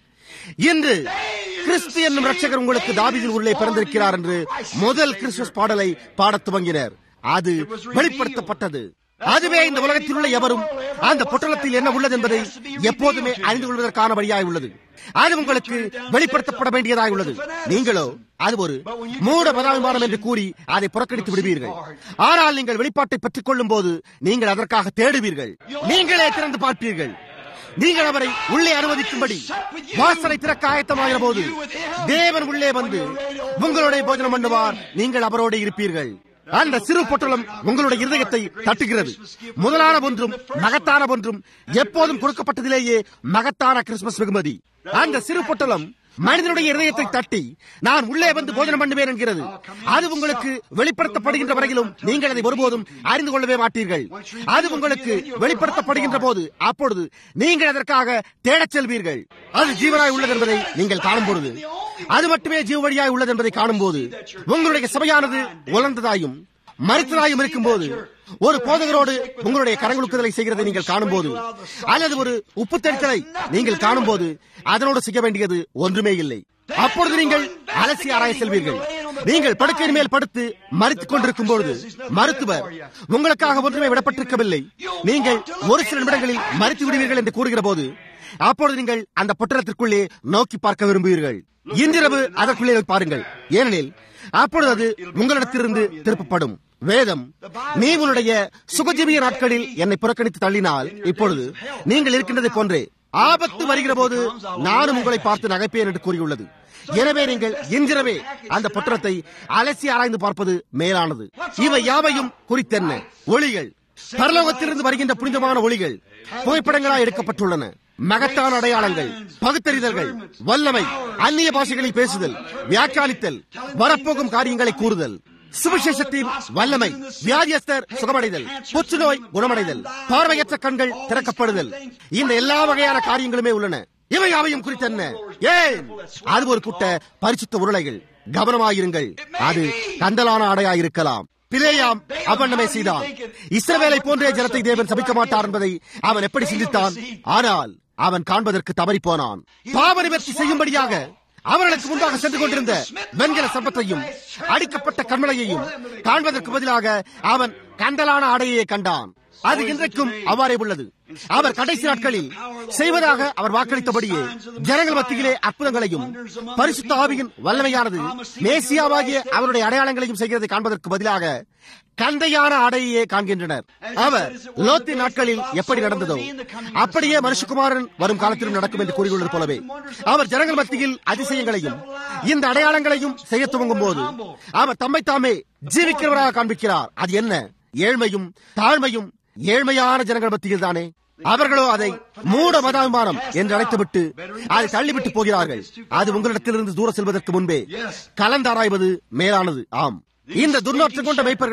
இன்று கிறிஸ்து என்னும் ரட்சகர் உங்களுக்கு தாபிதின் உள்ளே பிறந்திருக்கிறார் என்று முதல் கிறிஸ்துமஸ் பாடலை பாடத் துவங்கினர் அது வெளிப்படுத்தப்பட்டது அதுவே இந்த உலகத்தில் உள்ள எவரும் அந்த பொட்டலத்தில் என்ன உள்ளது என்பதை எப்போதுமே அறிந்து கொள்வதற்கான வழியாய் உள்ளது அது உங்களுக்கு வெளிப்படுத்தப்பட வேண்டியதாய் உள்ளது நீங்களோ அது ஒரு மூட மதாபிமானம் என்று கூறி அதை புறக்கணித்து விடுவீர்கள் ஆனால் நீங்கள் வெளிப்பாட்டை பெற்றுக் கொள்ளும் போது நீங்கள் அதற்காக தேடுவீர்கள் நீங்களே திறந்து பார்ப்பீர்கள் நீங்கள் அவரை உள்ளே அனுமதிக்கும்படி வாசலை திறக்க ஆயத்தமாகிற போது தேவன் உள்ளே வந்து உங்களுடைய போஜனம் பண்ணுவார் நீங்கள் அவரோடு இருப்பீர்கள் அந்த சிறு பொட்டலம் உங்களுடைய இருதயத்தை தட்டுகிறது முதலான ஒன்றும் மகத்தான ஒன்றும் எப்போதும் கொடுக்கப்பட்டதிலேயே மகத்தான கிறிஸ்துமஸ் வெகுமதி அந்த சிறு பொட்டலம் மனிதனுடைய இதயத்தை தட்டி நான் உள்ளே வந்து போஜனம் பண்ணுவேன் என்கிறது அது உங்களுக்கு வெளிப்படுத்தப்படுகின்ற வரையிலும் நீங்கள் அதை ஒருபோதும் அறிந்து கொள்ளவே மாட்டீர்கள் அது உங்களுக்கு வெளிப்படுத்தப்படுகின்ற போது அப்பொழுது நீங்கள் அதற்காக தேடச் செல்வீர்கள் அது ஜீவனாய் உள்ளது என்பதை நீங்கள் காணும் பொழுது அது மட்டுமே ஜீவ வழியாய் உள்ளது என்பதை காணும் போது உங்களுடைய சபையானது உலர்ந்ததாயும் மருத்துவராயும் இருக்கும் போது ஒரு போதகரோடு உங்களுடைய கரங்களுக்குதலை செய்கிறதை நீங்கள் காணும்போது அல்லது ஒரு உப்பு தெளித்தலை நீங்கள் காணும்போது அதனோடு செய்ய வேண்டியது ஒன்றுமே இல்லை அப்பொழுது நீங்கள் அலசி ஆராய செல்வீர்கள் நீங்கள் படுக்கையின் மேல் படுத்து மறித்துக் கொண்டிருக்கும் பொழுது மருத்துவர் உங்களுக்காக ஒன்றுமே விடப்பட்டிருக்கவில்லை நீங்கள் ஒரு சில நிமிடங்களில் மறித்து விடுவீர்கள் என்று கூறுகிற போது அப்பொழுது நீங்கள் அந்த பொட்டலத்திற்குள்ளே நோக்கி பார்க்க விரும்புவீர்கள் இன்றிரவு அதற்குள்ளே பாருங்கள் ஏனெனில் அப்பொழுது அது உங்களிடத்திலிருந்து திருப்பப்படும் வேதம் நீ உன்னுடைய சுகஜீவிய நாட்களில் என்னை புறக்கணித்து தள்ளினால் இப்பொழுது நீங்கள் இருக்கின்றதை போன்றே ஆபத்து வருகிற போது நானும் உங்களை பார்த்து நகைப்பேன் என்று கூறியுள்ளது எனவே நீங்கள் இன்றிரவே அந்த பத்திரத்தை அலசி ஆராய்ந்து பார்ப்பது மேலானது இவை யாவையும் குறித்தென்ன ஒளிகள் பரலோகத்திலிருந்து வருகின்ற புனிதமான ஒளிகள் புகைப்படங்களாய் எடுக்கப்பட்டுள்ளன மகத்தான அடையாளங்கள் பகுத்தறிதல்கள் வல்லமை அந்நிய பாஷைகளில் பேசுதல் வியாக்கியானித்தல் வரப்போகும் காரியங்களை கூறுதல் சுவிசேஷத்தின் வல்லமை வியாதியஸ்தர் சுகமடைதல் புற்றுநோய் குணமடைதல் பார்வையற்ற கண்கள் திறக்கப்படுதல் இந்த எல்லா வகையான காரியங்களுமே உள்ளன இவை அவையும் குறித்து என்ன ஏன் அது ஒரு குட்ட பரிசுத்த உருளைகள் கவனமாயிருங்கள் அது கந்தலான ஆடையாயிருக்கலாம் பிலேயாம் அவண்ணமே செய்தான் இஸ்ரவேலை போன்றே ஜனத்தை தேவன் சபிக்க மாட்டார் என்பதை அவன் எப்படி சிந்தித்தான் ஆனால் அவன் காண்பதற்கு தவறி போனான் பாவ நிவர்த்தி செய்யும்படியாக அவர்களுக்கு முன்பாக சென்று கொண்டிருந்த வெண்கல சர்ப்பத்தையும் அடிக்கப்பட்ட கண்மலையையும் காண்பதற்கு பதிலாக அவன் கண்டலான ஆடையை கண்டான் அது இன்றைக்கும் அவ்வாறே உள்ளது அவர் கடைசி நாட்களில் செய்வதாக அவர் வாக்களித்தபடியே ஜனங்கள் மத்தியிலே அற்புதங்களையும் பரிசுத்த ஆவியின் வல்லமையானது மேசியாவாகிய அவருடைய அடையாளங்களையும் செய்கிறதை காண்பதற்கு பதிலாக கந்தையான ஆடையே காண்கின்றனர் அவர் லோத்தின் நாட்களில் எப்படி நடந்ததோ அப்படியே மனுஷகுமாரன் வரும் காலத்திலும் நடக்கும் என்று கூறியுள்ளது போலவே அவர் ஜனங்கள் மத்தியில் அதிசயங்களையும் இந்த அடையாளங்களையும் செய்ய துவங்கும் போது அவர் தம்மை தாமே ஜீவிக்கிறவராக காண்பிக்கிறார் அது என்ன ஏழ்மையும் தாழ்மையும் ஏழ்மையான ஜனங்கள் மத்தியில் தானே அவர்களோ அதை மூட மதாபிமானம் என்று அழைத்துவிட்டு அதை தள்ளிவிட்டு போகிறார்கள் அது உங்களிடத்திலிருந்து தூர செல்வதற்கு முன்பே கலந்தாராய்வது மேலானது ஆம் இந்த துர்நாற்றம் கொண்ட மெய்ப்பர்களை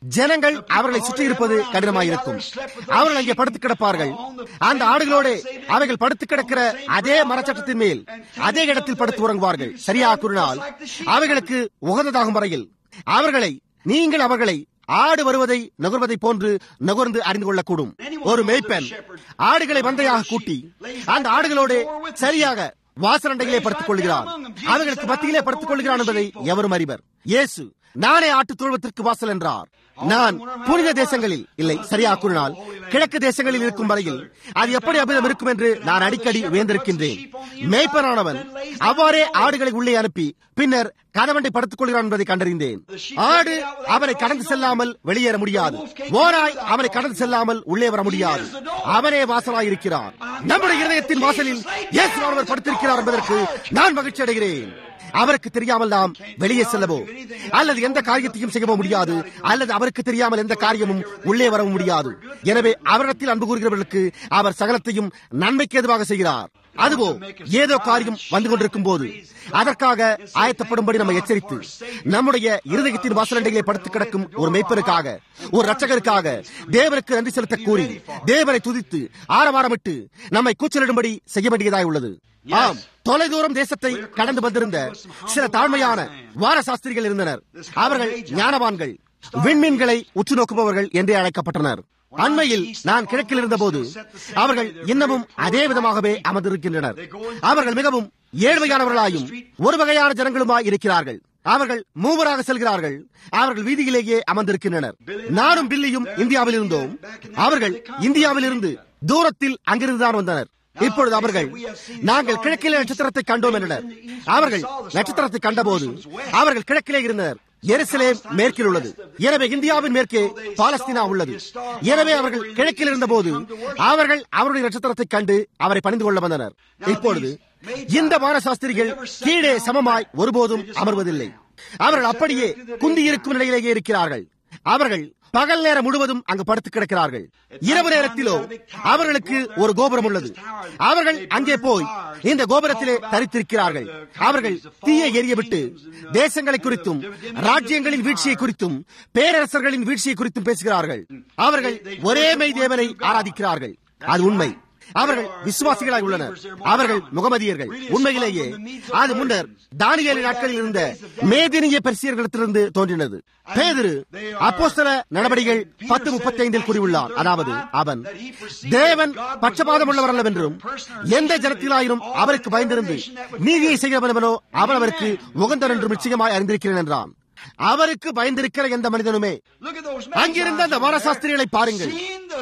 ஜனங்கள் அவர்களை சுற்றி இருப்பது கடினமாயிருக்கும் அவர்கள் அங்கே படுத்து கிடப்பார்கள் அந்த ஆடுகளோடு அவைகள் படுத்து கிடக்கிற அதே மரச்சட்டத்தின் மேல் அதே இடத்தில் படுத்து உறங்குவார்கள் சரியாக கூறினால் அவைகளுக்கு உகந்ததாகும் வரையில் அவர்களை நீங்கள் அவர்களை ஆடு வருவதை நுகர்வதை போன்று நுகர்ந்து அறிந்து கொள்ளக்கூடும் ஒரு மேய்ப்பன் ஆடுகளை மந்தையாக கூட்டி அந்த ஆடுகளோடு சரியாக வாசலண்டையிலே படுத்துக் கொள்கிறான் அவர்களுக்கு மத்தியிலே படுத்துக் கொள்கிறான் என்பதை எவரும் அறிவர் இயேசு நானே ஆட்டு தொழுவத்திற்கு வாசல் என்றார் நான் புனித தேசங்களில் இல்லை சரியா கூறினால் கிழக்கு தேசங்களில் இருக்கும் வரையில் அது எப்படி அபிதம் இருக்கும் என்று நான் அடிக்கடி உயர்ந்திருக்கின்றேன் மேய்ப்பனானவன் அவ்வாறே ஆடுகளை உள்ளே அனுப்பி பின்னர் கதவண்டை படுத்துக் கொள்கிறான் என்பதை கண்டறிந்தேன் ஆடு அவனை கடந்து செல்லாமல் வெளியேற முடியாது ஓராய் அவனை கடந்து செல்லாமல் உள்ளே வர முடியாது அவனே வாசலாயிருக்கிறான் நம்முடைய இருதயத்தின் வாசலில் இயேசுவானவர் படுத்திருக்கிறார் என்பதற்கு நான் மகிழ்ச்சி அடைகிறேன் அவருக்கு தெரியாமல் நாம் வெளியே செல்லவோ அல்லது எந்த காரியத்தையும் செய்யவோ முடியாது அல்லது அவருக்கு தெரியாமல் எந்த காரியமும் உள்ளே வரவும் முடியாது எனவே அவரிடத்தில் அன்பு கூறுகிறவர்களுக்கு அவர் சகலத்தையும் நன்மைக்கு எதுவாக செய்கிறார் அதுவோ ஏதோ காரியம் வந்து கொண்டிருக்கும் போது அதற்காக ஆயத்தப்படும்படி நம்ம எச்சரித்து நம்முடைய இருதயத்தின் வாசலண்டையிலே படுத்து கிடக்கும் ஒரு மெய்ப்பருக்காக ஒரு ரட்சகருக்காக தேவனுக்கு நன்றி செலுத்த கூறி தேவனை துதித்து ஆரவாரமிட்டு நம்மை கூச்சலிடும்படி செய்ய வேண்டியதாய் உள்ளது ஆம் தொலைதூரம் தேசத்தை கடந்து வந்திருந்த சில தாழ்மையான வார சாஸ்திரிகள் இருந்தனர் அவர்கள் ஞானவான்கள் விண்மீன்களை உற்று நோக்குபவர்கள் என்றே அழைக்கப்பட்டனர் அண்மையில் நான் கிழக்கில் இருந்தபோது அவர்கள் இன்னமும் அதே விதமாகவே அமர்ந்திருக்கின்றனர் அவர்கள் மிகவும் ஏழ்மையானவர்களாயும் ஒரு வகையான ஜனங்களுமாய் இருக்கிறார்கள் அவர்கள் மூவராக செல்கிறார்கள் அவர்கள் வீதியிலேயே அமர்ந்திருக்கின்றனர் நானும் பில்லியும் இந்தியாவில் இருந்தோம் அவர்கள் இந்தியாவில் இருந்து தூரத்தில் அங்கிருந்துதான் வந்தனர் இப்பொழுது அவர்கள் நாங்கள் கிழக்கிலே நட்சத்திரத்தை கண்டோம் என்றனர் அவர்கள் நட்சத்திரத்தை கண்டபோது அவர்கள் கிழக்கிலே இருந்தனர் எருசலேம் மேற்கில் உள்ளது எனவே இந்தியாவின் மேற்கே பாலஸ்தீனா உள்ளது எனவே அவர்கள் கிழக்கில் இருந்தபோது அவர்கள் அவருடைய நட்சத்திரத்தை கண்டு அவரை பணிந்து கொள்ள வந்தனர் இப்பொழுது இந்த வானசாஸ்திரிகள் கீழே சமமாய் ஒருபோதும் அமர்வதில்லை அவர்கள் அப்படியே குந்தியிருக்கும் நிலையிலேயே இருக்கிறார்கள் அவர்கள் பகல் நேரம் முழுவதும் அங்கு படுத்து கிடக்கிறார்கள் இரவு நேரத்திலோ அவர்களுக்கு ஒரு கோபுரம் உள்ளது அவர்கள் அங்கே போய் இந்த கோபுரத்திலே தரித்திருக்கிறார்கள் அவர்கள் தீயை எரியவிட்டு தேசங்களை குறித்தும் ராஜ்யங்களின் வீழ்ச்சியை குறித்தும் பேரரசர்களின் வீழ்ச்சியை குறித்தும் பேசுகிறார்கள் அவர்கள் ஒரே மெய் தேவனை ஆராதிக்கிறார்கள் அது உண்மை அவர்கள் விசுவாசிகளாய் உள்ளனர் அவர்கள் முகமதியர்கள் உண்மையிலேயே அது முன்னர் தானியல் நாட்களில் இருந்த மேதினிய பெர்சியர்களிடத்திலிருந்து தோன்றினது பேதிரு அப்போஸ்தல நடவடிக்கைகள் பத்து முப்பத்தி ஐந்தில் கூறியுள்ளார் அதாவது அவன் தேவன் பட்சபாதம் உள்ளவர் அல்லவென்றும் எந்த ஜனத்திலாயினும் அவருக்கு பயந்திருந்து நீதியை செய்கிறவனவனோ அவன் அவருக்கு உகந்தர் என்றும் நிச்சயமாய் அறிந்திருக்கிறேன் என்றான் அவருக்கு பயந்திருக்கிற எந்த மனிதனுமே அங்கிருந்த அந்த வாரசாஸ்திரிகளை பாருங்கள்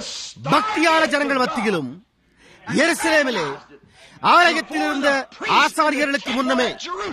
பக்தியான ஜனங்கள் மத்தியிலும் எருசலேமிலே ஆலயத்தில் இருந்த ஆசாரியர்களுக்கு முன்னமே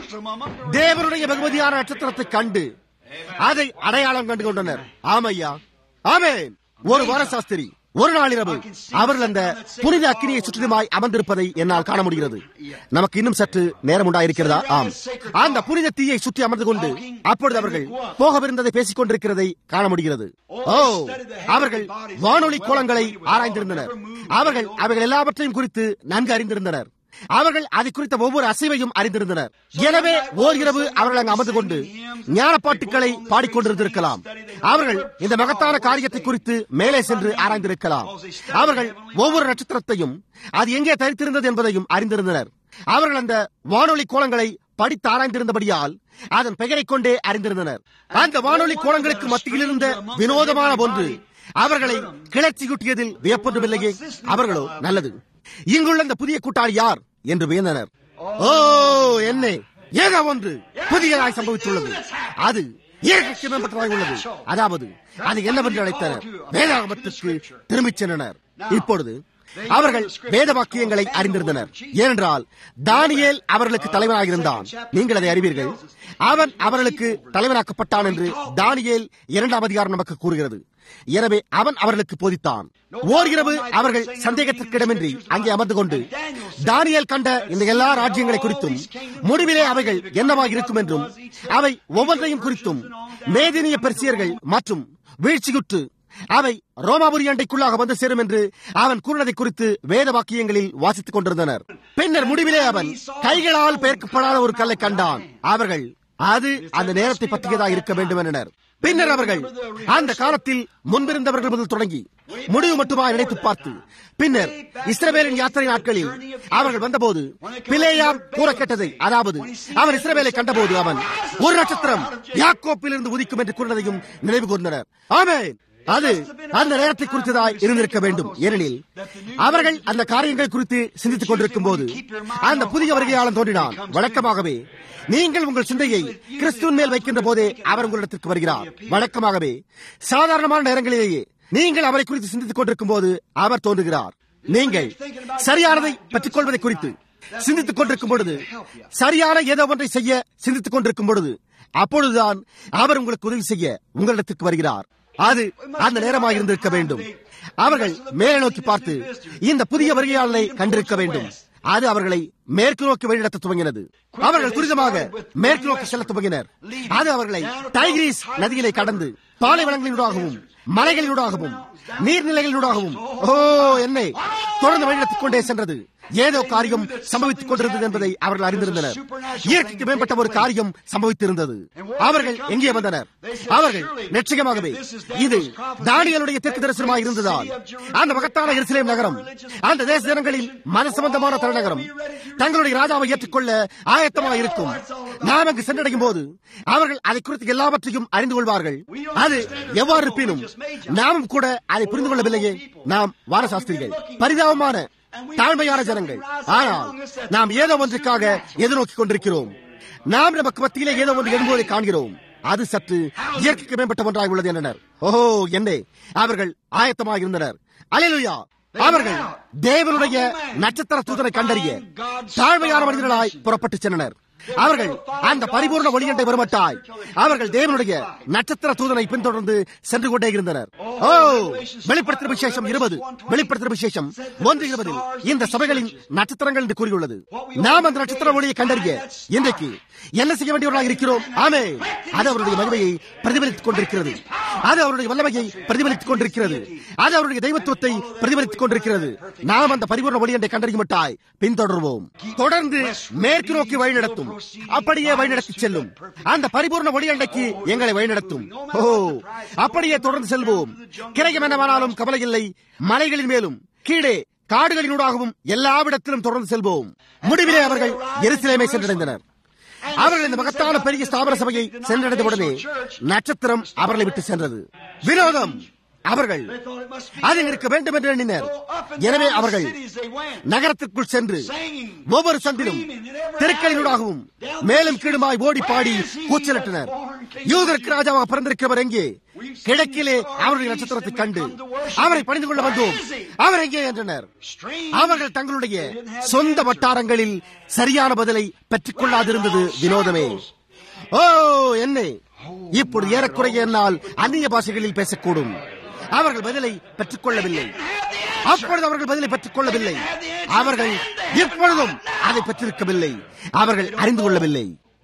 தேவனுடைய பகவதியான நட்சத்திரத்தை கண்டு அதை அடையாளம் கண்டு கொண்டனர் ஆமையா ஆமேன் ஒரு வாரசாஸ்திரி ஒரு நாள் இரவு அவர்கள் அந்த புனித அக்கினியை சுற்றிலுமாய் அமர்ந்திருப்பதை என்னால் காண முடிகிறது நமக்கு இன்னும் சற்று நேரம் உண்டாயிருக்கிறதா ஆம் அந்த புனித தீயை சுற்றி அமர்ந்து கொண்டு அப்பொழுது அவர்கள் போகவிருந்ததை பேசிக் கொண்டிருக்கிறதை காண முடிகிறது ஓ அவர்கள் வானொலி கோலங்களை ஆராய்ந்திருந்தனர் அவர்கள் அவைகள் எல்லாவற்றையும் குறித்து நன்கு அறிந்திருந்தனர் அவர்கள் அதை குறித்த ஒவ்வொரு அசைவையும் அறிந்திருந்தனர் எனவே ஓர் இரவு அவர்கள் அங்கு அமர்ந்து கொண்டு ஞானப்பாட்டுக்களை பாடிக்கொண்டிருந்திருக்கலாம் அவர்கள் இந்த மகத்தான காரியத்தை குறித்து மேலே சென்று ஆராய்ந்திருக்கலாம் அவர்கள் ஒவ்வொரு நட்சத்திரத்தையும் அது எங்கே தரித்திருந்தது என்பதையும் அறிந்திருந்தனர் அவர்கள் அந்த வானொலி கோலங்களை படித்து ஆராய்ந்திருந்தபடியால் அதன் பெயரை கொண்டே அறிந்திருந்தனர் அந்த வானொலி கோலங்களுக்கு மத்தியில் இருந்த வினோதமான ஒன்று அவர்களை கிளர்ச்சியூட்டியதில் வியப்பொன்றுமில்லையே அவர்களோ நல்லது இங்குள்ள இந்த புதிய கூட்டாளி யார் என்று வியந்தனர் ஓ என்னே ஏதோ ஒன்று புதியதாய் சம்பவித்துள்ளது அது இயற்கைக்கு மேம்பட்டதாய் உள்ளது அதாவது அது என்னவென்று அழைத்தனர் வேதாகமத்திற்கு திரும்பிச் சென்றனர் இப்பொழுது அவர்கள் வேத வாக்கியங்களை அறிந்திருந்தனர் ஏனென்றால் தானியேல் அவர்களுக்கு தலைவனாக இருந்தான் நீங்கள் அதை அறிவீர்கள் அவன் அவர்களுக்கு தலைவனாக்கப்பட்டான் என்று தானியேல் இரண்டாம் அதிகாரம் நமக்கு கூறுகிறது எனவே அவன் அவர்களுக்கு போதித்தான் ஓர் இரவு அவர்கள் சந்தேகத்திற்கிடமின்றி அங்கே அமர்ந்து கொண்டு தானியல் கண்ட இந்த எல்லா ராஜ்யங்களை குறித்தும் முடிவிலே அவைகள் என்னவாக இருக்கும் என்றும் அவை ஒவ்வொன்றையும் குறித்தும் மேதினிய பெர்சியர்கள் மற்றும் வீழ்ச்சியுற்று அவை ரோமாபுரி அண்டைக்குள்ளாக வந்து சேரும் என்று அவன் கூறினதை குறித்து வேத வாக்கியங்களில் வாசித்துக் கொண்டிருந்தனர் பின்னர் முடிவிலே அவன் கைகளால் பெயர்க்கப்படாத ஒரு கல்லை கண்டான் அவர்கள் அது அந்த நேரத்தை பற்றியதாக இருக்க வேண்டும் என்றனர் பின்னர் அவர்கள் அந்த காலத்தில் முன்பிருந்தவர்கள் முதல் தொடங்கி முடிவு மட்டுமா நினைத்து பார்த்து பின்னர் இஸ்ரவேலின் யாத்திரை நாட்களில் அவர்கள் வந்தபோது பிளேயாம் கூற கேட்டதை அதாவது அவன் இஸ்ரவேலை கண்டபோது அவன் ஒரு நட்சத்திரம் யாக்கோப்பிலிருந்து உதிக்கும் என்று கூறினதையும் நினைவு கூர்ந்தனர் ஆமென் அது அந்த நேரத்தை குறித்ததாய் இருந்திருக்க வேண்டும் ஏனெனில் அவர்கள் அந்த காரியங்கள் குறித்து சிந்தித்துக் கொண்டிருக்கும் போது அந்த புதிய வருகையாளன் தோன்றினான் வழக்கமாகவே நீங்கள் உங்கள் சிந்தையை கிறிஸ்துவின் மேல் வைக்கின்ற போதே அவர் உங்களிடத்திற்கு வருகிறார் வழக்கமாகவே சாதாரணமான நேரங்களிலேயே நீங்கள் அவரை குறித்து சிந்தித்துக் கொண்டிருக்கும் போது அவர் தோன்றுகிறார் நீங்கள் சரியானதை பற்றிக் கொள்வதை குறித்து சிந்தித்துக் கொண்டிருக்கும் பொழுது சரியான ஏதோ ஒன்றை செய்ய சிந்தித்துக் கொண்டிருக்கும் பொழுது அப்பொழுதுதான் அவர் உங்களுக்கு உதவி செய்ய உங்களிடத்திற்கு வருகிறார் அது அந்த நேரமாக இருந்திருக்க வேண்டும் அவர்கள் மேலே நோக்கி பார்த்து இந்த புதிய வருகையாளனை கண்டிருக்க வேண்டும் அது அவர்களை மேற்கு நோக்கி வழிநடத்த துவங்கினது அவர்கள் துரிதமாக மேற்கு நோக்கி செல்ல துவங்கினர் அது அவர்களை டைகிரீஸ் நதியிலே கடந்து பாலைவனங்களினூடாகவும் மலைகளினூடாகவும் நீர்நிலைகளினூடாகவும் ஓ என்னை தொடர்ந்து வழிநடத்திக் கொண்டே சென்றது ஏதோ காரியம் சம்பவித்துக் கொண்டிருந்தது என்பதை அவர்கள் அறிந்திருந்தனர் இயற்கைக்கு மேம்பட்ட ஒரு காரியம் சம்பவித்திருந்தது அவர்கள் எங்கே வந்தனர் அவர்கள் நிச்சயமாகவே இது தானியலுடைய தெற்கு தரிசனமாக இருந்ததால் அந்த மகத்தான எருசலேம் நகரம் அந்த தேச ஜனங்களில் மத சம்பந்தமான தலைநகரம் தங்களுடைய ராஜாவை ஏற்றுக்கொள்ள ஆயத்தமாக இருக்கும் நாம் அங்கு சென்றடையும் போது அவர்கள் அதை குறித்து எல்லாவற்றையும் அறிந்து கொள்வார்கள் அது எவ்வாறு இருப்பினும் நாமும் கூட அதை புரிந்து கொள்ளவில்லையே நாம் வானசாஸ்திரிகள் பரிதாபமான தாழ்மையான ஜனங்கள் ஆனால் நாம் ஏதோ ஒன்றுக்காக எதிர்நோக்கிக் கொண்டிருக்கிறோம் நாம் நமக்கு மத்தியிலே ஏதோ ஒன்று எழும்போதை காண்கிறோம் அது சற்று இயற்கைக்கு மேம்பட்ட ஒன்றாக உள்ளது என்றனர் ஓஹோ என்னே அவர்கள் ஆயத்தமாக இருந்தனர் அலையலுயா அவர்கள் தேவனுடைய நட்சத்திர தூதனை கண்டறிய தாழ்மையான மனிதர்களாய் புறப்பட்டு சென்றனர் அவர்கள் அந்த பரிபூர்ண ஒளியண்டை வருமட்டாய் அவர்கள் தேவனுடைய நட்சத்திர தூதனை பின்தொடர்ந்து சென்று கொண்டே இருந்தனர் ஓ வெளிப்படுத்தின விசேஷம் இருபது வெளிப்படுத்தின விசேஷம் ஒன்று இருபதில் இந்த சபைகளின் நட்சத்திரங்கள் என்று கூறியுள்ளது நாம் அந்த நட்சத்திர ஒளியை கண்டறிய இன்றைக்கு என்ன செய்ய வேண்டியவர்களாக இருக்கிறோம் ஆமே அது அவருடைய மகிமையை பிரதிபலித்துக் கொண்டிருக்கிறது அது அவருடைய வல்லமையை பிரதிபலித்துக் கொண்டிருக்கிறது அது அவருடைய தெய்வத்துவத்தை பிரதிபலித்துக் கொண்டிருக்கிறது நாம் அந்த பரிபூர்ண ஒளியண்டை கண்டறியும் மட்டாய் பின்தொடர்வோம் தொடர்ந்து மேற்கு நோக்கி வழிநடத்தும் அப்படியே வழிநடத்தி செல்லும் அந்த பரிபூர்ண ஒளியண்டைக்கு எங்களை வழிநடத்தும் ஓ அப்படியே தொடர்ந்து செல்வோம் கிரையம் என்னவானாலும் கவலை இல்லை மலைகளின் மேலும் கீழே காடுகளினூடாகவும் எல்லாவிடத்திலும் தொடர்ந்து செல்வோம் முடிவிலே அவர்கள் எருசலேமை சென்றடைந்தனர் அவர்கள் இந்த மகத்தான பெரிய ஸ்தாபன சபையை சென்றடைந்த உடனே நட்சத்திரம் அவர்களை விட்டு சென்றது வினோதம் அவர்கள் அதில் இருக்க வேண்டும் என்று எண்ணினர் எனவே அவர்கள் நகரத்திற்குள் சென்று ஒவ்வொரு சந்திலும் தெருக்களினூடாகவும் மேலும் கீழுமாய் ஓடி பாடி கூச்சலிட்டனர் யூதருக்கு ராஜாவாக பிறந்திருக்கிறவர் எங்கே கிழக்கிலே அவருடைய நட்சத்திரத்தை கண்டு அவரை பணிந்து கொள்ள வந்தோம் அவர் எங்கே என்றனர் அவர்கள் தங்களுடைய சொந்த வட்டாரங்களில் சரியான பதிலை பெற்றுக் கொள்ளாதிருந்தது வினோதமே ஓ என்ன இப்பொழுது ஏறக்குறைய என்னால் அந்நிய பாஷைகளில் பேசக்கூடும் அவர்கள் பதிலை பெற்றுக் கொள்ளவில்லை அப்பொழுது அவர்கள் பதிலை பெற்றுக் கொள்ளவில்லை அவர்கள் இப்பொழுதும் அதை பெற்றிருக்கவில்லை அவர்கள் அறிந்து கொள்ளவில்லை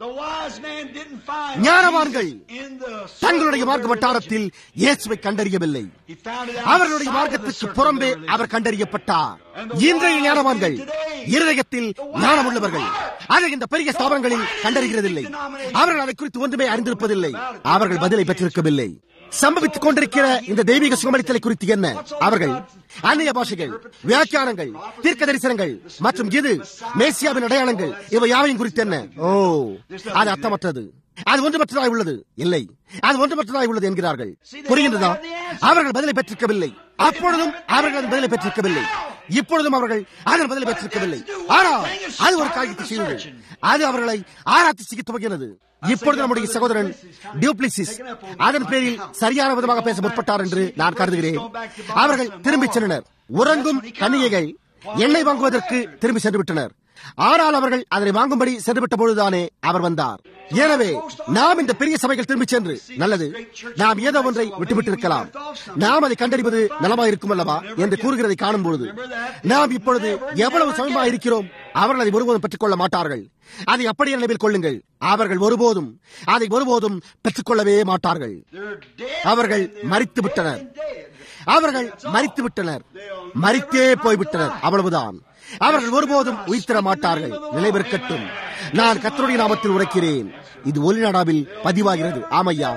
ஞானவான்கள் தங்களுடைய மார்க்க வட்டாரத்தில் இயேசுவை கண்டறியவில்லை அவர்களுடைய மார்க்கத்திற்கு புறம்பே அவர் கண்டறியப்பட்டார் இன்றைய ஞானவான்கள் இருதயத்தில் ஞானம் உள்ளவர்கள் அதை இந்த பெரிய ஸ்தாபனங்களில் கண்டறிகிறதில்லை அவர்கள் அதை குறித்து ஒன்றுமே அறிந்திருப்பதில்லை அவர்கள் பதிலை பெற்றிருக்கவில்லை சம்பவித்துக் கொண்டிருக்கிற இந்த தெய்வீக சுகமளித்தலை குறித்து என்ன அவர்கள் அந்நிய பாஷைகள் வியாக்கியானங்கள் தீர்க்க தரிசனங்கள் மற்றும் இது மேசியாவின் அடையாளங்கள் இவை யாவையும் குறித்து என்ன ஓ அது அர்த்தமற்றது அது ஒன்றுமற்றதாய் உள்ளது இல்லை அது ஒன்றுமற்றதாய் உள்ளது என்கிறார்கள் புரிகின்றதா அவர்கள் பதிலை பெற்றிருக்கவில்லை அப்பொழுதும் அவர்கள் அதன் பதிலை பெற்றிருக்கவில்லை இப்பொழுதும் அவர்கள் அதன் பதிலை பெற்றிருக்கவில்லை ஆனால் அது ஒரு காரியத்தை செய்யுங்கள் அது அவர்களை ஆராய்ச்சி செய்ய துவங்கினது இப்பொழுது நம்முடைய சகோதரன் டியூப்ளிசிஸ் அதன் பேரில் சரியான விதமாக பேச முற்பட்டார் என்று நான் கருதுகிறேன் அவர்கள் திரும்பிச் சென்றனர் உறங்கும் கன்னிகைகள் எண்ணெய் வாங்குவதற்கு திரும்பி சென்று விட்டனர் ஆனால் அவர்கள் அதனை வாங்கும்படி சென்றுவிட்ட பொழுதுதானே அவர் வந்தார் எனவே நாம் இந்த பெரிய சபைகள் திரும்பிச் சென்று நல்லது நாம் ஏதோ ஒன்றை விட்டுவிட்டிருக்கலாம் நாம் அதை கண்டறிவது நலமாயிருக்கும் அல்லவா என்று கூறுகிறதை காணும் பொழுது நாம் இப்பொழுது எவ்வளவு சமயமாக இருக்கிறோம் அவர்கள் அதை ஒருபோதும் பெற்றுக்கொள்ள மாட்டார்கள் அதை அப்படியே நினைவில் கொள்ளுங்கள் அவர்கள் ஒருபோதும் அதை ஒருபோதும் பெற்றுக்கொள்ளவே மாட்டார்கள் அவர்கள் மறித்து விட்டனர் அவர்கள் மறித்து விட்டனர் மறித்தே போய்விட்டனர் அவ்வளவுதான் அவர்கள் ஒருபோதும் உயிர்த்தர மாட்டார்கள் நிலைபெறக்கட்டும் நான் கத்தருடைய நாமத்தில் உரைக்கிறேன் இது ஒலிநாடாவில் பதிவாகிறது ஆமையா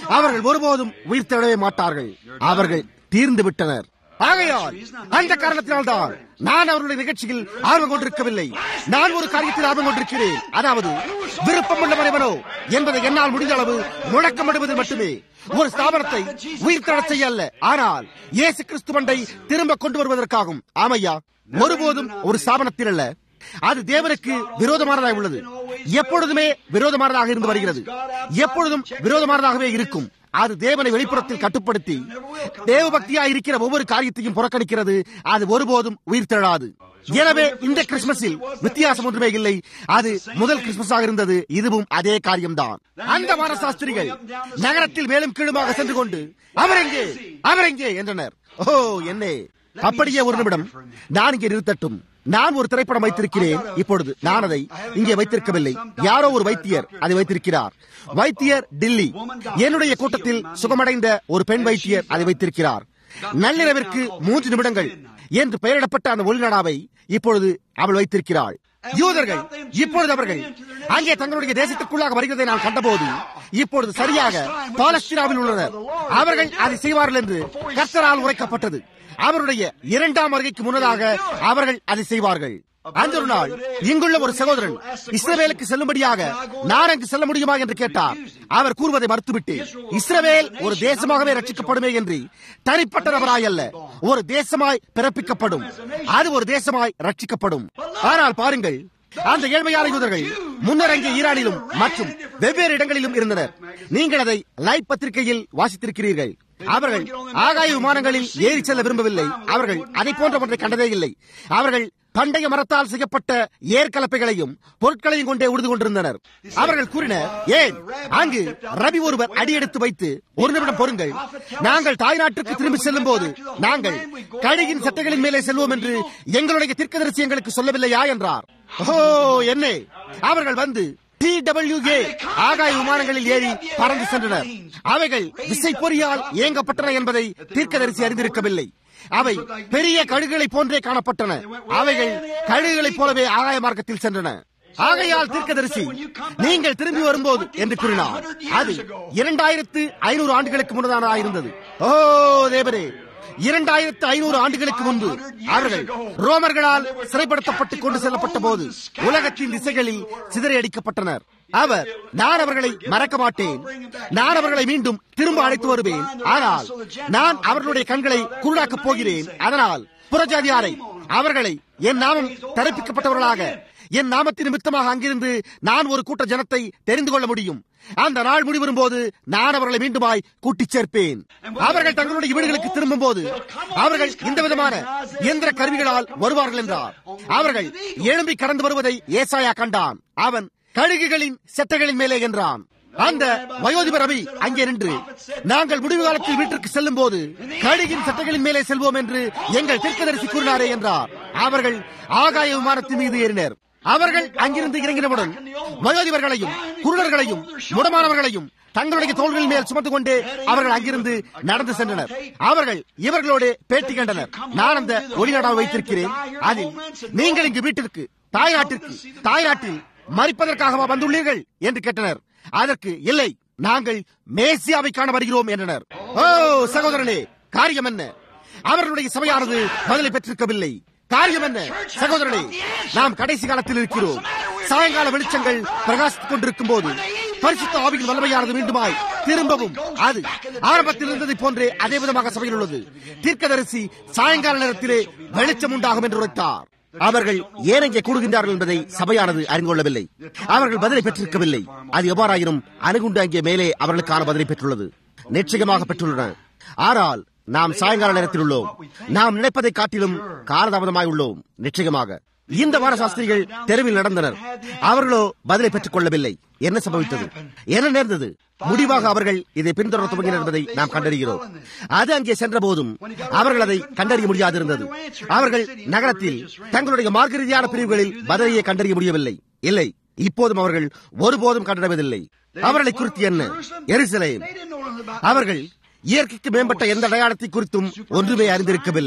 அவர்கள் ஒருபோதும் உயிர் தேடவே மாட்டார்கள் அவர்கள் தீர்ந்து விட்டனர் ஆகையால் அந்த காரணத்தினால்தான் நான் அவருடைய நிகழ்ச்சியில் ஆர்வம் கொண்டிருக்கவில்லை நான் ஒரு காரியத்தில் ஆர்வம் கொண்டிருக்கிறேன் அதாவது விருப்பம் உள்ளவனவனோ என்பதை என்னால் முடிந்த அளவு முழக்கமிடுவதில் மட்டுமே ஒரு ஸ்தாபனத்தை உயிர் தடச் செய்ய அல்ல ஆனால் இயேசு கிறிஸ்து மண்டை திரும்ப கொண்டு வருவதற்காகும் ஆமையா ஒருபோதும் ஒரு ஸ்தாபனத்தில் அல்ல அது தேவனுக்கு விரோதமானதாக உள்ளது எப்பொழுதுமே விரோதமானதாக இருந்து வருகிறது எப்பொழுதும் விரோதமானதாகவே இருக்கும் அது தேவனை வெளிப்புறத்தில் கட்டுப்படுத்தி தேவபக்தியா இருக்கிற ஒவ்வொரு காரியத்தையும் புறக்கணிக்கிறது அது ஒருபோதும் உயிர் தெழாது எனவே இந்த கிறிஸ்துமஸில் வித்தியாசம் ஒன்றுமே இல்லை அது முதல் கிறிஸ்துமஸாக இருந்தது இதுவும் அதே காரியம்தான் அந்த மானசாஸ்திரிகள் நகரத்தில் மேலும் கீழுமாக சென்று கொண்டு அவர் எங்கே அவர் எங்கே என்றனர் ஓ என்னே அப்படியே ஒரு நிமிடம் நான் இங்கே நிறுத்தட்டும் நான் ஒரு திரைப்படம் வைத்திருக்கிறேன் இப்பொழுது நான் அதை இங்கே வைத்திருக்கவில்லை யாரோ ஒரு வைத்தியர் அதை வைத்திருக்கிறார் வைத்தியர் டில்லி என்னுடைய கூட்டத்தில் சுகமடைந்த ஒரு பெண் வைத்தியர் அதை வைத்திருக்கிறார் நள்ளிரவிற்கு மூன்று நிமிடங்கள் என்று பெயரிடப்பட்ட அந்த ஒளிநாடாவை இப்பொழுது அவள் வைத்திருக்கிறாள் யூதர்கள் இப்பொழுது அவர்கள் அங்கே தங்களுடைய தேசத்திற்குள்ளாக வருகிறதை நான் கண்டபோது இப்பொழுது சரியாக பாலஸ்தீனாவில் உள்ளனர் அவர்கள் அதை செய்வார்கள் என்று கர்த்தரால் உரைக்கப்பட்டது அவருடைய இரண்டாம் வருகைக்கு முன்னதாக அவர்கள் அதை செய்வார்கள் அந்த ஒரு நாள் இங்குள்ள ஒரு சகோதரன் இஸ்ரவேலுக்கு செல்லும்படியாக நான் அங்கு செல்ல முடியுமா என்று கேட்டார் அவர் கூறுவதை மறுத்துவிட்டு இஸ்ரவேல் ஒரு தேசமாகவே ரட்சிக்கப்படுமே என்று தனிப்பட்ட நபராய் அல்ல ஒரு தேசமாய் பிறப்பிக்கப்படும் அது ஒரு தேசமாய் ரட்சிக்கப்படும் ஆனால் பாருங்கள் அந்த ஏழ்மையான யூதர்கள் முன்னர் அங்கே ஈரானிலும் மற்றும் வெவ்வேறு இடங்களிலும் இருந்தனர் நீங்கள் அதை லைவ் பத்திரிகையில் வாசித்திருக்கிறீர்கள் அவர்கள் ஆகாய விமானங்களில் ஏறி செல்ல விரும்பவில்லை அவர்கள் அதை போன்ற ஒன்றை கண்டதே இல்லை அவர்கள் பண்டைய மரத்தால் செய்யப்பட்ட ஏற்கலப்பைகளையும் பொருட்களையும் கொண்டே உழுது கொண்டிருந்தனர் அவர்கள் கூறினர் ஏன் அங்கு ரவி ஒருவர் அடியெடுத்து வைத்து ஒரு நிமிடம் பொருங்கள் நாங்கள் தாய்நாட்டுக்கு திரும்பி செல்லும் போது நாங்கள் கழுகின் சட்டைகளின் மேலே செல்வோம் என்று எங்களுடைய தீர்க்கதரிசி எங்களுக்கு சொல்லவில்லையா என்றார் ஓ என்னே அவர்கள் வந்து டிடபிள்யூஏ ஆகாய விமானங்களில் ஏறி பறந்து சென்றனர் அவைகள் விசை பொறியால் இயங்கப்பட்டன என்பதை தீர்க்கதரிசி அறிந்திருக்கவில்லை அவை பெரிய கழுகுகளை போன்றே காணப்பட்டன அவைகள் கழுகுகளைப் போலவே ஆகாய மார்க்கத்தில் சென்றன ஆகையால் தீர்க்கதரிசி நீங்கள் திரும்பி வரும்போது என்று கூறினார் அது இரண்டாயிரத்து ஐநூறு ஆண்டுகளுக்கு முன்னதானதாக இருந்தது ஓ தேவரே இரண்டாயிரத்து ஐநூறு ஆண்டுகளுக்கு முன்பு அவர்கள் ரோமர்களால் சிறைப்படுத்தப்பட்டுக் கொண்டு செல்லப்பட்ட போது உலகத்தின் திசைகளில் சிதறடிக்கப்பட்டனர் அவர் நான் அவர்களை மறக்க மாட்டேன் நான் அவர்களை மீண்டும் திரும்ப அழைத்து வருவேன் ஆனால் நான் அவர்களுடைய கண்களை குருடாக்கப் போகிறேன் அதனால் புறஜாதியாரை அவர்களை என் நாமம் தரப்பிக்கப்பட்டவர்களாக என் நாமத்தின் நிமித்தமாக அங்கிருந்து நான் ஒரு கூட்ட ஜனத்தை தெரிந்து கொள்ள முடியும் அந்த நாள் முடிவரும் போது நான் அவர்களை மீண்டுமாய் கூட்டிச் சேர்ப்பேன் அவர்கள் தங்களுடைய வீடுகளுக்கு திரும்பும் போது அவர்கள் இந்த விதமான இயந்திர கருவிகளால் வருவார்கள் என்றார் அவர்கள் எழும்பி கடந்து வருவதை ஏசாயா கண்டான் அவன் கழுகுகளின் செட்டைகளின் மேலே என்றான் அந்த வயோதிபர் ரவி அங்கே நின்று நாங்கள் முடிவு காலத்தில் வீட்டிற்கு செல்லும் போது கழுகின் சட்டைகளின் மேலே செல்வோம் என்று எங்கள் தீர்க்கதரிசி கூறினாரே என்றார் அவர்கள் ஆகாய விமானத்தின் மீது ஏறினர் அவர்கள் அங்கிருந்து இறங்கினவுடன் வயோதிபர்களையும் குருடர்களையும் முடமானவர்களையும் தங்களுடைய தோள்கள் மேல் சுமந்து கொண்டு அவர்கள் அங்கிருந்து நடந்து சென்றனர் அவர்கள் இவர்களோடு பேட்டி கண்டனர் நான் அந்த ஒளிநாடாவை வைத்திருக்கிறேன் அதில் நீங்கள் இங்கு வீட்டிற்கு தாய்நாட்டிற்கு தாய்நாட்டில் மறிப்பதற்காகவா வந்துள்ளீர்கள் என்று கேட்டனர் அதற்கு இல்லை நாங்கள் மேசியாவை காண வருகிறோம் என்றனர் ஓ சகோதரனே காரியம் என்ன அவர்களுடைய சபையானது பதிலை பெற்றிருக்கவில்லை காரியம் என்ன சகோதரனே நாம் கடைசி காலத்தில் இருக்கிறோம் சாயங்கால வெளிச்சங்கள் பிரகாசித்துக் கொண்டிருக்கும் போது பரிசுத்த ஆவியின் வல்லமையானது மீண்டுமாய் திரும்பவும் அது ஆரம்பத்தில் இருந்ததை போன்றே அதே விதமாக சபையில் உள்ளது தீர்க்கதரிசி சாயங்கால நேரத்திலே வெளிச்சம் உண்டாகும் என்று உரைத்தார் அவர்கள் ஏன் இங்கே கூடுகின்றார்கள் என்பதை சபையானது அறிந்து கொள்ளவில்லை அவர்கள் பதிலை பெற்றிருக்கவில்லை அது எவ்வாறாயினும் அணுகுண்டு அங்கே மேலே அவர்களுக்கான பதிலை பெற்றுள்ளது நிச்சயமாக பெற்றுள்ளன ஆனால் நாம் சாயங்கால நேரத்தில் உள்ளோம் நாம் நினைப்பதை காட்டிலும் காலதாமதமாய் உள்ளோம் நிச்சயமாக இந்த வார சாஸ்திரிகள் தெருவில் நடந்தனர் அவர்களோ பதிலை பெற்றுக் கொள்ளவில்லை என்ன சம்பவித்தது என்ன நேர்ந்தது முடிவாக அவர்கள் இதை பின்தொடர துவங்கினர் என்பதை நாம் கண்டறிகிறோம் அது அங்கே சென்ற போதும் அவர்கள் அதை கண்டறிய முடியாது இருந்தது அவர்கள் நகரத்தில் தங்களுடைய மார்க்க ரீதியான பிரிவுகளில் பதிலையே கண்டறிய முடியவில்லை இல்லை இப்போதும் அவர்கள் ஒருபோதும் கண்டறிவதில்லை அவர்களை குறித்து என்ன எருசலேம் அவர்கள் இயற்கைக்கு மேம்பட்ட எந்த அடையாளத்தை குறித்தும் ஒன்றுமே அறிந்திருக்கவில்லை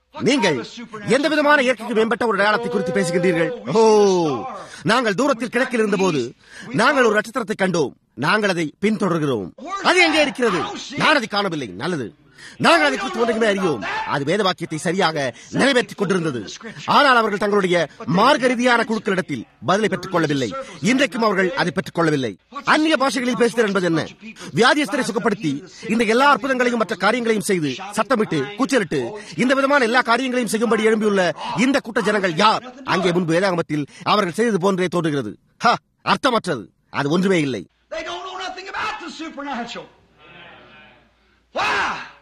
நீங்கள் எந்த விதமான இயற்கைக்கு மேம்பட்ட ஒரு அடையாளத்தை குறித்து பேசுகின்றீர்கள் ஓ நாங்கள் தூரத்தில் கிழக்கில் இருந்தபோது நாங்கள் ஒரு நட்சத்திரத்தை கண்டோம் நாங்கள் அதை பின்தொடர்கிறோம் அது எங்கே இருக்கிறது நான் அதை காணவில்லை நல்லது நாங்கள் அதை குறித்து ஒன்றுமே அறியோம் அது வேத வாக்கியத்தை சரியாக நிறைவேற்றிக் கொண்டிருந்தது ஆனால் அவர்கள் தங்களுடைய மார்க்க ரீதியான குழுக்களிடத்தில் பதிலை பெற்றுக் கொள்ளவில்லை இன்றைக்கும் அவர்கள் அதை பெற்றுக் கொள்ளவில்லை அந்நிய பாஷைகளில் பேசுதல் என்பது என்ன வியாதியஸ்தரை சுகப்படுத்தி இந்த எல்லா அற்புதங்களையும் மற்ற காரியங்களையும் செய்து சத்தமிட்டு கூச்சலிட்டு இந்த விதமான எல்லா காரியங்களையும் செய்யும்படி எழும்பியுள்ள இந்த கூட்ட ஜனங்கள் யார் அங்கே முன்பு வேதாகமத்தில் அவர்கள் செய்தது போன்றே தோன்றுகிறது ஹ, அர்த்தமற்றது அது ஒன்றுமே இல்லை They don't know nothing about the supernatural. Why?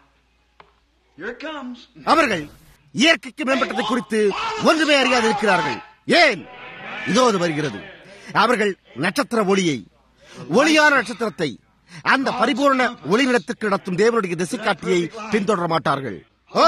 Here it comes. அவர்கள் இயற்கைக்கு மேம்பட்டதை குறித்து ஒன்றுமே அறியாது இருக்கிறார்கள் ஏன் இதோ அது வருகிறது அவர்கள் நட்சத்திர ஒளியை ஒளியான நட்சத்திரத்தை அந்த பரிபூர்ண ஒளிநிலத்துக்கு நடத்தும் தேவனுடைய திசைக்காட்டியை பின்தொடர மாட்டார்கள் ஓ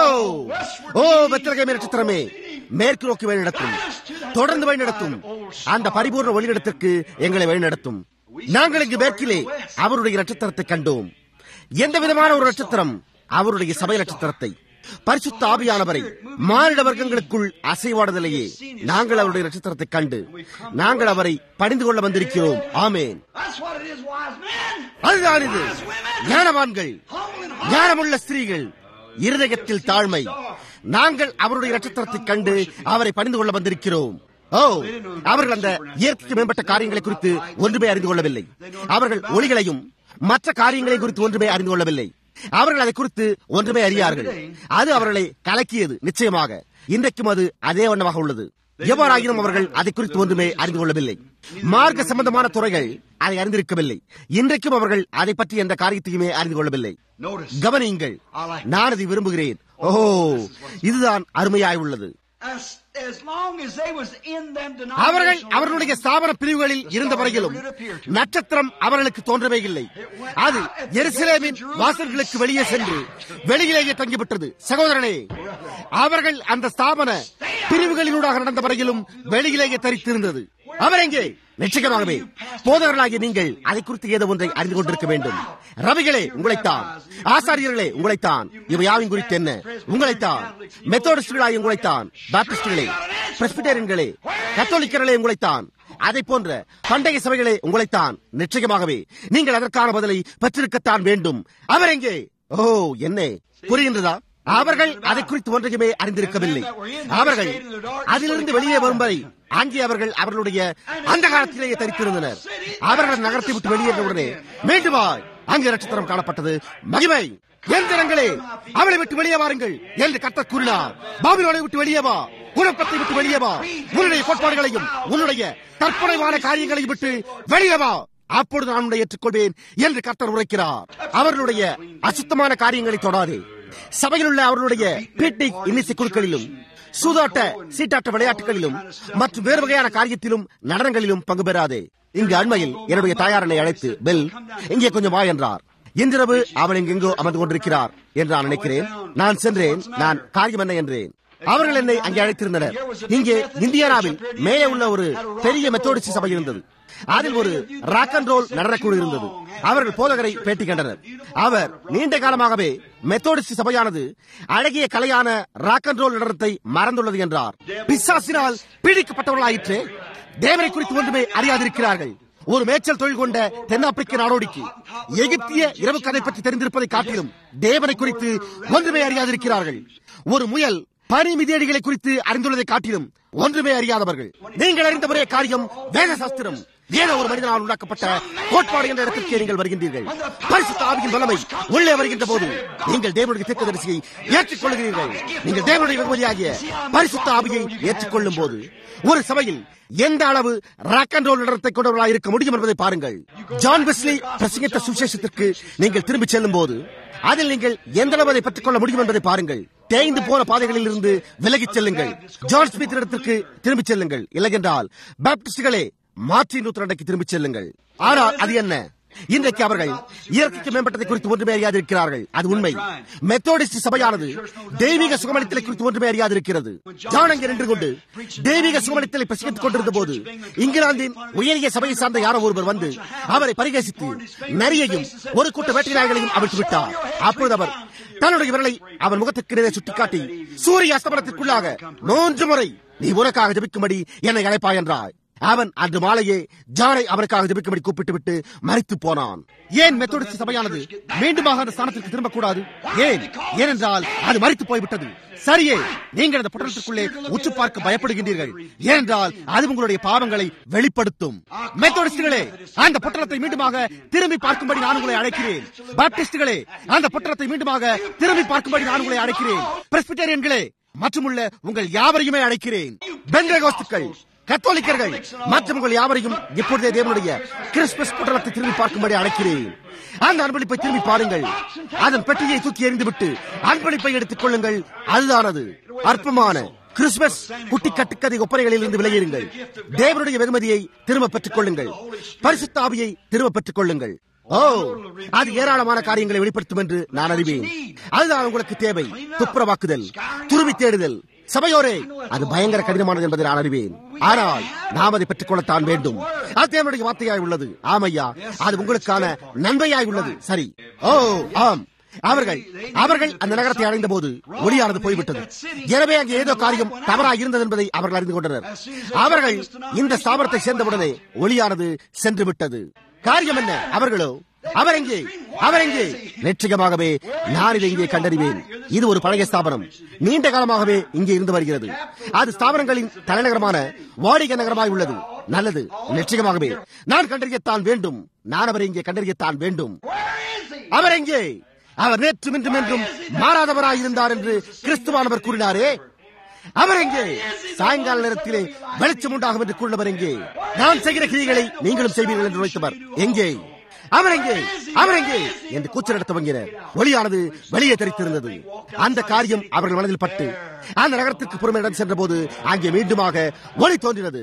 ஓ பெத்திரகமே நட்சத்திரமே மேற்கு நோக்கி வழி நடத்தும் தொடர்ந்து வழி நடத்தும் அந்த பரிபூர்ண ஒளிநிலத்திற்கு எங்களை வழி நடத்தும் நாங்கள் இங்கு மேற்கிலே அவருடைய நட்சத்திரத்தை கண்டோம் எந்த விதமான ஒரு நட்சத்திரம் அவருடைய சபை நட்சத்திரத்தை பரிசுத்த ஆவியானவரை மானிட வர்க்கங்களுக்குள் அசைவாடுதலையே நாங்கள் அவருடைய நட்சத்திரத்தை கண்டு நாங்கள் அவரை பணிந்து கொள்ள வந்திருக்கிறோம் ஆமேன் That's what it is, wise men. அதுதான் இது ஞானவான்கள் ஞானமுள்ள ஸ்திரீகள் இருதயத்தில் தாழ்மை நாங்கள் அவருடைய நட்சத்திரத்தை கண்டு அவரை பணிந்து கொள்ள வந்திருக்கிறோம் ஓ அவர்கள் அந்த இயற்கைக்கு மேம்பட்ட காரியங்களை குறித்து ஒன்றுமே அறிந்து கொள்ளவில்லை அவர்கள் ஒளிகளையும் மற்ற காரியங்களை குறித்து ஒன்றுமே அறிந்து கொள்ளவில்லை அவர்கள் அதை குறித்து ஒன்றுமே அறியார்கள் அது அவர்களை கலக்கியது நிச்சயமாக இன்றைக்கும் அது அதே வண்ணமாக உள்ளது எவ்வாறாயினும் அவர்கள் அதை குறித்து ஒன்றுமே அறிந்து கொள்ளவில்லை மார்க்க சம்பந்தமான துறைகள் அதை அறிந்திருக்கவில்லை இன்றைக்கும் அவர்கள் அதை பற்றி எந்த காரியத்தையுமே அறிந்து கொள்ளவில்லை Notice. கவனியுங்கள் நான் அதை விரும்புகிறேன் ஓஹோ இதுதான் அருமையாய் உள்ளது As, as long as they was in them அவர்கள் denominational அவர்களுடைய ஸ்தாபன பிரிவுகளில் இருந்த வரையிலும் நட்சத்திரம் அவர்களுக்கு தோன்றவே இல்லை அது எருசலேமின் வாசல்களுக்கு வெளியே சென்று வெளியிலேயே தங்கிவிட்டது சகோதரனே அவர்கள் அந்த ஸ்தாபன பிரிவுகளினூடாக நடந்த வரையிலும் வெளியிலேயே தரித்திருந்தது அவர் எங்கே நிச்சயமாகவே போதகர்களாகிய நீங்கள் அதை குறித்து ஏதோ ஒன்றை அறிந்து கொண்டிருக்க வேண்டும் ரவிகளே உங்களைத்தான் ஆசாரியர்களே உங்களைத்தான் இவை யாவின் குறித்து என்ன உங்களைத்தான் மெத்தோடிஸ்டுகளாய் உங்களைத்தான் பாப்டிஸ்டுகளே பிரஸ்பிட்டேரியன்களே கத்தோலிக்கர்களே உங்களைத்தான் அதை போன்ற பண்டைய சபைகளே உங்களைத்தான் நிச்சயமாகவே நீங்கள் அதற்கான பதிலை பெற்றிருக்கத்தான் வேண்டும் அவர் எங்கே ஓ என்ன புரிகின்றதா அவர்கள் அதை குறித்து ஒன்றையுமே அறிந்திருக்கவில்லை அவர்கள் அதிலிருந்து வெளியே வரும் வரை அங்கே அவர்கள் அவர்களுடைய அந்த காலத்திலேயே தரித்திருந்தனர் அவர்கள் நகரத்தை விட்டு வெளியேறின உடனே மீண்டுமாய் அங்கே நட்சத்திரம் காணப்பட்டது மகிமை எந்திரங்களே அவளை விட்டு வெளியே வாருங்கள் என்று கர்த்தர் கூறினார் பாபிலோனை விட்டு வெளியே வா குழப்பத்தை விட்டு வெளியே வா உன்னுடைய கோட்பாடுகளையும் உன்னுடைய கற்பனைவான காரியங்களையும் விட்டு வெளியே வா அப்பொழுது நான் உன்னை ஏற்றுக்கொள்வேன் என்று கர்த்தர் உரைக்கிறார் அவர்களுடைய அசுத்தமான காரியங்களை தொடாதே சபையில் உள்ள அவர்களுடைய பீட்டிக் இன்னிசை குழுக்களிலும் சூதாட்ட சீட்டாட்ட விளையாட்டுகளிலும் மற்றும் வேறு வகையான காரியத்திலும் நடனங்களிலும் பங்கு பெறாதே இங்கு அண்மையில் என்னுடைய தாயாரனை அழைத்து பெல் இங்கே கொஞ்சம் வா என்றார் இன்றிரவு அவள் இங்கெங்கோ அமர்ந்து கொண்டிருக்கிறார் என்று நான் நினைக்கிறேன் நான் சென்றேன் நான் காரியம் என்ன என்றேன் அவர்கள் என்னை அங்கே அழைத்திருந்தனர் இங்கே இந்தியானாவில் மேலே உள்ள ஒரு பெரிய மெத்தோடிஸ்ட் சபை இருந்தது அதில் ஒரு ராக் அண்ட் ரோல் நடனக்குழு இருந்தது அவர்கள் போதகரை பேட்டி கண்டனர் அவர் நீண்ட காலமாகவே மெத்தோடிஸ்ட் சபையானது அழகிய கலையான ராக் அண்ட் ரோல் நடனத்தை மறந்துள்ளது என்றார் பிசாசினால் பீடிக்கப்பட்டவர்களாயிற்று தேவனை குறித்து ஒன்றுமே அறியாதிருக்கிறார்கள் ஒரு மேய்ச்சல் தொழில் கொண்ட தென்னாப்பிரிக்க நாடோடிக்கு எகிப்திய இரவு கதை பற்றி தெரிந்திருப்பதை காட்டிலும் தேவனை குறித்து ஒன்றுமே அறியாதிருக்கிறார்கள் ஒரு முயல் பனி மிதியடிகளை குறித்து அறிந்துள்ளதை காட்டிலும் ஒன்றுமே அறியாதவர்கள் நீங்கள் அறிந்த ஒரே காரியம் வேத சாஸ்திரம் ஏதோ ஒரு மனிதனால் உண்டாக்கப்பட்ட கோட்பாடு என்ற இடத்திற்கு நீங்கள் வருகின்றீர்கள் பரிசுத்த ஆவியின் வல்லமை உள்ளே வருகின்ற போது நீங்கள் தேவனுடைய தீர்க்கதரிசியை ஏற்றுக்கொள்கிறீர்கள் நீங்கள் தேவனுடைய வெகுமதியாகிய பரிசுத்த ஆவியை ஏற்றுக்கொள்ளும் போது ஒரு சபையில் எந்த அளவு ராக் அண்ட் ரோல் நடனத்தை கொண்டவர்களாக இருக்க முடியும் என்பதை பாருங்கள் ஜான் வெஸ்லி பிரசங்கித்த சுவிசேஷத்திற்கு நீங்கள் திரும்பிச் செல்லும் போது அதில் நீங்கள் எந்த அளவு அதை பெற்றுக் கொள்ள முடியும் என்பதை பாருங்கள் தேய்ந்து போன பாதைகளில் இருந்து விலகிச் செல்லுங்கள் ஜான் ஸ்மித் இடத்திற்கு திரும்பிச் செல்லுங்கள் இல்லையென்றால் பாப்டிஸ்டுகளே மாற்றி நூற்றாண்டைக்கு திரும்பிச் செல்லுங்கள் ஆனால் அது என்ன இன்றைக்கு அவர்கள் இயற்கைக்கு மேம்பட்டதை குறித்து ஒன்றுமே அறியாதிருக்கிறார்கள் அது உண்மை மெத்தோடிஸ்ட் சபையானது தெய்வீக சுகமளித்தலை குறித்து ஒன்றுமே அறியாதிருக்கிறது ஜான் அங்கே நின்று கொண்டு தெய்வீக சுகமளித்தலை பிரசங்கித்துக் கொண்டிருந்த போது இங்கிலாந்தின் உயரிய சபையை சார்ந்த யாரோ ஒருவர் வந்து அவரை பரிகசித்து நரியையும் ஒரு கூட்ட வேட்டை நாய்களையும் அவிழ்த்து விட்டார் அப்பொழுது அவர் தன்னுடைய விரலை அவன் முகத்துக்கு நேரே சுட்டிக்காட்டி சூரிய அஸ்தமனத்திற்குள்ளாக மூன்று முறை நீ உனக்காக ஜபிக்கும்படி என்னை அழைப்பாய் என்றாய் அவன் அன்று மாலையே ஜானை அவனுக்காக ஜபிக்கும்படி கூப்பிட்டு விட்டு மறித்து போனான் ஏன் மெத்தோடிஸ்ட் சபையானது மீண்டுமாக அந்த ஸ்தானத்திற்கு திரும்பக்கூடாது ஏன் ஏனென்றால் அது மறித்து போய்விட்டது சரியே நீங்கள் அந்த பட்டணத்திற்குள்ளே உற்று பார்க்க பயப்படுகின்றீர்கள் ஏனென்றால் அது உங்களுடைய பாவங்களை வெளிப்படுத்தும் மெத்தோடிஸ்டுகளே அந்த பட்டணத்தை மீண்டுமாக திரும்பி பார்க்கும்படி நான் உங்களை அழைக்கிறேன் பாப்டிஸ்டுகளே அந்த பட்டணத்தை மீண்டுமாக திரும்பி பார்க்கும்படி நான் உங்களை அழைக்கிறேன் பிரஸ்பிட்டேரியன்களே மற்றுமுள்ள உங்கள் யாவரையுமே அழைக்கிறேன் பெந்தகோஸ்துக்கள் கத்தோலிக்கர்கள் மற்றும் உங்கள் யாவரையும் இப்பொழுதே தேவனுடைய கிறிஸ்துமஸ் பட்டணத்தை திரும்பி பார்க்கும்படி அழைக்கிறேன் அந்த அன்பளிப்பை திரும்பி பாருங்கள் அதன் பெட்டியை தூக்கி எறிந்துவிட்டு அன்பளிப்பை எடுத்துக் கொள்ளுங்கள் அதுதானது அற்பமான கிறிஸ்துமஸ் குட்டி கட்டுக்கதை ஒப்பனைகளில் இருந்து விலகியிருங்கள் தேவனுடைய வெகுமதியை திரும்ப பெற்றுக் கொள்ளுங்கள் பரிசுத்த ஆவியை திரும்ப பெற்றுக் கொள்ளுங்கள் ஓ அது ஏராளமான காரியங்களை வெளிப்படுத்தும் என்று நான் அறிவேன் அதுதான் உங்களுக்கு தேவை துப்புரவாக்குதல் துருவி தேடுதல் சபையோரே அது பயங்கர கடினமானது என்பதை நான் அறிவேன் ஆனால் நாம் அதை பெற்றுக் கொள்ளத்தான் வேண்டும் அது தேவனுடைய வார்த்தையாய் உள்ளது ஆமையா அது உங்களுக்கான நன்மையாய் உள்ளது சரி ஓ ஆம் அவர்கள் அவர்கள் அந்த நகரத்தை அடைந்த போது ஒளியானது போய்விட்டது எனவே அங்கே ஏதோ காரியம் தவறாக இருந்தது என்பதை அவர்கள் அறிந்து கொண்டனர் அவர்கள் இந்த ஸ்தாபனத்தை சேர்ந்தவுடனே ஒளியானது சென்று விட்டது காரியம் என்ன அவர்களோ அவர் எங்கே அவர் எங்கே நிச்சயமாகவே நான் இதை இங்கே கண்டறிவேன் இது ஒரு பழைய ஸ்தாபனம் நீண்ட காலமாகவே இங்கே இருந்து வருகிறது அது ஸ்தாபனங்களின் தலைநகரமான வாடிக்கை நகரமாய் உள்ளது நல்லது நிச்சயமாகவே நான் கண்டறியத்தான் வேண்டும் நான் அவரை இங்கே கண்டறியத்தான் வேண்டும் அவர் எங்கே அவர் நேற்றும் இன்றும் என்றும் மாறாதவராய் இருந்தார் என்று கிறிஸ்துவானவர் கூறினாரே அவர் எங்கே சாயங்கால நேரத்திலே வெளிச்சம் உண்டாகும் என்று கூறினவர் எங்கே நான் செய்கிற கிரிகளை நீங்களும் செய்வீர்கள் என்று வைத்தவர் எங்கே அவர் எங்கே அவர் எங்கே என்று கூச்சலிட துவங்கினர் ஒளியானது வெளியே தெரித்திருந்தது அந்த காரியம் அவர்கள் மனதில் பட்டு அந்த நகரத்திற்கு புறமையிடம் சென்ற போது அங்கே மீண்டுமாக ஒளி தோன்றினது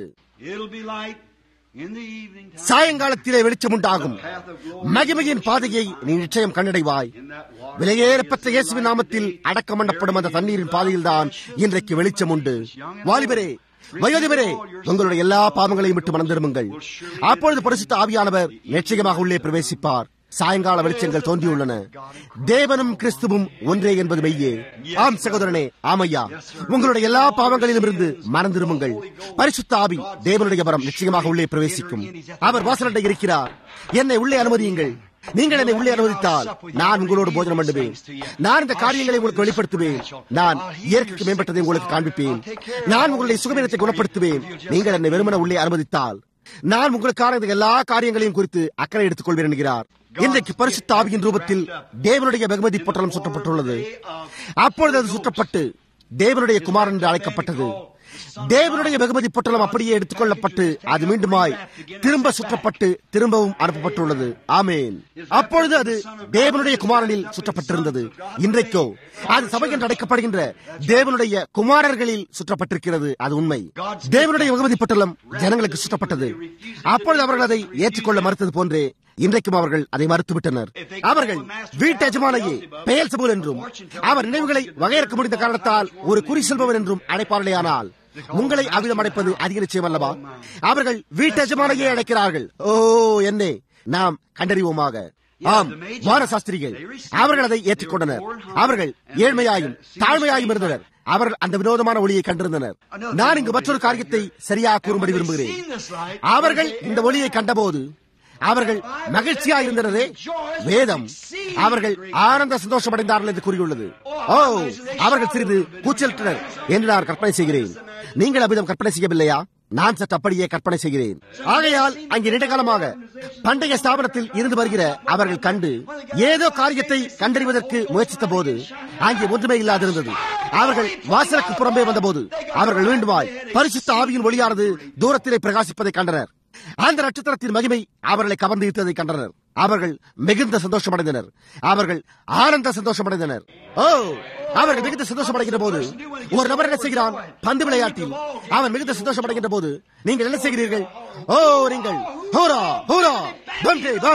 சாயங்காலத்திலே வெளிச்சம் உண்டாகும் மகிமையின் பாதையை நீ நிச்சயம் கண்டடைவாய் விலையேறப்பட்ட இயேசுவின் நாமத்தில் அடக்கம் பண்ணப்படும் அந்த தண்ணீரின் பாதையில் தான் இன்றைக்கு வெளிச்சம் உண்டு வாலிபரே வயோதிபரே உங்களுடைய எல்லா பாவங்களையும் விட்டு மணந்திருமுங்கள் அப்பொழுது பரிசுத்த ஆவியானவர் நிச்சயமாக உள்ளே பிரவேசிப்பார் சாயங்கால வெளிச்சங்கள் தோன்றியுள்ளன தேவனும் கிறிஸ்துவும் ஒன்றே என்பது மெய்யே ஆம் சகோதரனே ஆமையா உங்களுடைய எல்லா பாவங்களிலும் இருந்து மறந்திருமுங்கள் பரிசுத்த ஆவி தேவனுடைய வரம் நிச்சயமாக உள்ளே பிரவேசிக்கும் அவர் வாசலண்டை இருக்கிறார் என்னை உள்ளே அனுமதியுங்கள் நீங்கள் என்னை உள்ளே அனுமதித்தால் நான் உங்களோடு போஜனம் பண்ணுவேன் நான் இந்த காரியங்களை உங்களுக்கு வெளிப்படுத்துவேன் நான் இயற்கைக்கு மேம்பட்டதை உங்களுக்கு காண்பிப்பேன் நான் உங்களுடைய சுகவீனத்தை குணப்படுத்துவேன் நீங்கள் என்னை வெறுமன உள்ளே அனுமதித்தால் நான் உங்களுக்கான இந்த எல்லா காரியங்களையும் குறித்து அக்கறை எடுத்துக் கொள்வேன் என்கிறார் இன்றைக்கு பரிசுத்த ஆவியின் ரூபத்தில் தேவனுடைய வெகுமதி பொட்டலம் சுற்றப்பட்டுள்ளது அப்பொழுது அது சுற்றப்பட்டு தேவனுடைய குமாரன் என்று அழைக்கப்பட்டது தேவனுடைய வெகுமதி பொட்டலம் அப்படியே எடுத்துக்கொள்ளப்பட்டு அது மீண்டுமாய் திரும்ப சுற்றப்பட்டு திரும்பவும் அனுப்பப்பட்டுள்ளது ஆமேன் அப்பொழுது அது தேவனுடைய குமாரனில் சுற்றப்பட்டிருந்தது இன்றைக்கோ அது சபை என்று அழைக்கப்படுகின்ற தேவனுடைய குமாரர்களில் சுற்றப்பட்டிருக்கிறது அது உண்மை தேவனுடைய வெகுமதி பொட்டலம் ஜனங்களுக்கு சுற்றப்பட்டது அப்பொழுது அவர்கள் அதை ஏற்றுக்கொள்ள மறுத்தது போன்றே இன்றைக்கும் அவர்கள் அதை மறுத்துவிட்டனர் அவர்கள் வீட்டு எஜமானையே பெயர் சபூல் என்றும் அவர் நினைவுகளை வகையறுக்க முடிந்த காரணத்தால் ஒரு குறி செல்பவர் என்றும் அழைப்பார்களேயானால் உங்களை அவிதம் அடைப்பது அதிக நிச்சயம் அல்லவா அவர்கள் வீட்டு எஜமானையே அழைக்கிறார்கள் ஓ என்னே நாம் கண்டறிவோமாக ஆம் வாரசாஸ்திரிகள் அவர்கள் அதை ஏற்றுக்கொண்டனர் அவர்கள் ஏழ்மையாயும் தாழ்மையாயும் இருந்தனர் அவர்கள் அந்த வினோதமான ஒளியை கண்டிருந்தனர் நான் இங்கு மற்றொரு காரியத்தை சரியாக கூறும்படி விரும்புகிறேன் அவர்கள் இந்த ஒளியை கண்டபோது அவர்கள் மகிழ்ச்சியா இருந்தனரே வேதம் அவர்கள் ஆனந்த சந்தோஷம் அடைந்தார்கள் என்று கூறியுள்ளது ஓ அவர்கள் சிறிது கூச்சலிட்டனர் என்று நான் கற்பனை செய்கிறேன் நீங்கள் அவ்விதம் கற்பனை செய்யவில்லையா நான் சற்று அப்படியே கற்பனை செய்கிறேன் ஆகையால் அங்கே நீண்ட காலமாக பண்டைய ஸ்தாபனத்தில் இருந்து வருகிற அவர்கள் கண்டு ஏதோ காரியத்தை கண்டறிவதற்கு முயற்சித்த போது அங்கே ஒன்றுமே இல்லாதிருந்தது அவர்கள் வாசலுக்கு புறம்பே வந்தபோது அவர்கள் மீண்டுமாய் பரிசுத்த ஆவியின் ஒளியானது தூரத்திலே பிரகாசிப்பதை கண்டனர் அந்த நட்சத்திரத்தின் மகிமை அவர்களை கவர்ந்து ஈர்த்ததை கண்டனர் அவர்கள் மிகுந்த சந்தோஷம் அடைந்தனர் அவர்கள் ஆனந்த சந்தோஷம் அடைந்தனர் ஓ அவர்கள் மிகுந்த சந்தோஷம் அடைகின்ற போது ஒரு நபர் என்ன செய்கிறான் பந்து விளையாட்டில் அவன் மிகுந்த சந்தோஷம் அடைகின்ற போது நீங்கள் என்ன செய்கிறீர்கள் ஓ நீங்கள் ஹூரா ஹூரா பம் ஜெய் பம்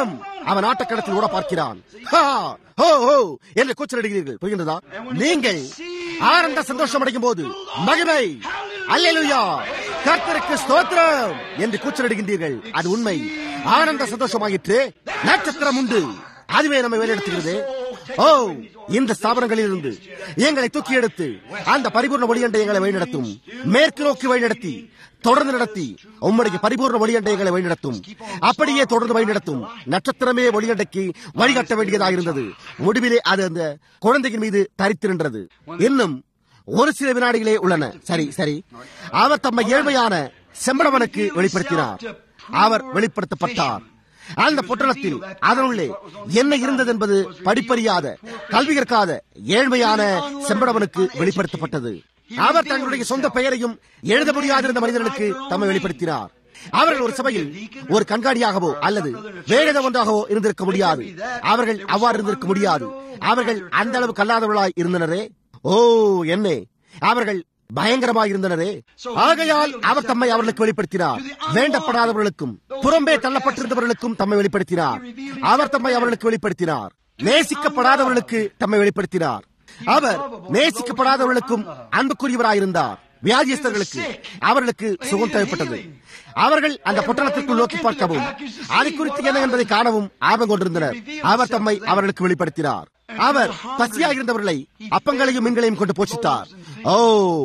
அவன் ஆட்டக்கடத்தில் ஓட பார்க்கிறான் ஹா, ஹோ, ஹோ என்று கூச்சலிடுகிறீர்கள் புரிகின்றதா நீங்கள் ஆனந்த சந்தோஷம் அடையும் போது மகிமை அல்லேலூயா கர்த்தருக்கு ஸ்தோத்திரம் என்று கூச்சலிடுகின்றீர்கள் அது உண்மை ஆனந்த சந்தோஷமாயிற்று நட்சத்திரம் உண்டு அதுவே நம்மை வழிநடத்துகிறது ஓ இந்த ஸ்தாபனங்களில் இருந்து எங்களை தூக்கி எடுத்து அந்த பரிபூர்ண ஒளியண்டை எங்களை வழிநடத்தும் மேற்கு நோக்கி வழிநடத்தி தொடர்ந்து நடத்தி உம்முடைய பரிபூர்ண ஒளியண்டை எங்களை வழிநடத்தும் அப்படியே தொடர்ந்து வழிநடத்தும் நட்சத்திரமே ஒளியண்டைக்கு வழிகாட்ட வேண்டியதாக இருந்தது முடிவிலே அது அந்த குழந்தையின் மீது தரித்திருந்தது இன்னும் ஒரு சில வினாடிகளே உள்ளன சரி சரி அவர் தம்மை ஏழ்மையான செம்படவனுக்கு வெளிப்படுத்தினார் அவர் வெளிப்படுத்தப்பட்டார் அந்த பொட்டணத்தில் அதனுள்ளே என்ன இருந்தது என்பது படிப்பறியாத கல்வி கற்காத ஏழ்மையான செம்படவனுக்கு வெளிப்படுத்தப்பட்டது அவர் தங்களுடைய சொந்த பெயரையும் எழுத முடியாதிருந்த மனிதர்களுக்கு தம்மை வெளிப்படுத்தினார் அவர்கள் ஒரு சபையில் ஒரு கண்காணியாகவோ அல்லது வேற ஏதோ ஒன்றாகவோ இருந்திருக்க முடியாது அவர்கள் அவ்வாறு இருந்திருக்க முடியாது அவர்கள் அந்த அளவு கல்லாதவர்களாய் இருந்தனரே ஓ என்னே அவர்கள் பயங்கரமாக இருந்தனரே ஆகையால் அவர் தம்மை அவர்களுக்கு வெளிப்படுத்தினார் வேண்டப்படாதவர்களுக்கும் புறம்பே தள்ளப்பட்டிருந்தவர்களுக்கும் தம்மை வெளிப்படுத்தினார் அவர் தம்மை அவர்களுக்கு வெளிப்படுத்தினார் நேசிக்கப்படாதவர்களுக்கு தம்மை வெளிப்படுத்தினார் அவர் நேசிக்கப்படாதவர்களுக்கும் அன்புக்குரியவராயிருந்தார் வியாதியஸ்தர்களுக்கு அவர்களுக்கு சுகம் தேவைப்பட்டது அவர்கள் அந்த பொட்டணத்திற்குள் நோக்கி பார்க்கவும் அதை குறித்து என்ன என்பதை காணவும் ஆர்வம் கொண்டிருந்தனர் அவர் தம்மை அவர்களுக்கு வெளிப்படுத்தினார் அவர் பசியாக இருந்தவர்களை அப்பங்களையும் மீன்களையும் கொண்டு போஷித்தார் ஓ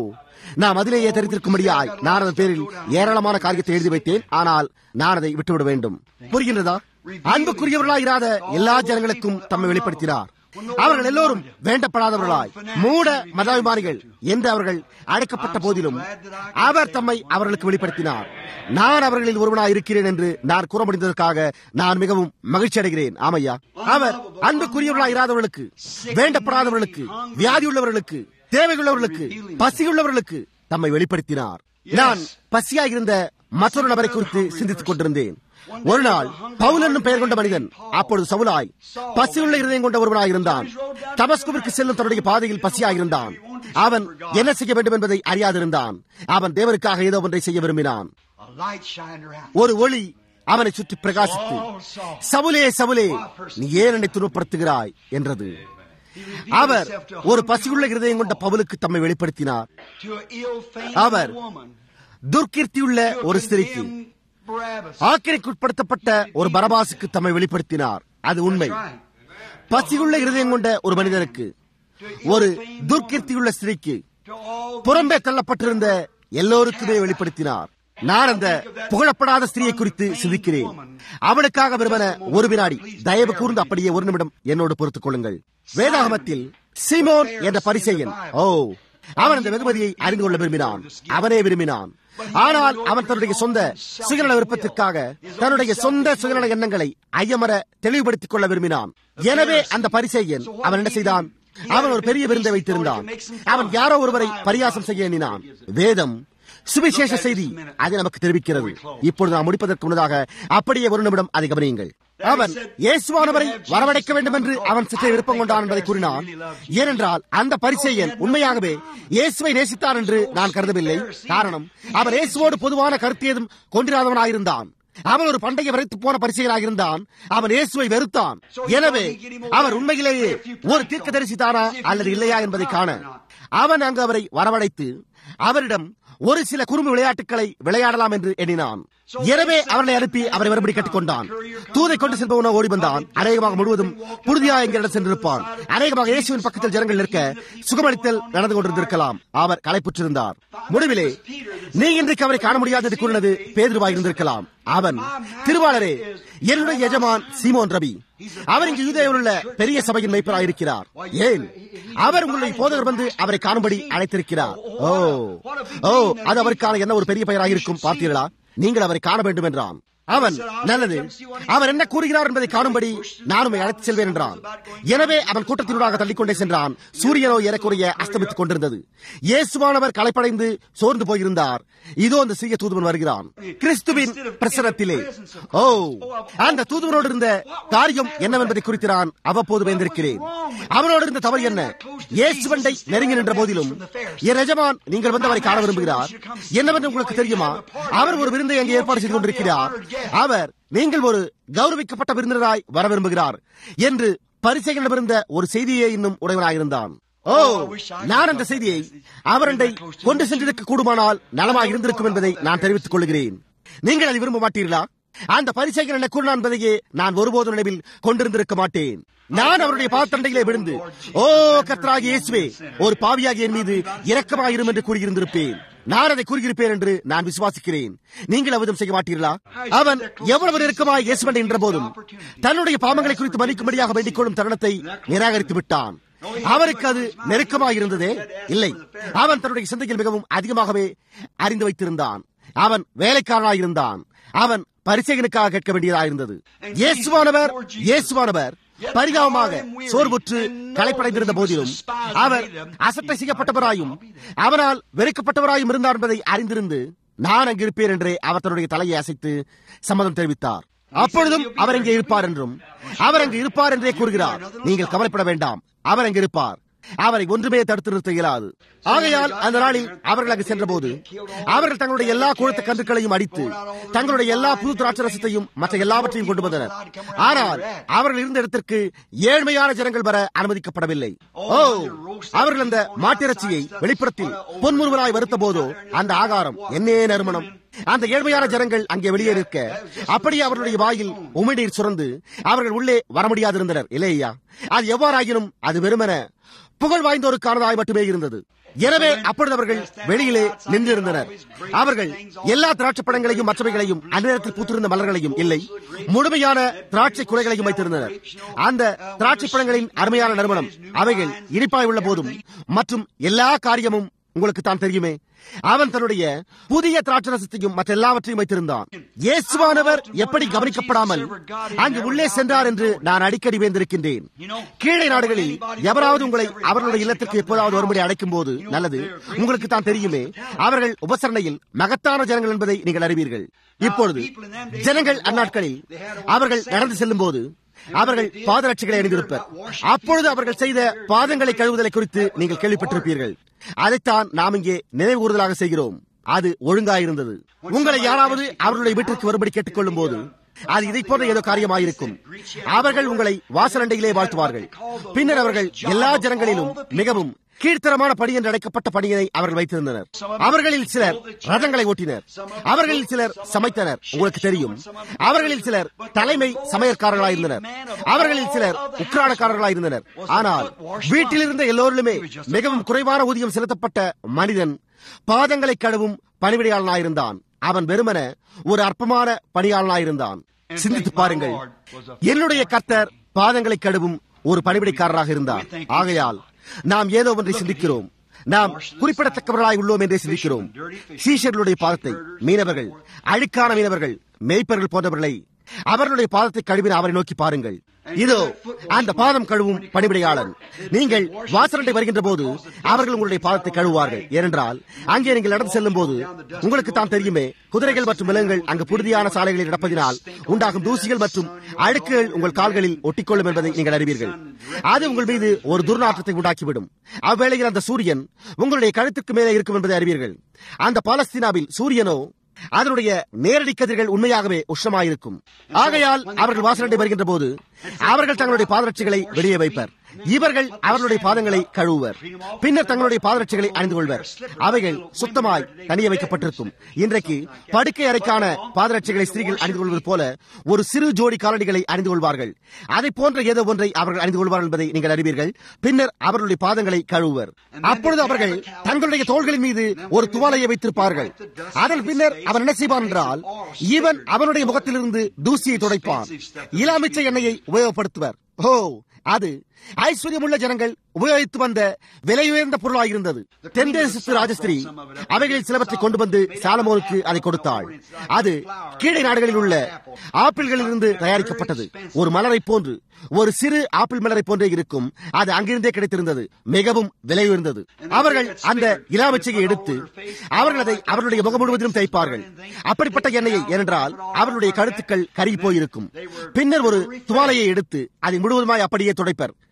நாம் அதிலேயே தெரிந்திருக்கும்படியாய் நான் அதன் பேரில் ஏராளமான காரியத்தை எழுதி வைத்தேன் ஆனால் நான் அதை விட்டுவிட வேண்டும் புரிகின்றதா அன்புக்குரியவர்களாய் இராத எல்லா ஜனங்களுக்கும் தம்மை வெளிப்படுத்தினார் அவர்கள் எல்லோரும் வேண்டப்படாதவர்களாய் மூட மதாபிமானிகள் என்று அவர்கள் அழைக்கப்பட்ட போதிலும் அவர் தம்மை அவர்களுக்கு வெளிப்படுத்தினார் நான் அவர்களில் ஒருவனாய் இருக்கிறேன் என்று நான் கூற முடிந்ததற்காக நான் மிகவும் மகிழ்ச்சி அடைகிறேன் ஆமையா அவர் அன்புக்குரியவர்களாய் இராதவர்களுக்கு வேண்டப்படாதவர்களுக்கு வியாதியுள்ளவர்களுக்கு தேவையுள்ளவர்களுக்கு பசியுள்ளவர்களுக்கு தம்மை வெளிப்படுத்தினார் நான் பசியாக இருந்த மற்றொரு நபரை குறித்து சிந்தித்துக் கொண்டிருந்தேன் ஒரு நாள் பவுல் என்னும் பெயர் கொண்ட மனிதன் அப்பொழுது சவுலாய் பசியுள்ள இருதயம் கொண்ட ஒருவனாய் இருந்தான் தமஸ்குவிற்கு செல்லும் தன்னுடைய பாதையில் பசியாக இருந்தான் அவன் என்ன செய்ய வேண்டும் என்பதை அறியாதிருந்தான் அவன் தேவனுக்காக ஏதோ ஒன்றை செய்ய விரும்பினான் A light shined around. ஒரு ஒளி அவனை சுற்றி பிரகாசித்து சவுலே சவுலே நீ ஏன் என்னை துணுப்படுத்துகிறாய் என்றது அவர் ஒரு பசியுள்ள இருதயம் கொண்ட பவுலுக்கு தம்மை வெளிப்படுத்தினார் To an ill-famed our woman. துர்க்கீர்த்தியுள்ள ஒரு ஸ்திரிக்கு Condemned Barabbas. ஆக்கிரைக்குட்படுத்தப்பட்ட ஒரு பரபாசுக்கு தம்மை வெளிப்படுத்தினார் அது உண்மை Right. பசியுள்ள இருதயம் கொண்ட ஒரு மனிதனுக்கு ஒரு துர்க்கீர்த்தியுள்ள ஸ்திரீக்கு To all புறம்பே தள்ளப்பட்டிருந்த எல்லோருக்குமே வெளிப்படுத்தினார் நான் அந்த புகழப்படாத ஸ்திரியை குறித்து சிந்திக்கிறேன் அவளுக்காக விரும்பின ஒரு வினாடி தயவு கூர்ந்து அப்படியே ஒரு நிமிடம் என்னோடு பொறுத்துக் கொள்ளுங்கள் வேதாகமத்தில் சீமோன் என்ற பரிசெயன் ஓ அவன் அந்த வெகுமதியை அறிந்து கொள்ள விரும்பினான் அவனே விரும்பினான் ஆனால் அவன் தன்னுடைய சொந்த சுயநல விருப்பத்திற்காக தன்னுடைய சொந்த சுயநல எண்ணங்களை ஐயமர தெளிவுபடுத்திக் கொள்ள விரும்பினான் எனவே அந்த பரிசெயன் அவன் என்ன செய்தான் அவன் ஒரு பெரிய விருந்தை வைத்திருந்தான் அவன் யாரோ ஒருவரை பரியாசம் செய்ய எண்ணினான் வேதம் சுவிசேஷ செய்தி அதை நமக்கு தெரிவிக்கிறது இப்பொழுது நாம் முடிப்பதற்கு முன்னதாக அப்படியே ஒரு நிமிடம் அதை கவனியுங்கள் அவன் இயேசுவானவரை வரவழைக்க வேண்டும் என்று அவன் சிற்றை விருப்பம் கொண்டான் என்பதை கூறினான் ஏனென்றால் அந்த பரிசெயன் உண்மையாகவே இயேசுவை நேசித்தான் என்று நான் கருதவில்லை காரணம் அவன் இயேசுவோடு பொதுவான கருத்து ஏதும் கொண்டிராதவனாயிருந்தான் அவன் ஒரு பண்டைய வரைத்து போன பரிசைகளாக இருந்தான் அவன் இயேசுவை வெறுத்தான் எனவே அவர் உண்மையிலேயே ஒரு தீர்க்க தரிசித்தானா அல்லது இல்லையா என்பதை காண அவன் அங்கு அவரை வரவழைத்து அவரிடம் ஒரு சில குறும்பு விளையாட்டுகளை விளையாடலாம் என்று எண்ணினான் எனவே அவர்களை அனுப்பி அவரை மறுபடி கட்டிக்கொண்டான் தூதை கொண்டு செல்பவனோ ஓடி வந்தான் அநேகமாக முழுவதும் புழுதியா எங்களிடம் சென்றிருப்பான் அநேகமாக இயேசுவின் பக்கத்தில் ஜனங்கள் நிற்க சுகமளித்தல் நடந்து கொண்டிருந்திருக்கலாம் அவர் களைப்புற்றிருந்தார் முடிவிலே நீ இன்றைக்கு அவரை காண முடியாது என்று கூறினது பேதுருவாய் இருந்திருக்கலாம் அவன் திருவாளரே என்னுடைய எஜமான் சீமோன் ரவி அவர் இங்கு யூதேவில் உள்ள பெரிய சபையின் மைப்பராக இருக்கிறார் ஏன் அவர் உங்களுடைய போதகர் வந்து அவரை காணும்படி அழைத்திருக்கிறார் ஓ ஓ அது அவருக்கான என்ன ஒரு பெரிய பெயராக இருக்கும் பார்த்தீர்களா நீங்கள் அவரை காண வேண்டும் என்றான் அவன் நல்லது அவர் என்ன கூறுகிறார் என்பதை காணும்படி நான் உண்மை அழைத்து செல்வேன் என்றான் எனவே அவன் கூட்டத்தினூடாக தள்ளிக்கொண்டே சென்றான் சூரியனோ ஏறக்குறைய அஸ்தமித்துக் கொண்டிருந்தது இயேசுவானவர் களைப்படைந்து சோர்ந்து போயிருந்தார் இதோ அந்த சிறிய தூதுவன் வருகிறான் கிறிஸ்துவின் பிரசனத்திலே ஓ அந்த தூதுவனோடு இருந்த காரியம் என்னவென்பதை குறித்து நான் அவ்வப்போது வைந்திருக்கிறேன் அவனோடு இருந்த தவறு என்ன இயேசுவண்டை நெருங்கி நின்ற போதிலும் என் எஜமான் நீங்கள் வந்து அவரை காண விரும்புகிறார் என்னவென்று உங்களுக்கு தெரியுமா அவர் ஒரு விருந்தை அங்கே ஏற்பாடு செய்து கொண்டிருக்கிறார் அவர் நீங்கள் ஒரு கௌரவிக்கப்பட்ட விருந்தினராய் வர விரும்புகிறார் என்று பரிசைகளிடமிருந்த ஒரு செய்தியை இன்னும் உடையவனாயிருந்தான் ஓ நான் அந்த செய்தியை அவரண்டை கொண்டு சென்றிருக்க கூடுமானால் நலமாக இருந்திருக்கும் என்பதை நான் தெரிவித்துக் கொள்கிறேன் நீங்கள் அதை விரும்ப மாட்டீர்களா அந்த பரிசைகள் என்ன கூறினான் என்பதையே நான் ஒருபோதும் நினைவில் கொண்டிருந்திருக்க மாட்டேன் நான் அவருடைய பாத்தண்டையிலே விழுந்து ஓ கத்ராகி இயேசுவே ஒரு பாவியாகிய என் மீது இரக்கமாயிரும் என்று கூறியிருந்திருப்பேன் நான் அதை கூறியிருப்பேன் என்று நான் விசுவாசிக்கிறேன் நீங்கள் அவ்விதம் செய்ய மாட்டீர்களா அவன் எவ்வளவு நெருக்கமாய் இயேசுவன் என்ற போதும் தன்னுடைய பாவங்களை குறித்து மன்னிக்கும்படியாக வேண்டிக் கொள்ளும் தருணத்தை நிராகரித்து விட்டான் அவருக்கு அது நெருக்கமாக இருந்ததே இல்லை அவன் தன்னுடைய சிந்தையில் மிகவும் அதிகமாகவே அறிந்து வைத்திருந்தான் அவன் வேலைக்காரனாயிருந்தான் அவன் பரிசேகனுக்காக கேட்க வேண்டியதாயிருந்தது இயேசுவானவர் இயேசுவானவர் பரிதாபமாக சோர்வுற்று களைப்படைந்திருந்த போதிலும் அவர் அசட்டை செய்யப்பட்டவராயும் அவனால் வெறுக்கப்பட்டவராயும் இருந்தார் என்பதை அறிந்திருந்து நான் அங்கு இருப்பேன் என்றே அவர் தன்னுடைய தலையை அசைத்து சம்மதம் தெரிவித்தார் அப்பொழுதும் அவர் அங்கே இருப்பார் என்றும் அவர் அங்கு இருப்பார் என்றே கூறுகிறார் நீங்கள் கவலைப்பட வேண்டாம் அவர் அங்கு இருப்பார் அவரை ஒன்றுமே தடுத்து நிறுத்த இயலாது ஆகையால் அந்த நாளில் அவர்கள் அங்கு சென்றபோது அவர்கள் தங்களுடைய எல்லா குழத்த கன்றுகளையும் அடித்து தங்களுடைய எல்லா புது திராட்சரசத்தையும் மற்ற எல்லாவற்றையும் கொண்டு வந்தனர் ஆனால் அவர்கள் இருந்த இடத்திற்கு ஏழ்மையான ஜனங்கள் வர அனுமதிக்கப்படவில்லை ஓ அவர்கள் அந்த மாட்டிறைச்சியை வெளிப்புறத்தில் பொன்முருவனாய் வருத்த போதோ அந்த ஆகாரம் என்னே நறுமணம் அந்த ஏழ்மையான ஜனங்கள் அங்கே வெளியே இருக்க அப்படியே அவர்களுடைய வாயில் உமிழ்நீர் சுரந்து அவர்கள் உள்ளே வர முடியாதிருந்தனர் இல்லையா அது எவ்வாறாயினும் அது வெறுமன புகழ் வாய்ந்தோருக்கானதாய் மட்டுமே இருந்தது எனவே அப்பொழுது அவர்கள் வெளியிலே நின்றிருந்தனர் அவர்கள் எல்லா திராட்சை பழங்களையும் மற்றவைகளையும் அந்நேரத்தில் பூத்திருந்த மலர்களையும் இல்லை முழுமையான திராட்சை குலைகளையும் வைத்திருந்தனர் அந்த திராட்சை பழங்களின் அருமையான நறுமணம் அவைகள் இனிப்பாய் உள்ள போதும் மற்றும் எல்லா காரியமும் உங்களுக்கு தான் தெரியுமே அவன் தன்னுடைய புதிய திராட்சரசத்தையும் மற்ற எல்லாவற்றையும் வைத்திருந்தான் இயேசுவானவர் எப்படி கவனிக்கப்படாமல் அங்கு உள்ளே சென்றார் என்று நான் அடிக்கடி வேந்திருக்கின்றேன் கீழே நாடுகளில் எவராவது உங்களை அவர்களுடைய இல்லத்திற்கு எப்போதாவது வரும்படி அழைக்கும் போது நல்லது உங்களுக்கு தான் தெரியுமே அவர்கள் உபசரணையில் மகத்தான ஜனங்கள் என்பதை நீங்கள் அறிவீர்கள் இப்பொழுது ஜனங்கள் அந்நாட்களில் அவர்கள் நடந்து செல்லும் போது அவர்கள் பாதரட்சிகளை அணிந்திருப்பர் அப்பொழுது அவர்கள் செய்த பாதங்களை கழுவுதலை குறித்து நீங்கள் கேள்விப்பட்டிருப்பீர்கள் அதைத்தான் நாம் இங்கே நினைவு கூறுதலாக செய்கிறோம் அது ஒழுங்காயிருந்தது உங்களை யாராவது அவர்களுடைய வீட்டிற்கு வரும்படி கேட்டுக்கொள்ளும் போது அது இதை போன்ற ஏதோ காரியமாயிருக்கும் அவர்கள் உங்களை வாசலண்டையிலே வாழ்த்துவார்கள் பின்னர் அவர்கள் எல்லா ஜனங்களிலும் மிகவும் கீழ்த்தரமான பணி என்று அழைக்கப்பட்ட பணியினை அவர்கள் வைத்திருந்தனர் அவர்களில் சிலர் ரதங்களை ஓட்டினர் அவர்களில் சிலர் சமைத்தனர் உங்களுக்கு தெரியும் அவர்களில் சிலர் தலைமை சமையற்காரர்களாயிருந்தனர் அவர்களில் சிலர் உக்ரானக்காரர்களாயிருந்தனர் ஆனால் வீட்டில் இருந்த எல்லோரிலுமே மிகவும் குறைவான ஊதியம் செலுத்தப்பட்ட மனிதன் பாதங்களை கழுவும் பணிவிடையாளனாயிருந்தான் அவன் வெறுமன ஒரு அற்பமான பணியாளனாயிருந்தான் சிந்தித்து பாருங்கள் என்னுடைய கர்த்தர் பாதங்களை கழுவும் ஒரு பணிவிடைக்காரராக இருந்தார் ஆகையால் நாம் ஏதோ ஒன்றை சிந்திக்கிறோம் நாம் குறிப்பிடத்தக்கவர்களாய் உள்ளோம் என்றே சிந்திக்கிறோம் சீஷர்களுடைய பாதத்தை மீனவர்கள் அழுக்கான மீனவர்கள் மேய்ப்பர்கள் போன்றவர்களை அவர்களுடைய பாதத்தை கழுவின அவரை நோக்கி பாருங்கள் இதோ அந்த பாதம் கழுவும் பணிவிடையாளன் நீங்கள் வாசலண்டை வருகின்ற போது அவர்கள் உங்களுடைய பாதத்தை கழுவுவார்கள் ஏனென்றால் அங்கே நீங்கள் நடந்து செல்லும் போது உங்களுக்கு தான் தெரியுமே குதிரைகள் மற்றும் விலங்குகள் அங்கு புழுதியான சாலைகளில் நடப்பதினால் உண்டாகும் தூசிகள் மற்றும் அழுக்குகள் உங்கள் கால்களில் ஒட்டிக்கொள்ளும் என்பதை நீங்கள் அறிவீர்கள் அது உங்கள் மீது ஒரு துர்நாற்றத்தை உண்டாக்கிவிடும் அவ்வேளையில் அந்த சூரியன் உங்களுடைய கழுத்துக்கு மேலே இருக்கும் என்பதை அறிவீர்கள் அந்த பாலஸ்தீனாவில் சூரியனோ அதனுடைய நேரடி கதிர்கள் உண்மையாகவே உஷ்ணமாயிருக்கும் ஆகையால் அவர்கள் வாசலண்டை வருகின்ற போது அவர்கள் தங்களுடைய பாதரட்சிகளை வெளியே வைப்பர் இவர்கள் அவர்களுடைய பாதங்களை கழுவுவர் பின்னர் தங்களுடைய பாதரட்சிகளை அணிந்து கொள்வர் அவைகள் சுத்தமாய் தனியே வைக்கப்பட்டிருக்கும் இன்றைக்கு படுக்கை அறைக்கான பாதரட்சிகளை ஸ்திரீகள் அணிந்து கொள்வது போல ஒரு சிறு ஜோடி காலடிகளை அணிந்து கொள்வார்கள் அதை போன்ற ஏதோ ஒன்றை அவர்கள் அணிந்து கொள்வார்கள் என்பதை நீங்கள் அறிவீர்கள் பின்னர் அவர்களுடைய பாதங்களை கழுவுவர் அப்பொழுது அவர்கள் தங்களுடைய தோள்களின் மீது ஒரு துவாலையை வைத்திருப்பார்கள் அதன் பின்னர் அவன் என்ன செய்வான் என்றால் இவன் அவனுடைய முகத்திலிருந்து தூசியை துடைப்பான் இலாமிச்சை எண்ணெயை உபயோகப்படுத்துவர் ஓ அது ஐஸ்வர்யமுள்ள ஜனங்கள் உபயோகித்து வந்த விலையுயர்ந்த பொருளாயிருந்தது தென்தேசத்து ராஜஸ்திரி அவைகளில் சிலவற்றை கொண்டு வந்து சாலமோனுக்கு அதை கொடுத்தாள் அது கீழே நாடுகளில் உள்ள ஆப்பிள்களிலிருந்து தயாரிக்கப்பட்டது ஒரு மலரை போன்று ஒரு சிறு ஆப்பிள் மலரை போன்றே இருக்கும் அது அங்கிருந்தே கிடைத்திருந்தது மிகவும் விலை உயர்ந்தது அவர்கள் அந்த இலாமச்சையை எடுத்து அவர்கள் அதை அவர்களுடைய முகம் முழுவதிலும் தைப்பார்கள் அப்படிப்பட்ட எண்ணெயை ஏனென்றால் அவர்களுடைய கழுத்துக்கள் கருகி போயிருக்கும் பின்னர் ஒரு துவாலையை எடுத்து அதை முழுவதுமாய் அப்படியே துடைப்பர்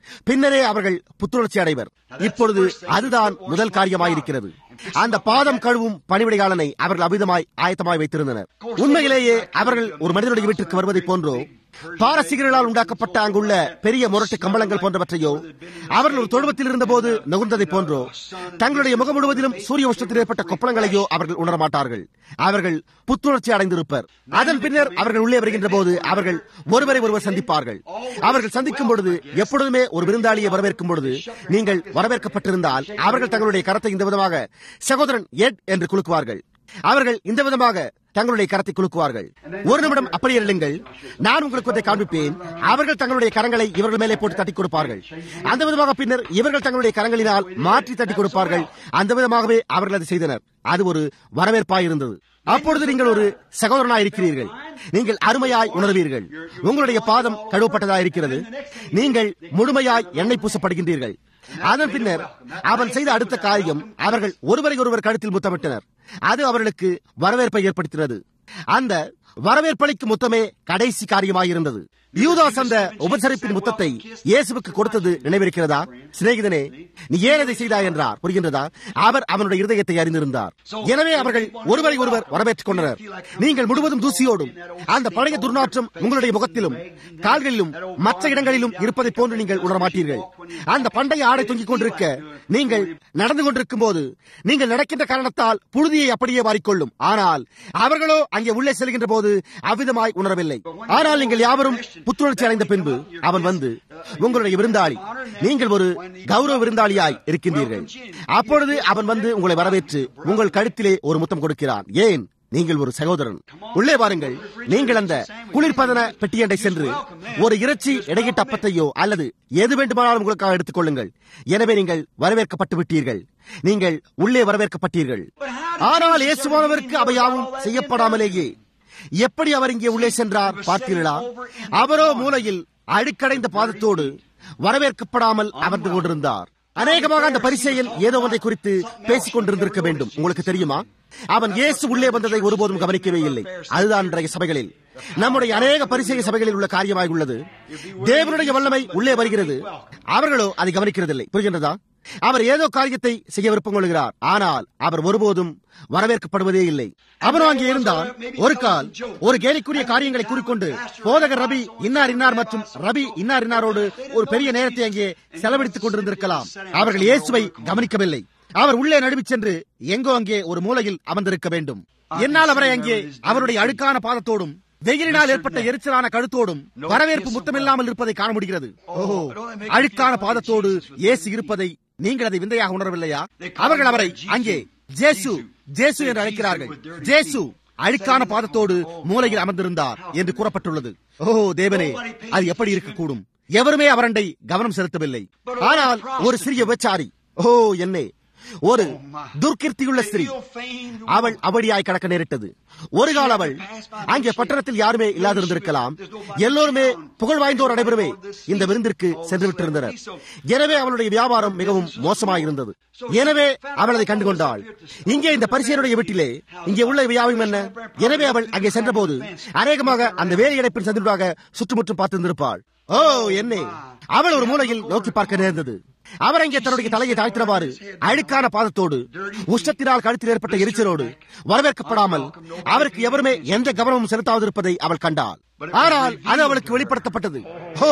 பின்னரே அவர்கள் புத்துணர்ச்சி அடைவர் இப்பொழுது அதுதான் முதல் காரியமாயிருக்கிறது அந்த பாதம் கழுவும் பணிவிடையாளனை அவர்கள் அபிதமாய் ஆயத்தமாய் வைத்திருந்தனர் உண்மையிலேயே அவர்கள் ஒரு மனிதனுடைய வீட்டிற்கு வருவதைப் போன்றோ பாரசீகர்களால் உண்டாக்கப்பட்ட அங்குள்ள பெரிய முரட்டு கம்பளங்கள் போன்றவற்றையோ அவர்கள் ஒரு தொழுவத்தில் இருந்தபோது நுகர்ந்ததைப் போன்றோ தங்களுடைய முகம் முழுவதிலும் சூரிய உஷ்ணத்தில் ஏற்பட்ட கொப்பளங்களையோ அவர்கள் உணர மாட்டார்கள் அவர்கள் புத்துணர்ச்சி அடைந்திருப்பர் அதன் பின்னர் அவர்கள் உள்ளே வருகின்ற போது அவர்கள் ஒருவரை ஒருவர் சந்திப்பார்கள் அவர்கள் சந்திக்கும் பொழுது எப்பொழுதுமே ஒரு விருந்தாளியை வரவேற்கும் பொழுது நீங்கள் வரவேற்கப்பட்டிருந்தால் அவர்கள் தங்களுடைய கரத்தை இந்த விதமாக சகோதரன் எட் என்று குலுக்குவார்கள் அவர்கள் இந்த விதமாக தங்களுடைய கரத்தை குலுக்குவார்கள் ஒரு நிமிடம் அப்படியே இல்லுங்கள் நான் உங்களுக்கு ஒன்றை காண்பிப்பேன் அவர்கள் தங்களுடைய கரங்களை இவர்கள் மேலே போட்டு தட்டி கொடுப்பார்கள் அந்த விதமாக பின்னர் இவர்கள் தங்களுடைய கரங்களினால் மாற்றி தட்டி கொடுப்பார்கள் அந்த விதமாகவே அவர்கள் அதை செய்தனர் அது ஒரு வரவேற்பாய் இருந்தது அப்பொழுது நீங்கள் ஒரு சகோதரனாய் இருக்கிறீர்கள் நீங்கள் அருமையாய் உணர்வீர்கள் உங்களுடைய பாதம் கழுவப்பட்டதா இருக்கிறது நீங்கள் முழுமையாய் எண்ணெய் பூசப்படுகின்றீர்கள் அதன் பின்னர் அவன் செய்த அடுத்த காரியம் அவர்கள் ஒருவரை ஒருவர் கழுத்தில் முத்தமிட்டனர் அது அவர்களுக்கு வரவேற்பை ஏற்படுத்தினது அந்த வரவேற்பளிக்கும் முத்தமே கடைசி காரியமாயிருந்தது யூதாஸ் அந்த உபசரிப்பின் முத்தத்தை இயேசுவுக்கு கொடுத்தது நினைவிருக்கிறதா சிநேகிதனே நீ ஏன் அதை செய்தாய் என்றார் புரிகின்றதா அவர் அவனுடைய இருதயத்தை அறிந்திருந்தார் எனவே அவர்கள் ஒருவரை ஒருவர் வரவேற்றுக் கொண்டனர் நீங்கள் முழுவதும் தூசியோடும் அந்த பழைய துர்நாற்றம் உங்களுடைய முகத்திலும் கால்களிலும் மற்ற இடங்களிலும் இருப்பதை போன்று நீங்கள் உணர மாட்டீர்கள் அந்த பண்டைய ஆடை தொங்கிக் கொண்டிருக்க நீங்கள் நடந்து கொண்டிருக்கும் போது நீங்கள் நடக்கின்ற காரணத்தால் புழுதியை அப்படியே மாறிக்கொள்ளும் ஆனால் அவர்களோ அங்கே உள்ளே செல்கின்ற போது அவ்விதமாய் உணரவில்லை ஆனால் நீங்கள் யாவரும் புத்துணர்ச்சி அடைந்த பின்பு அவன் வந்து உங்களுடைய விருந்தாளி நீங்கள் ஒரு கௌரவ விருந்தாளியாய் இருக்கின்றீர்கள் அப்பொழுது அவன் வந்து உங்களை வரவேற்று உங்கள் கழுத்திலே ஒரு முத்தம் கொடுக்கிறான் ஏன் நீங்கள் ஒரு சகோதரன் உள்ளே வாருங்கள் நீங்கள் அந்த குளிர்பதன பெட்டியண்டை சென்று ஒரு இறைச்சி இடையிட்ட அப்பத்தையோ அல்லது எது வேண்டுமானாலும் உங்களுக்காக எடுத்துக் கொள்ளுங்கள் எனவே நீங்கள் வரவேற்கப்பட்டு விட்டீர்கள் நீங்கள் உள்ளே வரவேற்கப்பட்டீர்கள் ஆனால் இயேசுவானவருக்கு அவையாவும் செய்யப்படாமலேயே எப்படி அவர் இங்கே உள்ளே சென்றார் பார்த்தீர்களா அவரோ மூலையில் அழுக்கடைந்த பாதத்தோடு வரவேற்கப்படாமல் அமர்ந்து கொண்டிருந்தார் அநேகமாக அந்த பரிசெயல் ஏதோ ஒன்றை குறித்து பேசிக் கொண்டிருந்திருக்க வேண்டும் உங்களுக்கு தெரியுமா அவன் இயேசு உள்ளே வந்ததை ஒருபோதும் கவனிக்கவே இல்லை அதுதான் இன்றைய சபைகளில் நம்முடைய அநேக பரிசெய சபைகளில் உள்ள காரியமாக உள்ளது தேவனுடைய வல்லமை உள்ளே வருகிறது அவர்களோ அதை கவனிக்கிறதில்லை புரிகின்றதா அவர் ஏதோ காரியத்தை செய்ய விருப்பம் கொள்கிறார் ஆனால் அவர் ஒருபோதும் வரவேற்கப்படுவதே இல்லை அவரும் அங்கே இருந்தால் ஒரு கால் ஒரு கேலிக்குரிய காரியங்களை கூறிக்கொண்டு போதகர் ரபி இன்னார் இன்னார் மற்றும் ரபி இன்னார் இன்னாரோடு ஒரு பெரிய நேரத்தை அங்கே செலவழித்துக் கொண்டிருந்திருக்கலாம் அவர்கள் இயேசுவை கவனிக்கவில்லை அவர் உள்ளே நடுவிச் சென்று எங்கோ அங்கே ஒரு மூலையில் அமர்ந்திருக்க வேண்டும் என்னால் அவரை அங்கே அவருடைய அழுக்கான பாதத்தோடும் வெயிலினால் ஏற்பட்ட எரிச்சலான கழுத்தோடும் வரவேற்பு முத்தமில்லாமல் இருப்பதை காண முடிகிறது ஓஹோ அழுக்கான பாதத்தோடு இயேசு இருப்பதை நீங்கள் அதை விந்தையாக உணரவில்லையா அவர்கள் அவரை அங்கே ஜேசு ஜேசு என்று அழைக்கிறார்கள் ஜேசு அழுக்கான பாதத்தோடு மூலையில் அமர்ந்திருந்தார் என்று கூறப்பட்டுள்ளது ஓ தேவனே அது எப்படி இருக்கக்கூடும் எவருமே அவரண்டை கவனம் செலுத்தவில்லை ஆனால் ஒரு சிறிய விபச்சாரி ஓ என்னே ஒரு துர்கிருத்தியுள்ள ஸ்திரீ அவள் அவடியாய் கடக்க நேரிட்டது ஒரு கால அவள் அங்கே பட்டணத்தில் யாருமே இல்லாதிருந்திருக்கலாம் எல்லோருமே புகழ் வாய்ந்தோர் அனைவருமே இந்த விருந்திற்கு சென்று விட்டிருந்தனர் எனவே அவளுடைய வியாபாரம் மிகவும் மோசமாயிருந்தது எனவே அவள் அதை கண்டுகொண்டாள் இங்கே இந்த பரிசையனுடைய வீட்டிலே இங்கே உள்ள வியாபாரம் என்ன எனவே அவள் அங்கே சென்றபோது அநேகமாக அந்த வேலை இடைப்பின் சந்திரமாக சுற்றுமுற்றும் பார்த்திருந்திருப்பாள் ஓ என்னே அவள் ஒரு மூலையில் நோக்கி பார்க்க நேர்ந்தது அவர் அங்கே தன்னுடைய தலையை தாழ்த்தினவாறு அழுக்கான பாதத்தோடு உஷ்டத்தினால் கழுத்தில் ஏற்பட்ட எரிச்சலோடு வரவேற்கப்படாமல் அவருக்கு எவருமே எந்த கவனமும் செலுத்தாது இருப்பதை அவள் கண்டாள் ஆனால் அது அவளுக்கு வெளிப்படுத்தப்பட்டது ஹோ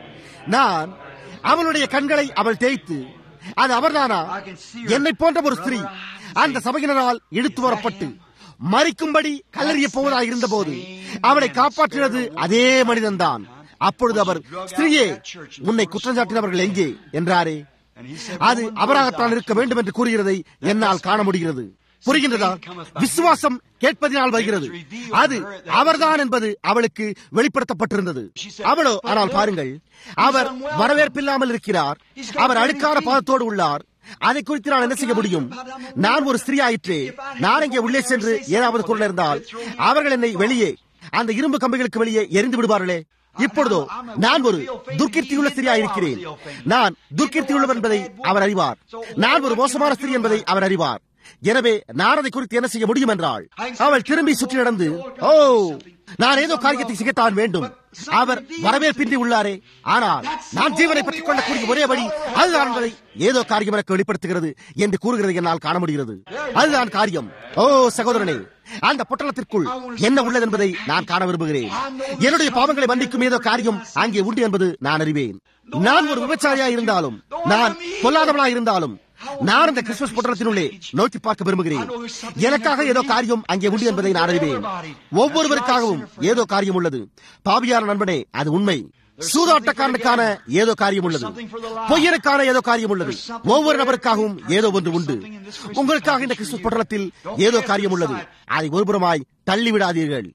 நான் அவளுடைய கண்களை அவள் தேய்த்து அது அவர்தானா என்னை போன்ற ஒரு ஸ்திரீ அந்த சபையினரால் இழுத்து வரப்பட்டு மறிக்கும்படி கல்லறிய போவதாக இருந்த போது அவளை காப்பாற்றினது அதே மனிதன்தான் அப்பொழுது அவர் ஸ்திரீயே உன்னை குற்றம் சாட்டினவர்கள் எங்கே என்றாரே அது அவராகத்தான் இருக்க வேண்டும் என்று கூறுகிறதை என்னால் காண முடிகிறது புரிகின்றதா விசுவாசம் கேட்பதினால் வருகிறது அது அவர்தான் என்பது அவளுக்கு வெளிப்படுத்தப்பட்டிருந்தது அவளோ ஆனால் பாருங்கள் அவர் வரவேற்பில்லாமல் இருக்கிறார் அவர் அழுக்கான பாதத்தோடு உள்ளார் அதை குறித்து நான் என்ன செய்ய முடியும் நான் ஒரு ஸ்திரீ ஆயிற்றே நான் இங்கே உள்ளே சென்று ஏதாவது குரல் இருந்தால் அவர்கள் என்னை வெளியே அந்த இரும்பு கம்பிகளுக்கு வெளியே எரிந்து விடுவார்களே இப்பொழுதோ நான் ஒரு துர்க்கீர்த்தியுள்ள ஸ்திரியா இருக்கிறேன் நான் துர்க்கீர்த்தியுள்ளவர் என்பதை அவர் அறிவார் நான் ஒரு மோசமான ஸ்திரீ என்பதை அவர் அறிவார் எனவே நான் அதை குறித்து என்ன செய்ய முடியும் என்றால் அவள் திரும்பி சுற்றி நடந்து ஓ நான் ஏதோ காரியத்தை செய்யத்தான் வேண்டும் அவர் வரவேற்பின்றி உள்ளாரே ஆனால் நான் ஜீவனை பற்றிக் கொள்ளக்கூடிய ஒரே வழி அதுதான் என்பதை ஏதோ காரியம் எனக்கு வெளிப்படுத்துகிறது என்று கூறுகிறது என்னால் காண முடிகிறது அதுதான் காரியம் ஓ சகோதரனே அந்த பொட்டலத்திற்குள் என்ன உள்ளது என்பதை நான் காண விரும்புகிறேன் என்னுடைய பாவங்களை மன்னிக்கும் ஏதோ காரியம் அங்கே உண்டு என்பது நான் அறிவேன் நான் ஒரு விபச்சாரியா இருந்தாலும் நான் பொல்லாதவனா இருந்தாலும் நான் அந்த கிறிஸ்துமஸ் பொட்டலத்தினுள்ளே நோக்கி பார்க்க விரும்புகிறேன் எனக்காக ஏதோ காரியம் அங்கே உண்டு என்பதை நான் அறிவேன் ஒவ்வொருவருக்காகவும் ஏதோ காரியம் உள்ளது பாவியான நண்பனே அது உண்மை சூதாட்டக்காரனுக்கான ஏதோ காரியம் உள்ளது பொய்யனுக்கான ஏதோ காரியம் உள்ளது ஒவ்வொரு நபருக்காகவும் ஏதோ ஒன்று உண்டு உங்களுக்காக இந்த கிறிஸ்துவ பட்டணத்தில் ஏதோ காரியம் உள்ளது அதை ஒருபுறமாய் தள்ளிவிடாதீர்கள்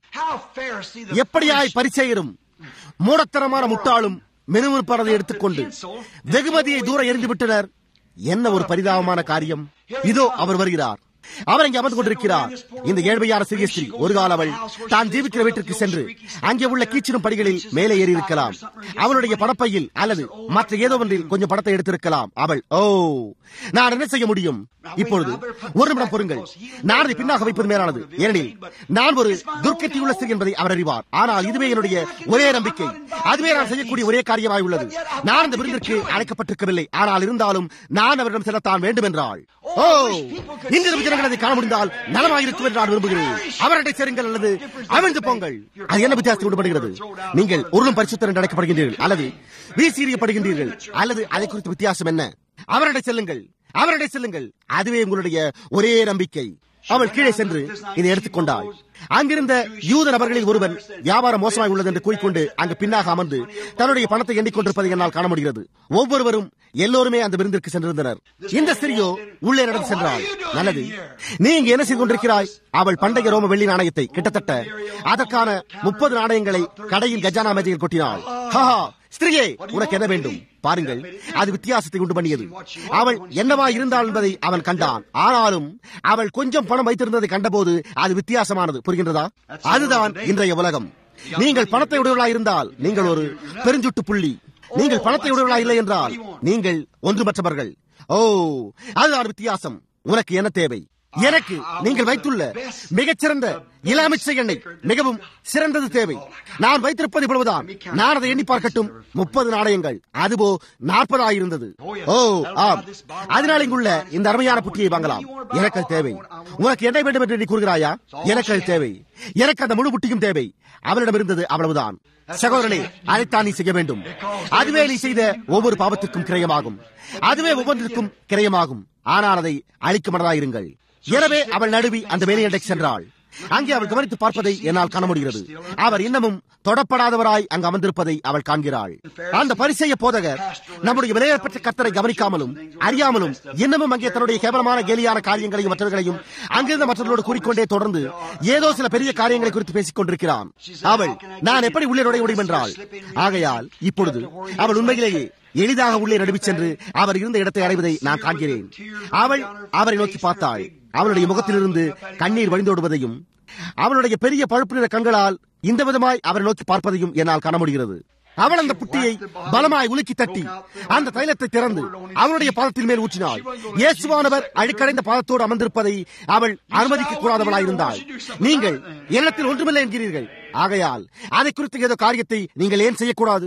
எப்படியாய் பரிச்செயரும் மூடத்தனமான முட்டாளும் மெனுமிருப்பதை எடுத்துக்கொண்டு வெகுமதியை தூர எரிந்து விட்டனர் என்ன ஒரு பரிதாபமான காரியம் இதோ அவர் வருகிறார் அவர் அங்கே அமர்ந்து கொண்டிருக்கிறார் இந்த ஏழ்மையான சிறிய ஸ்திரீ ஒரு கால அவள் தான் ஜீவிக்கிற வீட்டிற்கு சென்று அங்கே உள்ள கீச்சிடும் படிகளில் மேலே ஏறி இருக்கலாம் அவளுடைய பணப்பையில் அல்லது மற்ற ஏதோ ஒன்றில் கொஞ்சம் பணத்தை எடுத்திருக்கலாம் அவள் ஓ நான் என்ன செய்ய முடியும் இப்பொழுது ஒரு நிமிடம் பொறுங்கள் நான் அதை பின்னாக வைப்பது மேலானது ஏனெனில் நான் ஒரு துர்க்கத்தியுள்ள ஸ்திரீ என்பதை அவர் அறிவார் ஆனால் இதுவே என்னுடைய ஒரே நம்பிக்கை அதுவே நான் செய்யக்கூடிய ஒரே காரியமாய் உள்ளது நான் அந்த விருந்திற்கு அழைக்கப்பட்டிருக்கவில்லை ஆனால் இருந்தாலும் நான் அவரிடம் செல்லத்தான் வேண்டும் என்றாள் ஓ இங்கிருந்து ஜனங்கள் அதை காண முடிந்தால் நலமாயிருக்கும் என்று நான் விரும்புகிறேன் அவர்களை சேருங்கள் அல்லது அவிழ்ந்து போங்கள் அது என்ன வித்தியாசத்தை உண்டுபடுகிறது நீங்கள் உருளும் பரிசுத்தர் என்று அழைக்கப்படுகின்றீர்கள் அல்லது வீசீரியப்படுகின்றீர்கள் அல்லது அதை குறித்த வித்தியாசம் என்ன அவரிடம் செல்லுங்கள் அவரிடம் செல்லுங்கள் அதுவே உங்களுடைய ஒரே நம்பிக்கை அவள் கீழே சென்று இதை எடுத்துக்கொண்டாள் அங்கிருந்த யூத நபர்களில் ஒருவன் வியாபாரம் மோசமாய் உள்ளது என்று கூறிக்கொண்டு அங்கு பின்னாக அமர்ந்து தன்னுடைய பணத்தை எண்ணிக்கொண்டிருப்பதை என்னால் காண முடிகிறது ஒவ்வொருவரும் எல்லோருமே அந்த விருந்திற்கு சென்றிருந்தனர் இந்த ஸ்திரியோ உள்ளே நடந்து சென்றாள் நல்லது நீ இங்க என்ன செய்து கொண்டிருக்கிறாய் அவள் பண்டைய ரோம வெள்ளி நாணயத்தை கிட்டத்தட்ட அதற்கான முப்பது நாணயங்களை கடையில் கஜானா மேஜையில் கொட்டினாள் ஹாஹா ஸ்திரியே உனக்கு என்ன வேண்டும் பாருங்கள் அது வித்தியாசத்தை உண்டு பண்ணியது அவள் என்னவா இருந்தாள் என்பதை அவன் கண்டான் ஆனாலும் அவள் கொஞ்சம் பணம் வைத்திருந்ததை கண்டபோது அது வித்தியாசமானது புரிகின்றதா அதுதான் இன்றைய உலகம் நீங்கள் பணத்தை உடையவர்களா இருந்தால் நீங்கள் ஒரு பெருஞ்சுட்டு புள்ளி நீங்கள் பணத்தை உடையவர்களா இல்லை என்றால் நீங்கள் ஒன்றுமற்றவர்கள் ஓ அதுதான் வித்தியாசம் உனக்கு என்ன தேவை எனக்கு நீங்கள் வைத்துள்ள மிகச்சிறந்த இளமிச்சை எண்ணெய் மிகவும் சிறந்தது தேவை நான் வைத்திருப்பது இவ்வளவுதான் நான் அதை எண்ணி பார்க்கட்டும் முப்பது நாணயங்கள் அதுவோ நாற்பதாயிருந்தது ஓ ஆம் அதனால் இங்குள்ள இந்த அருமையான புட்டியை வாங்கலாம் எனக்கு அது தேவை உனக்கு என்ன வேண்டும் என்று நீ கூறுகிறாயா எனக்கு அது தேவை எனக்கு அந்த முழு புட்டியும் தேவை அவனிடம் இருந்தது அவ்வளவுதான் சகோதரனே அதைத்தான் நீ செய்ய வேண்டும் அதுவே நீ செய்த ஒவ்வொரு பாவத்திற்கும் கிரயமாகும் அதுவே ஒவ்வொன்றிற்கும் கிரயமாகும் ஆனால் அதை அழிக்க மனதாயிருங்கள் எனவே அவள் நடுவி அந்த வேலையண்டைக்கு சென்றாள் அங்கே அவள் கவனித்து பார்ப்பதை என்னால் காண முடிகிறது அவர் இன்னமும் தொடப்படாதவராய் அங்கு அமர்ந்திருப்பதை அவள் காண்கிறாள் அந்த பரிசெய்ய போதகர் நம்முடைய விலையேற்பட்ட கத்தரை கவனிக்காமலும் அறியாமலும் இன்னமும் அங்கே தன்னுடைய கேவலமான கேலியான காரியங்களையும் மற்றவர்களையும் அங்கிருந்த மற்றவர்களோடு கூறிக்கொண்டே தொடர்ந்து ஏதோ சில பெரிய காரியங்களை குறித்து பேசிக் கொண்டிருக்கிறான் அவள் நான் எப்படி உள்ளே நுழைய முடியும் என்றாள் ஆகையால் இப்பொழுது அவள் உண்மையிலேயே எளிதாக உள்ளே நடுவிச் சென்று அவர் இருந்த இடத்தை அடைவதை நான் காண்கிறேன் அவள் அவரை நோக்கி பார்த்தாள் அவளுடைய முகத்திலிருந்து கண்ணீர் வழிந்தோடுவதையும் அவளுடைய பெரிய பழுப்பு நிற கண்களால் இந்த விதமாய் அவரை நோக்கி பார்ப்பதையும் என்னால் காண முடிகிறது அவள் அந்த புட்டியை பலமாய் உலுக்கி தட்டி அந்த தைலத்தை திறந்து அவனுடைய பாதத்தின் மேல் ஊற்றினாள் இயேசுவானவர் அழுக்கடைந்த பாதத்தோடு அமர்ந்திருப்பதை அவள் அனுமதிக்க கூடாதவளாயிருந்தாள் நீங்கள் எண்ணத்தில் ஒன்றுமில்லை என்கிறீர்கள் ஆகையால் அதை குறித்த ஏதோ காரியத்தை நீங்கள் ஏன் செய்யக்கூடாது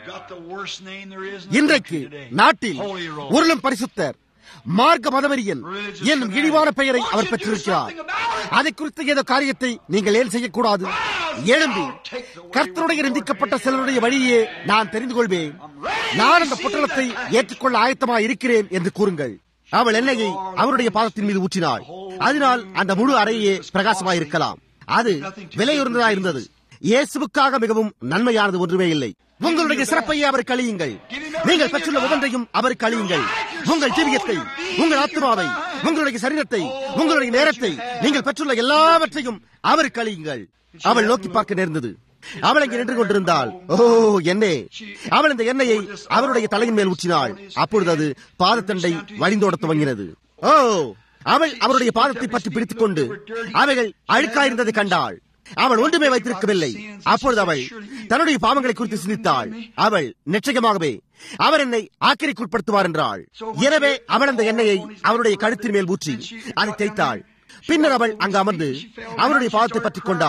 இன்றைக்கு நாட்டில் உருளும் பரிசுத்தர் மார்க்க மதவெறியன் என்னும் இழிவான பெயரை அவர் பெற்றிருக்கிறார் அதை குறித்த ஏதோ காரியத்தை நீங்கள் ஏன் செய்யக்கூடாது எழும்பி கர்த்தருடைய நிந்திக்கப்பட்ட சிலருடைய வழியே நான் தெரிந்து கொள்வேன் நான் அந்த பொட்டலத்தை ஏற்றுக்கொள்ள ஆயத்தமா இருக்கிறேன் என்று கூறுங்கள் அவள் எண்ணெயை அவருடைய பாதத்தின் மீது ஊற்றினாள் அதனால் அந்த முழு அறையே பிரகாசமாயிருக்கலாம் அது விலையுறந்ததா இருந்தது இயேசுவுக்காக மிகவும் நன்மையானது ஒன்றுமே இல்லை உங்களுடைய சிறப்பையே அவர் கழியுங்கள் நீங்கள் பெற்றுள்ள ஒவ்வொன்றையும் அவர் கழியுங்கள் உங்கள் ஜீவியத்தை உங்கள் ஆத்மாவை உங்களுடைய சரீரத்தை உங்களுடைய நேரத்தை நீங்கள் பெற்றுள்ள எல்லாவற்றையும் அவர் கழியுங்கள் அவள் நோக்கி பார்க்க நேர்ந்தது அவள் அங்கே நின்று கொண்டிருந்தாள் ஓ என்னே அவள் இந்த எண்ணெயை அவருடைய தலையின் மேல் ஊற்றினாள் அப்பொழுது அது பாதத்தண்டை வழிந்தோட துவங்கினது ஓ அவள் அவருடைய பாதத்தை பற்றி பிடித்துக் கொண்டு அவைகள் அழுக்காயிருந்ததை கண்டாள் அவள் ஒன்றுமே வைத்திருக்கவில்லை அப்பொழுது அவள் தன்னுடைய பாவங்களை குறித்து சிந்தித்தாள் அவள் நிச்சயமாகவே அவர் என்னை ஆக்கிரிக்குட்படுத்துவார் என்றாள் எனவே அவள் அந்த எண்ணெயை அவருடைய கழுத்தின் மேல் ஊற்றி அதை தேய்த்தாள் பின்னர் அவள் அங்கு அமர்ந்து அவருடைய பாதத்தை பற்றிக் கொண்டாள்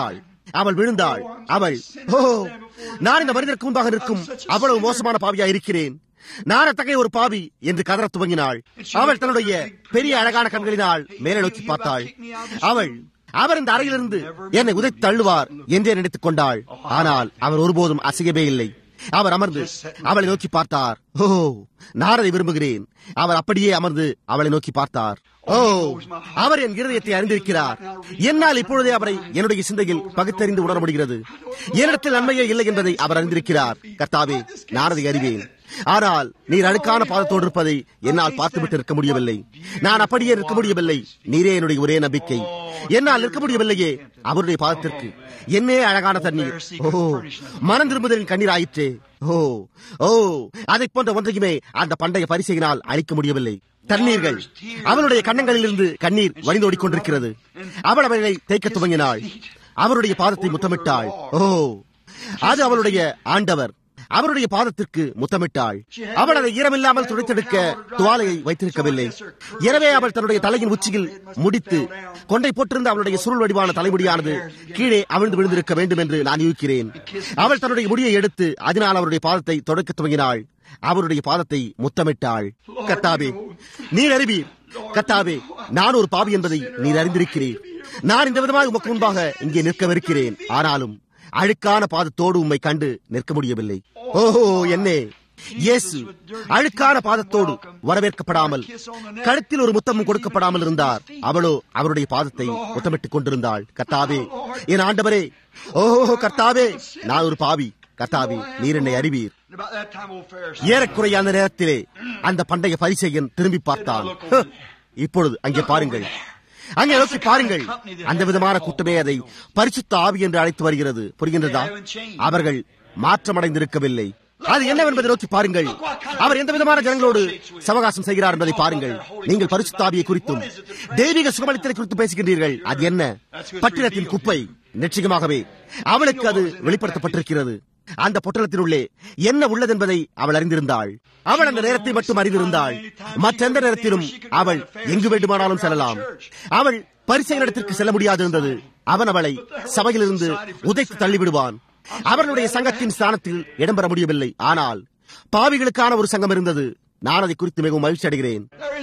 அவள் விழுந்தாள் அவள் ஓ நான் இந்த மனிதருக்கு முன்பாக நிற்கும் அவ்வளவு மோசமான பாவியா இருக்கிறேன் நான் அத்தகைய ஒரு பாவி என்று கதற துவங்கினாள் அவள் தன்னுடைய பெரிய அழகான கண்களினால் மேலே நோக்கி பார்த்தாள் அவள் அவர் இந்த அறையிலிருந்து என்னை உதைத்து தள்ளுவார் என்றே நினைத்துக் கொண்டாள் ஆனால் அவர் ஒருபோதும் அசையவே இல்லை அவர் அமர்ந்து அவளை நோக்கி பார்த்தார் ஓ நான் அதை விரும்புகிறேன் அவர் அப்படியே அமர்ந்து அவளை நோக்கி பார்த்தார் ஓ அவர் என் இருதயத்தை அறிந்திருக்கிறார் என்னால் இப்பொழுதே அவரை என்னுடைய சிந்தையில் பகுத்தறிந்து உணர முடிகிறது என்னிடத்தில் நன்மையே இல்லை என்பதை அவர் அறிந்திருக்கிறார் கர்த்தாவே நான் அதை அறிவேன் ஆனால் நீர் அழுக்கான பாதத்தோடு இருப்பதை என்னால் பார்த்துவிட்டு இருக்க முடியவில்லை நான் அப்படியே நிற்க முடியவில்லை நீரே என்னுடைய ஒரே நம்பிக்கை என்னால் நிற்க முடியவில்லையே அவருடைய பாதத்திற்கு என்னே அழகான தண்ணீர் ஓ மனம் திரும்புதலின் கண்ணீர் ஆயிற்றே ஓ ஓ அதை போன்ற ஒன்றையுமே அந்த பண்டைய பரிசையினால் அழிக்க முடியவில்லை தண்ணீர்கள் அவனுடைய கண்ணங்களிலிருந்து கண்ணீர் வழிந்தோடிக் கொண்டிருக்கிறது அவள் அவளை தேய்க்க துவங்கினாள் அவருடைய பாதத்தை முத்தமிட்டாள் ஓ அது அவளுடைய ஆண்டவர் அவருடைய பாதத்திற்கு முத்தமிட்டாள் அவள் அதை ஈரமில்லாமல் துடைத்தெடுக்க துவாலையை வைத்திருக்கவில்லை எனவே அவள் தன்னுடைய தலையின் உச்சியில் முடித்து கொண்டை போட்டிருந்த அவளுடைய சுருள் வடிவான தலைமுடியானது கீழே அவிழ்ந்து விழுந்திருக்க வேண்டும் என்று நான் யூகிக்கிறேன் அவள் தன்னுடைய முடியை எடுத்து அதனால் அவருடைய பாதத்தை தொடக்க துவங்கினாள் அவருடைய பாதத்தை முத்தமிட்டாள் கத்தாவே நீர் அறிவீர் கத்தாவே நான் ஒரு பாவி என்பதை நீர் அறிந்திருக்கிறீர் நான் இந்த விதமாக உமக்கு முன்பாக இங்கே நிற்கவிருக்கிறேன் ஆனாலும் அழுக்கான பாதத்தோடு உம்மை கண்டு நிற்க முடியவில்லை ஓஹோ என்னே இயேசு அழுக்கான பாதத்தோடு வரவேற்கப்படாமல் கழுத்தில் ஒரு முத்தமும் கொடுக்கப்படாமல் இருந்தார் அவளோ அவருடைய பாதத்தை முத்தமிட்டுக் கொண்டிருந்தாள் கர்த்தாவே என் ஆண்டவரே ஓஹோ கர்த்தாவே நான் ஒரு பாவி கர்த்தாவே நீர் என்னை அறிவீர் ஏறக்குறைய அந்த நேரத்திலே அந்த பண்டைய பரிசெயன் திரும்பி பார்த்தான் இப்பொழுது அங்கே பாருங்கள் அங்கே நோக்கி பாருங்கள் அந்த விதமான கூட்டமே அதை பரிசுத்த ஆவி என்று அழைத்து வருகிறது புரிகின்றதா அவர்கள் மாற்றமடைந்திருக்கவில்லை அது என்னவென்பதை நோக்கி பாருங்கள் அவர் எந்த விதமான ஜனங்களோடு சவகாசம் செய்கிறார் என்பதை பாருங்கள் நீங்கள் பரிசுத்தாவியை குறித்தும் தெய்வீக சுகமளித்தலை குறித்து பேசுகின்றீர்கள் அது என்ன பட்டினத்தின் குப்பை நிச்சயமாகவே அவளுக்கு அது வெளிப்படுத்தப்பட்டிருக்கிறது அந்த பொட்டலத்தினுள்ளே என்ன உள்ளது என்பதை அவள் அறிந்திருந்தாள் அவள் அந்த நேரத்தை மட்டும் அறிந்திருந்தாள் மற்றெந்த நேரத்திலும் அவள் எங்கு வேண்டுமானாலும் செல்லலாம் அவள் பரிசைகளிடத்திற்கு செல்ல முடியாது இருந்தது அவன் அவளை சபையிலிருந்து உதைத்து தள்ளிவிடுவான் அவர்களுடைய சங்கத்தின் ஸ்தானத்தில் இடம்பெற முடியவில்லை ஆனால் பாவிகளுக்கான ஒரு சங்கம் இருந்தது நான் அதை குறித்து மிகவும் மகிழ்ச்சி அடைகிறேன்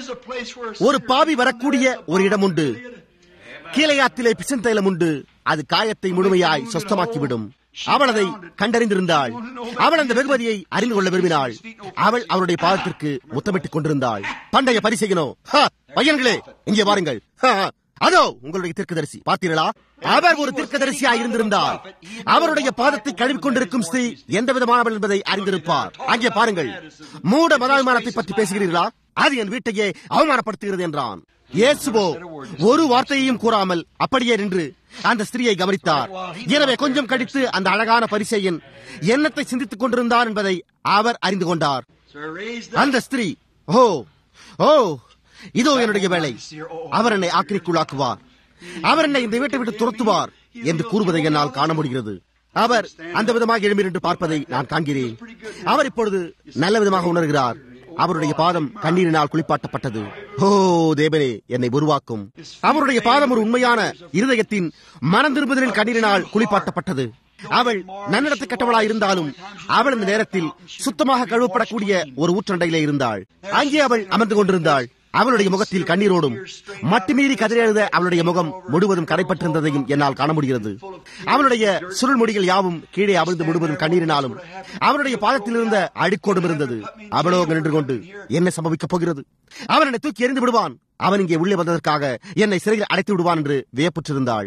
ஒரு பாவி வரக்கூடிய ஒரு இடம் உண்டு கீழையாத்திலே பிசன் தைலம் உண்டு அது காயத்தை முழுமையாய் சொஸ்தமாக்கிவிடும் அவள் அதை கண்டறிந்திருந்தாள் அவள் அந்த வெகுமதியை அறிந்து கொள்ள விரும்பினாள் அவள் அவருடைய பாதத்திற்கு முத்தமிட்டுக் கொண்டிருந்தாள் பண்டைய பரிசெய்யனோ பையன்களே இங்கே வாருங்கள் அதோ உங்களுடைய தீர்க்கதரிசி பார்த்தீர்களா அவர் ஒரு தீர்க்கதரிசியா இருந்திருந்தார் அவருடைய பாதத்தை கழுவிக் கொண்டிருக்கும் ஸ்ரீ எந்த விதமானவள் என்பதை அறிந்திருப்பார் அங்கே பாருங்கள் மூட மதாபிமானத்தை பற்றி பேசுகிறீர்களா அது என் வீட்டையே அவமானப்படுத்துகிறது என்றான் இயேசுவோ ஒரு வார்த்தையையும் கூறாமல் அப்படியே நின்று அந்த ஸ்திரீயை கவனித்தார் எனவே கொஞ்சம் கடித்து அந்த அழகான பரிசையன் எண்ணத்தை சிந்தித்துக் கொண்டிருந்தார் என்பதை அவர் அறிந்து கொண்டார் அந்த ஸ்திரீ ஓ ஓ இதோ என்னுடைய வேலை அவர் என்னை ஆக்கிரிக்குள்ளாக்குவார் அவர் என்னை இந்த வீட்டை விட்டு துரத்துவார் என்று கூறுவதை என்னால் காண முடிகிறது அவர் அந்த விதமாக எழுமீர் என்று பார்ப்பதை நான் காண்கிறேன் அவர் இப்பொழுது நல்ல விதமாக உணர்கிறார் அவருடைய பாதம் கண்ணீரினால் குளிப்பாட்டப்பட்டது ஓ தேவனே என்னை உருவாக்கும் அவருடைய பாதம் ஒரு உண்மையான இருதயத்தின் மனம் திரும்புதலின் கண்ணீரினால் குளிப்பாட்டப்பட்டது அவள் நன்னடத்தை கட்டவளாய் இருந்தாலும் அவள் இந்த நேரத்தில் சுத்தமாக கழுவப்படக்கூடிய ஒரு ஊற்றண்டையிலே இருந்தாள் அங்கே அவள் அமர்ந்து கொண்டிருந்தாள் அவளுடைய முகத்தில் கண்ணீரோடும் மட்டுமீறி கதிரெழுத அவளுடைய முகம் முழுவதும் கரைப்பட்டிருந்ததையும் என்னால் காண முடிகிறது அவனுடைய சுருள் முடிகள் யாவும் கீழே அவிழ்ந்து முழுவதும் கண்ணீரினாலும் அவனுடைய பாதத்தில் இருந்த அழுக்கோடும் இருந்தது அவளோ நின்று கொண்டு என்ன சம்பவிக்கப் போகிறது அவன் என்னை தூக்கி எறிந்து விடுவான் அவன் இங்கே உள்ளே வந்ததற்காக என்னை சிறையில் அடைத்து விடுவான் என்று வியப்புற்றிருந்தாள்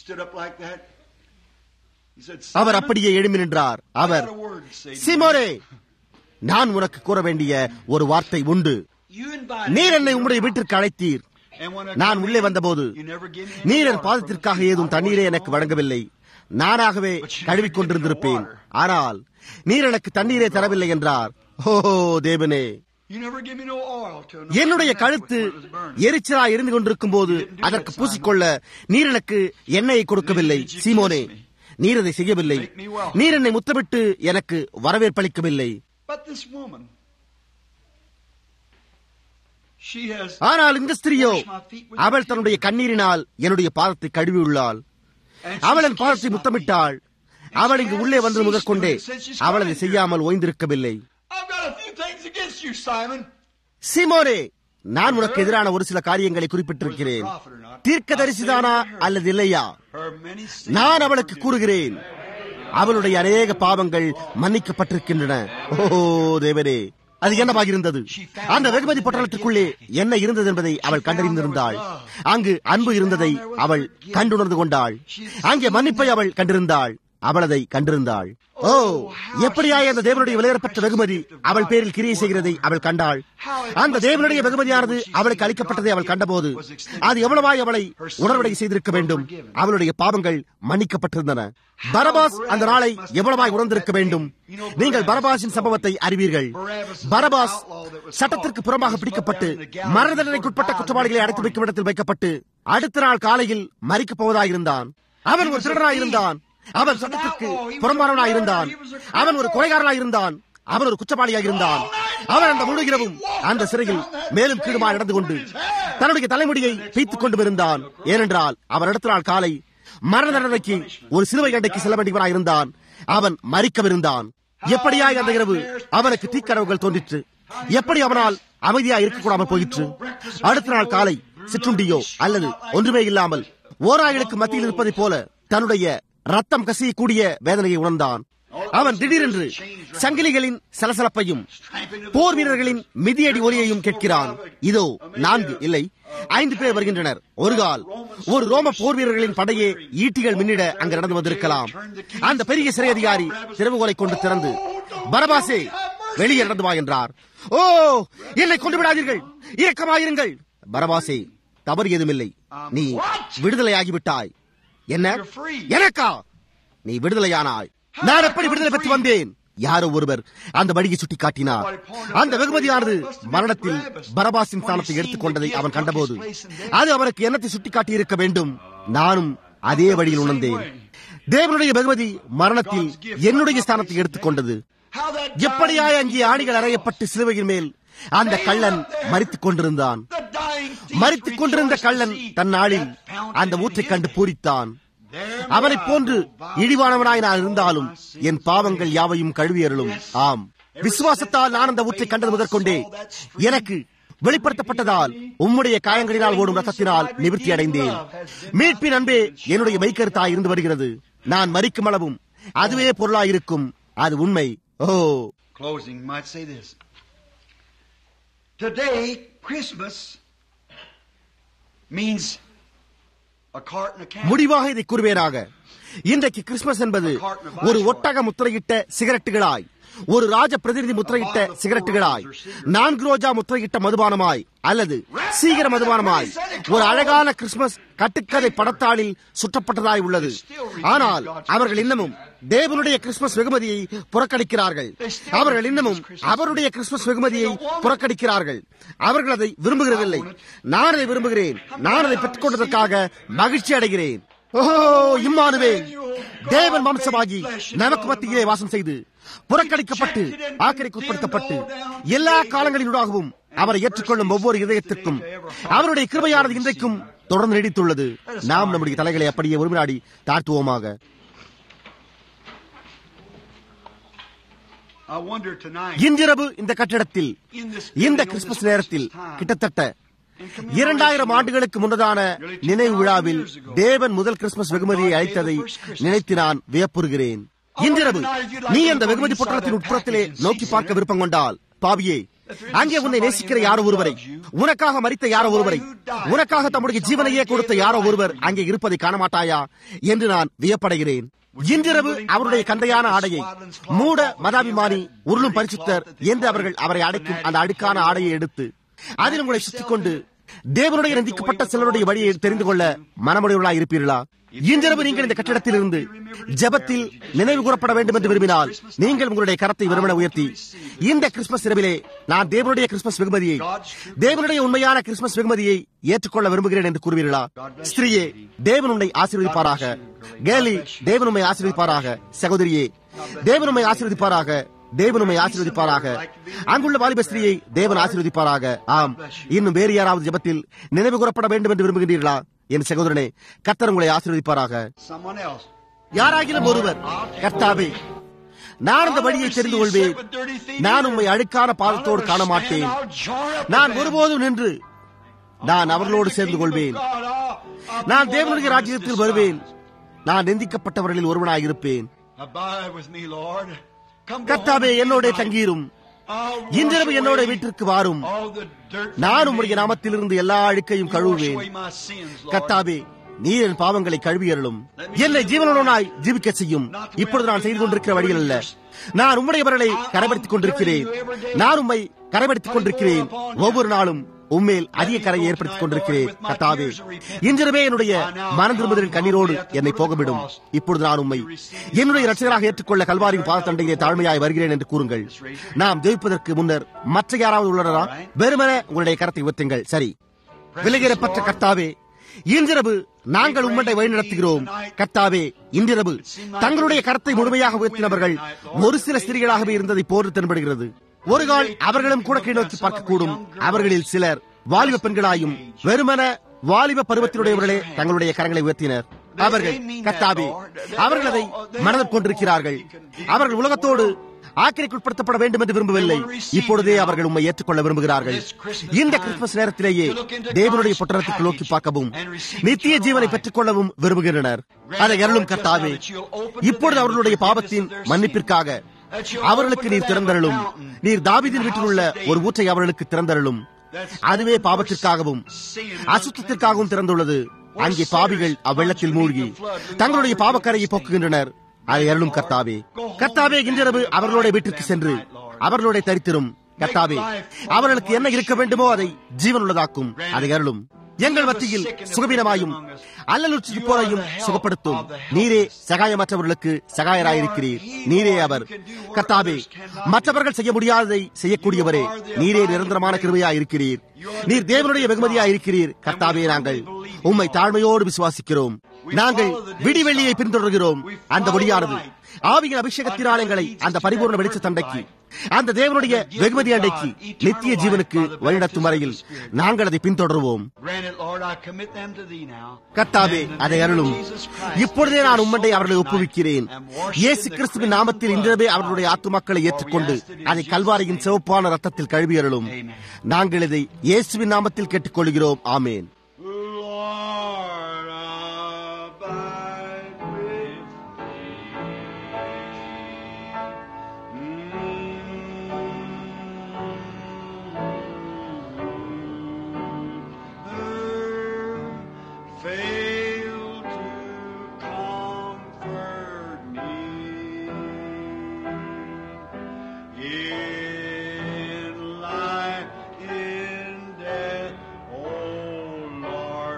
அவர் அப்படியே எழுமி நின்றார் அவர் சிமோரே நான் உனக்கு கூற வேண்டிய ஒரு வார்த்தை உண்டு நீர் என்னை உம்முடைய வீட்டிற்கு அழைத்தீர் நான் உள்ளே வந்தபோது நீர் என் பாதத்திற்காக ஏதும் தண்ணீரை எனக்கு வழங்கவில்லை நானாகவே கழுவிக் கொண்டிருந்திருப்பேன் ஆனால் நீர் எனக்கு தண்ணீரை தரவில்லை என்றார் ஓஹோ தேவனே என்னுடைய கழுத்து எரிச்சலா இருந்து கொண்டிருக்கும் போது அதற்கு பூசிக்கொள்ள நீர் எனக்கு எண்ணெயை கொடுக்கவில்லை சீமோனே நீர் அதை செய்யவில்லை நீர் என்னை முத்தமிட்டு எனக்கு வரவேற்பளிக்கவில்லை ஆனால் இந்த ஸ்திரியோ அவள் தன்னுடைய கண்ணீரினால் என்னுடைய பாதத்தை கழுவியுள்ளாள் அவள் என் பாதத்தை முத்தமிட்டாள் அவள் இங்கு உள்ளே வந்து முதற்கொண்டே அவள் அதை செய்யாமல் ஓய்ந்திருக்கவில்லை I've got a few things against you, Simon. சிமோனே நான் உனக்கு எதிரான ஒரு சில காரியங்களை குறிப்பிட்டிருக்கிறேன் தீர்க்க தரிசிதானா அல்லது இல்லையா Her many sins. நான் அவளுக்கு கூறுகிறேன் அவளுடைய அநேக பாவங்கள் மன்னிக்கப்பட்டிருக்கின்றன ஓ தேவரே அது என்னவாக இருந்தது அந்த வெகுமதி பட்டணத்திற்குள்ளே என்ன இருந்தது என்பதை அவள் கண்டறிந்திருந்தாள் அங்கு அன்பு இருந்ததை அவள் கண்டுணர்ந்து கொண்டாள் அங்கே மன்னிப்பை அவள் கண்டிருந்தாள் அவள் அதை கண்டிருந்தாள் ஓ எப்படியாய் அந்த தேவனுடைய விலையேறப்பட்ட வெகுமதி அவள் பேரில் கிரியை செய்கிறதை அவள் கண்டாள் அந்த தேவனுடைய வெகுமதியானது அவளுக்கு அளிக்கப்பட்டதை அவள் கண்டபோது அது எவ்வளவாய் அவளை உணர்வடை செய்திருக்க வேண்டும் அவளுடைய பாவங்கள் மன்னிக்கப்பட்டிருந்தன பரபாஸ் அந்த நாளை எவ்வளவாய் உணர்ந்திருக்க வேண்டும் நீங்கள் பரபாஸின் சம்பவத்தை அறிவீர்கள் பரபாஸ் சட்டத்திற்கு புறமாக பிடிக்கப்பட்டு மரண தண்டனைக்குட்பட்ட குற்றவாளிகளை அடைத்து வைக்கும் இடத்தில் வைக்கப்பட்டு அடுத்த நாள் காலையில் மறிக்கப் போவதாயிருந்தான் அவன் ஒரு திருடனாயிருந்தான் அவன் சட்டத்திற்கு புறம்பானவனாய் இருந்தான் அவன் ஒரு கொலைகாரனாய் இருந்தான் அவன் ஒரு குற்றவாளியாக இருந்தான் அவன் அந்த முழு இரவும் அந்த சிறையில் மேலும் கீழுமாய் நடந்து கொண்டு தன்னுடைய தலைமுடியை பீத்துக் கொண்டு இருந்தான் ஏனென்றால் அவன் அடுத்த நாள் காலை மரண தண்டனைக்கு ஒரு சிலுவை அண்டைக்கு செல்ல வேண்டியவனாய் இருந்தான் அவன் மறிக்கவிருந்தான் எப்படியாய் அந்த இரவு அவனுக்கு தீக்கரவுகள் தோன்றிற்று எப்படி அவனால் அமைதியா இருக்கக்கூடாமல் போயிற்று அடுத்த நாள் காலை சிற்றுண்டியோ அல்லது ஒன்றுமே இல்லாமல் ஓராயிலுக்கு மத்தியில் இருப்பதைப் போல தன்னுடைய ரத்தம் கசியக்கூடிய வேதனையை உணர்ந்தான் அவன் திடீரென்று சங்கிலிகளின் சலசலப்பையும் போர் வீரர்களின் மிதியடி ஒலியையும் கேட்கிறான் இதோ நான்கு இல்லை ஐந்து பேர் வருகின்றனர் ஒரு கால் ஒரு ரோம போர் வீரர்களின் படையே ஈட்டிகள் மின்னிட அங்கு நடந்து வந்திருக்கலாம் அந்த பெரிய சிறை அதிகாரி திறவுகோலை கொண்டு திறந்து பரபாசே வெளியே நடந்து வா என்றார் ஓ என்னை கொண்டு விடாதீர்கள் இரக்கமாயிருங்கள் பரபாசே தவறு ஏதுமில்லை நீ விடுதலையாகிவிட்டாய் என்ன எனக்கா நீ விடுதலையானாய் நான் எப்படி விடுதலை பெற்று வந்தேன் யாரோ ஒருவர் அந்த வழியை சுட்டி காட்டினார் அந்த வெகுமதியானது மரணத்தில் பரபாசின் ஸ்தானத்தை எடுத்துக்கொண்டதை அவன் கண்டபோது அது அவனுக்கு என்னத்தை சுட்டி காட்டி இருக்க வேண்டும் நானும் அதே வழியில் உணர்ந்தேன் தேவனுடைய வெகுமதி மரணத்தில் என்னுடைய ஸ்தானத்தை எடுத்துக்கொண்டது எப்படியாய் அங்கே ஆணிகள் அறையப்பட்டு சிலுவையின் மேல் அந்த கள்ளன் மறித்துக் கொண்டிருந்தான் மறித்துக் கொண்டிருந்த கள்ளன் தன் நாளில் அந்த ஊற்றைக் கண்டு பூரித்தான் அவனைப் போன்று இழிவானவனாய் நான் இருந்தாலும் என் பாவங்கள் யாவையும் கழுவியருளும் ஆம் விசுவாசத்தால் நான் அந்த ஊற்றை கண்டது முதற்கொண்டே எனக்கு வெளிப்படுத்தப்பட்டதால் உம்முடைய காயங்களினால் ஓடும் ரத்தத்தினால் நிவர்த்தி அடைந்தேன் மீட்பின் அன்பே என்னுடைய மெய்க்கருத்தாய் இருந்து வருகிறது நான் மறிக்கும் அளவும் அதுவே பொருளாயிருக்கும் அது உண்மை ஓ Closing might say this. Today, Christmas means a carton of candy. முடிவாக இதை கூறுவேனாக இன்றைக்கு கிறிஸ்துமஸ் என்பது ஒரு ஒட்டக முத்திரையிட்ட சிகரெட்டுகளாய் ஒரு ராஜ பிரதிநிதி முத்திரையிட்ட சிகரெட்டுகளாய் நான்கு ரோஜா முத்திரையிட்ட மதுபானமாய் அல்லது சீக்கிர மதுபானமாய் ஒரு அழகான கிறிஸ்துமஸ் கட்டுக்கதை படத்தாளில் சுற்றப்பட்டதாய் உள்ளது ஆனால் அவர்கள் இன்னமும் தேவனுடைய கிறிஸ்துமஸ் வெகுமதியை புறக்கணிக்கிறார்கள் அவர்கள் இன்னமும் அவருடைய கிறிஸ்துமஸ் வெகுமதியை புறக்கணிக்கிறார்கள் அவர்கள் அதை விரும்புகிறதில்லை நான் அதை விரும்புகிறேன் நான் அதை பெற்றுக் கொண்டதற்காக மகிழ்ச்சி அடைகிறேன் ஓஹோ இம்மானுவே தேவன் மாம்சமாகி நமக்கு மத்தியிலே வாசம் செய்து புறக்கணிக்கப்பட்டு ஆக்கிரைக்கு உட்படுத்தப்பட்டு எல்லா காலங்களினூடாகவும் அவரை ஏற்றுக்கொள்ளும் ஒவ்வொரு இதயத்திற்கும் அவருடைய கிருபையானது இன்றைக்கும் தொடர்ந்து நீடித்துள்ளது நாம் நம்முடைய தலைகளை அப்படியே ஒரு வினாடி தாழ்த்துவோமாக I wonder tonight, இன்றிரவு இந்த கட்டிடத்தில் in this இந்த building on கிறிஸ்துமஸ் this நேரத்தில் Christmas time, கிட்டத்தட்ட in commemoration இரண்டாயிரம் of ஆண்டுகளுக்கு முன்னதான நினைவு விழாவில் தேவன் முதல் கிறிஸ்துமஸ் வெகுமதியை அளித்ததை நினைத்து நான் வியப்புறுகிறேன் இன்றிரவு நீ அந்த வெகுமதி பொட்டலத்தின் உட்புறத்திலே நோக்கி பார்க்க விருப்பம் கொண்டால் பாவியே அங்கே உன்னை நேசிக்கிற யாரோ ஒருவரை உனக்காக மறித்த யாரோ ஒருவரை உனக்காக தம்முடைய ஜீவனையே கொடுத்த யாரோ ஒருவர் அங்கே இருப்பதை காண மாட்டாயா என்று நான் வியப்படைகிறேன் இன்றிரவு அவருடைய கந்தையான ஆடையை மூட மதாபிமானி உருளும் பரிசுத்தர் என்று அவர்கள் அவரை அடைக்கும் அந்த அடுக்கான ஆடையை எடுத்து அதில் உங்களை சுற்றிக் கொண்டு தேவனுடைய நிந்திக்கப்பட்ட சிலருடைய வழியை தெரிந்து கொள்ள மனமுடையவர்களாக இருப்பீர்களா இன்றிரவு நீங்கள் இந்த கட்டிடத்தில் இருந்து ஜபத்தில் நினைவு கூறப்பட வேண்டும் என்று விரும்பினால் நீங்கள் உங்களுடைய கரத்தை விரும்பின உயர்த்தி இந்த கிறிஸ்துமஸ் இரவிலே நான் தேவனுடைய கிறிஸ்துமஸ் வெகுமதியை தேவனுடைய உண்மையான கிறிஸ்துமஸ் வெகுமதியை ஏற்றுக்கொள்ள விரும்புகிறேன் என்று கூறுவீர்களா ஸ்திரீயே தேவன் உன்னை ஆசீர்வதிப்பாராக கேலி தேவன் உண்மை ஆசீர்வதிப்பாராக சகோதரியே தேவன் உண்மை ஆசீர்வதிப்பாராக தேவன் உண்மை ஆசீர்வதிப்பாராக அங்குள்ள வாலிப ஸ்திரீயை தேவன் ஆசீர்வதிப்பாராக ஆம் இன்னும் வேறு யாராவது ஜெபத்தில் நினைவு கூறப்பட வேண்டும் என்று விரும்புகிறீர்களா என் சகோதரனே கர்த்தர் உங்களை ஆசீர்வதிப்பாராக Someone else. யாராகிலும் ஒருவர் கர்த்தாவே நான் அந்த வழியை தெரிந்து கொள்வேன் நான் உம்மை அழுக்கான பாதத்தோடு காண மாட்டேன் நான் ஒருபோதும் நின்று நான் அவர்களோடு சேர்ந்து கொள்வேன் நான் தேவனுடைய ராஜ்யத்தில் வருவேன் நான் நிந்திக்கப்பட்டவர்களில் ஒருவனாயிருப்பேன் Abide with me, Lord. Come go கர்த்தாவே home with me என்னோட tonight. தங்கியிரும் I'll இன்றிரவு wash என்னோட away வீட்டிற்கு வாரும் all the dirt from நான் me. உம்முடைய நாமத்திலிருந்து எல்லா அழுக்கையும் You wash கழுவுவேன் away my sins, Lord. கர்த்தாவே நீர் என் பாவங்களை கழுவியருளும் என்னை ஜீவனுடனாய் ஜீவிக்க செய்யும் இப்பொழுது நான் செய்து கொண்டிருக்கிற வழியில் அல்ல நான் உம்முடையவர்களை கரைபடுத்திக் கொண்டிருக்கிறேன் நான் உம்மை கரைபடுத்திக் கொண்டிருக்கிறேன் ஒவ்வொரு நாளும் உம்மேல் அதிக கரையை ஏற்படுத்திக் கொண்டிருக்கிறேன் கர்த்தாவே இன்றிரவே என்னுடைய மனம் திரும்புதலின் கண்ணீரோடு என்னை போகவிடும் இப்பொழுது நான் உம்மை என்னுடைய ரட்சகராக ஏற்றுக்கொள்ள கல்வாரியின் பாதத்தண்டையிலே தாழ்மையாய் வருகிறேன் என்று கூறுங்கள் நாம் ஜெயிப்பதற்கு முன்னர் மற்ற யாராவது உள்ளனரா வெறுமனே உங்களுடைய கரத்தை உயர்த்துங்கள் சரி விலகிடப்பட்ட கர்த்தாவே இன்றிரவு நாங்கள் உம்மண்டை வழிநடத்துகிறோம் கர்த்தாவே இன்றிரவு தங்களுடைய கரத்தை முழுமையாக உயர்த்தினவர்கள் ஒரு சில ஸ்திரீகளாகவே இருந்ததை போன்று தென்படுகிறது ஒரு கால் அவர்களும் கூட கீழ் நோக்கி பார்க்கக்கூடும் அவர்களில் சிலர் வாலிப பெண்களாயும் வெறுமன வாலிப பருவத்தினுடையவர்களே தங்களுடைய கரங்களை உயர்த்தினர் அவர்கள் கர்த்தாவே அவர்கள் அதை மனதில் கொண்டிருக்கிறார்கள் அவர்கள் உலகத்தோடு ஆக்கிரைக்குட்படுத்தப்பட வேண்டும் என்று விரும்பவில்லை இப்பொழுதே அவர்கள் உண்மை ஏற்றுக்கொள்ள விரும்புகிறார்கள் இந்த கிறிஸ்துமஸ் நேரத்திலேயே தேவனுடைய பொட்டணத்துக்கு நோக்கி பார்க்கவும் நித்திய ஜீவனை பெற்றுக் கொள்ளவும் விரும்புகின்றனர் அதை அருளும் கர்த்தாவே இப்பொழுது அவர்களுடைய பாவத்தின் மன்னிப்பிற்காக அவர்களுக்கு நீர் திறந்தருளும் நீர் தாவீதின் வீட்டில் உள்ள ஒரு ஊற்றை அவர்களுக்கு திறந்தருளும் அதுவே பாவத்திற்காகவும் அசுத்தத்திற்காகவும் திறந்துள்ளது அங்கே பாவிகள் அவ்வெள்ளத்தில் மூழ்கி தங்களுடைய பாவக்கரையை போக்குகின்றனர் அதை அருளும் கர்த்தாவே கர்த்தாவே இன்றிரவு அவர்களோட வீட்டிற்கு சென்று அவர்களோட தரித்திரும் கர்த்தாவே அவர்களுக்கு என்ன இருக்க வேண்டுமோ அதை ஜீவனுள்ளதாக்கும் அதை அருளும் எங்கள் மத்தியில் சுகபீனமாயும் அல்லலுற்று போரையும் சுகப்படுத்தும் நீரே சகாயமற்றவர்களுக்கு சகாயராயிருக்கிறீர் நீரே அவர் கர்த்தாவே மற்றவர்கள் செய்ய முடியாததை செய்யக்கூடியவரே நீரே நிரந்தரமான கிருமையாயிருக்கிறீர் நீர் தேவனுடைய வெகுமதியாயிருக்கிறீர் கர்த்தாவே நாங்கள் உம்மை தாழ்மையோடு விசுவாசிக்கிறோம் நாங்கள் விடிவெள்ளியை பின்தொடர்கிறோம் அந்த ஒளியானது ஆவியின் அபிஷேகத்தினால் எங்களை அந்த பரிபூர்ண வெளிச்ச தண்டைக்கு அந்த தேவனுடைய வெகுமதி அண்டைக்கு நித்திய ஜீவனுக்கு வழிநடத்தும் வரையில் நாங்கள் அதை பின்தொடருவோம் Grant it, Lord, I commit them to thee now. கர்த்தாவே In the அதை name of அருளும் Jesus Christ, இப்பொழுதே நான் உம்மண்டை அவர்களை tonight, ஒப்புவிக்கிறேன் and wash இயேசு in the கிறிஸ்துவின் crimson நாமத்தில் blood இன்றவே of அவர்களுடைய God. ஆத்துமக்களை For we ஏற்றுக்கொண்டு ask it in அதை Jesus' கல்வாரியின் name. சிவப்பான ரத்தத்தில் கழுவி அருளும் Amen. நாங்கள் இதை இயேசுவின் நாமத்தில் கேட்டுக்கொள்கிறோம் ஆமேன் Lord, abide with me. Fail to comfort me in life, in death, oh Lord,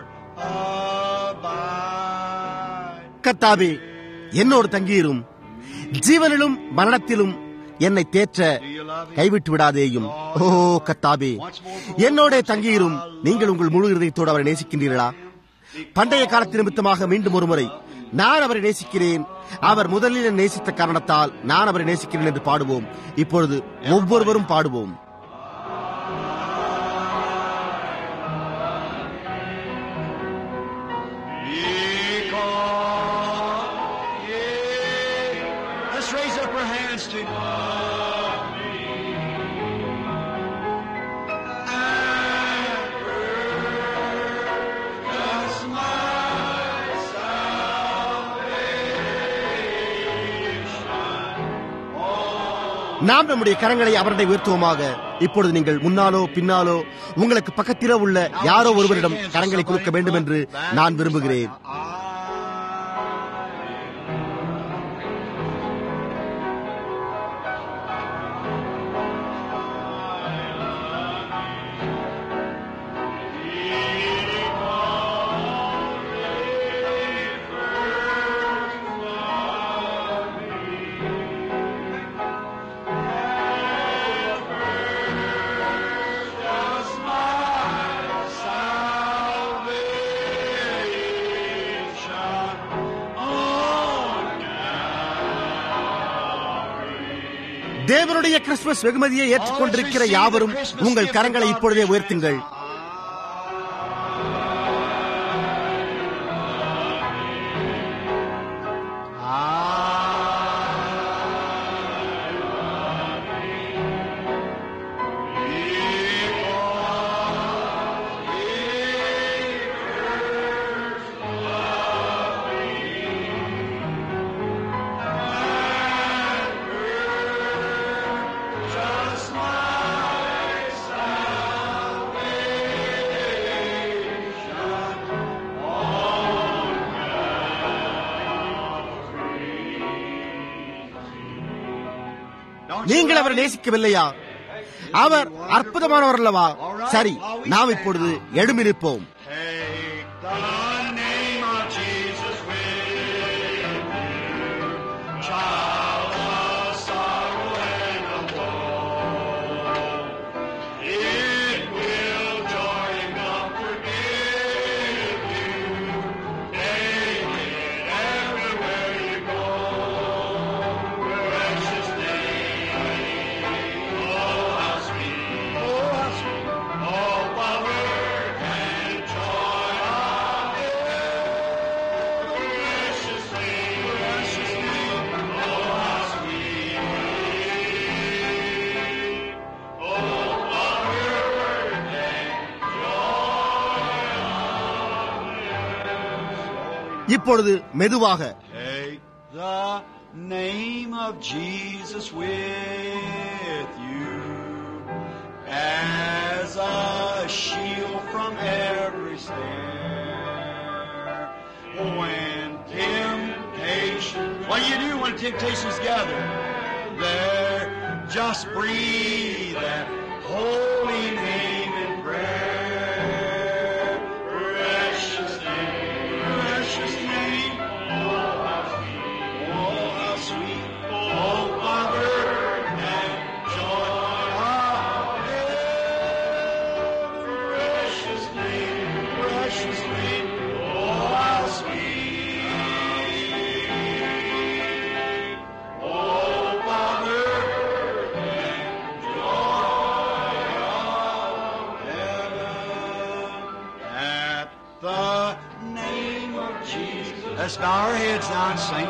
abide. கர்த்தாவே என்னோடு தங்கியிரும் ஜீவனிலும் மரணத்திலும் என்னை தேற்ற கைவிட்டு விடாதேயும் ஓ கர்த்தாவே என்னோட தங்கியிரும் நீங்கள் உங்கள் முழு இருதயத்தோடு அவரை நேசிக்கின்றீர்களா பண்டைய காலத்து நிமித்தமாக மீண்டும் ஒருமுறை நான் அவரை நேசிக்கிறேன் அவர் முதலில் என்னை நேசித்த காரணத்தால் நான் அவரை நேசிக்கிறேன் என்று பாடுவோம் இப்பொழுது ஒவ்வொருவரும் பாடுவோம் Because, yeah. Let's raise up our hands to நாம் நம்முடைய கரங்களை அவருடைய உயர்த்துவோமாக இப்பொழுது நீங்கள் முன்னாலோ பின்னாலோ உங்களுக்கு பக்கத்திலோ உள்ள யாரோ ஒருவரிடம் கரங்களை கொடுக்க வேண்டும் என்று நான் விரும்புகிறேன் தேவனுடைய கிறிஸ்துமஸ் வெகுமதியை ஏற்றுக்கொண்டிருக்கிற யாவரும் உங்கள் கரங்களை இப்பொழுதே உயர்த்துங்கள் நீங்கள் அவரை நேசிக்கவில்லையா அவர் அற்புதமானவர் அல்லவா சரி நாம் இப்பொழுது எழுமி நிற்போம் Take the name of Jesus with you, child of sorrow and of woe. It will joy and comfort give you. Take it everywhere you go. Precious name, oh how sweet, oh how sweet, oh power and joy of it. Precious name, precious name, oh how sweet, oh power இப்பொழுது மெதுவாக Take the name of Jesus with you as a shield from every snare. When temptation, what do you do when temptations gather? There, just breathe that holy name in prayer. Precious name, precious name. Oh, how sweet, oh, how sweet, oh, Father, and joy of heaven. Precious name, precious name, oh, how sweet, oh, Father, and joy of heaven. At the name of Jesus. Let's bow our heads now and sing.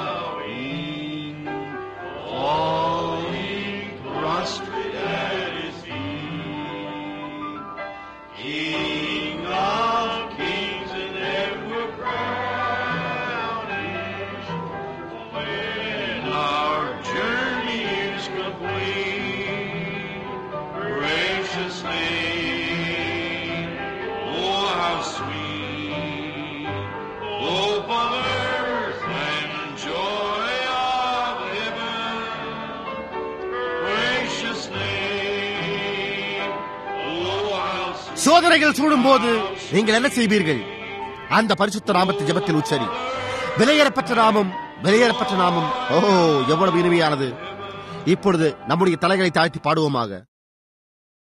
Falling prostrate at his feet. King of kings and ever crown is when our journey is complete. Gracious name, oh how sweet, oh birth and joy of heaven. Gracious name, oh how sweet. சோதனைகள் சூடும்போது நீங்கள் என்ன செய்வீர்கள் அந்த பரிசுத்த நாமத்தை ஜெபத்தில் உச்சரி விலையேறப்பட்ட நாமம் விலையேறப்பட்ட நாமம் ஓ எவ்வளவு இனிமையானது இப்பொழுது நம்முடைய தலைகளை தாழ்த்தி பாடுவோமாக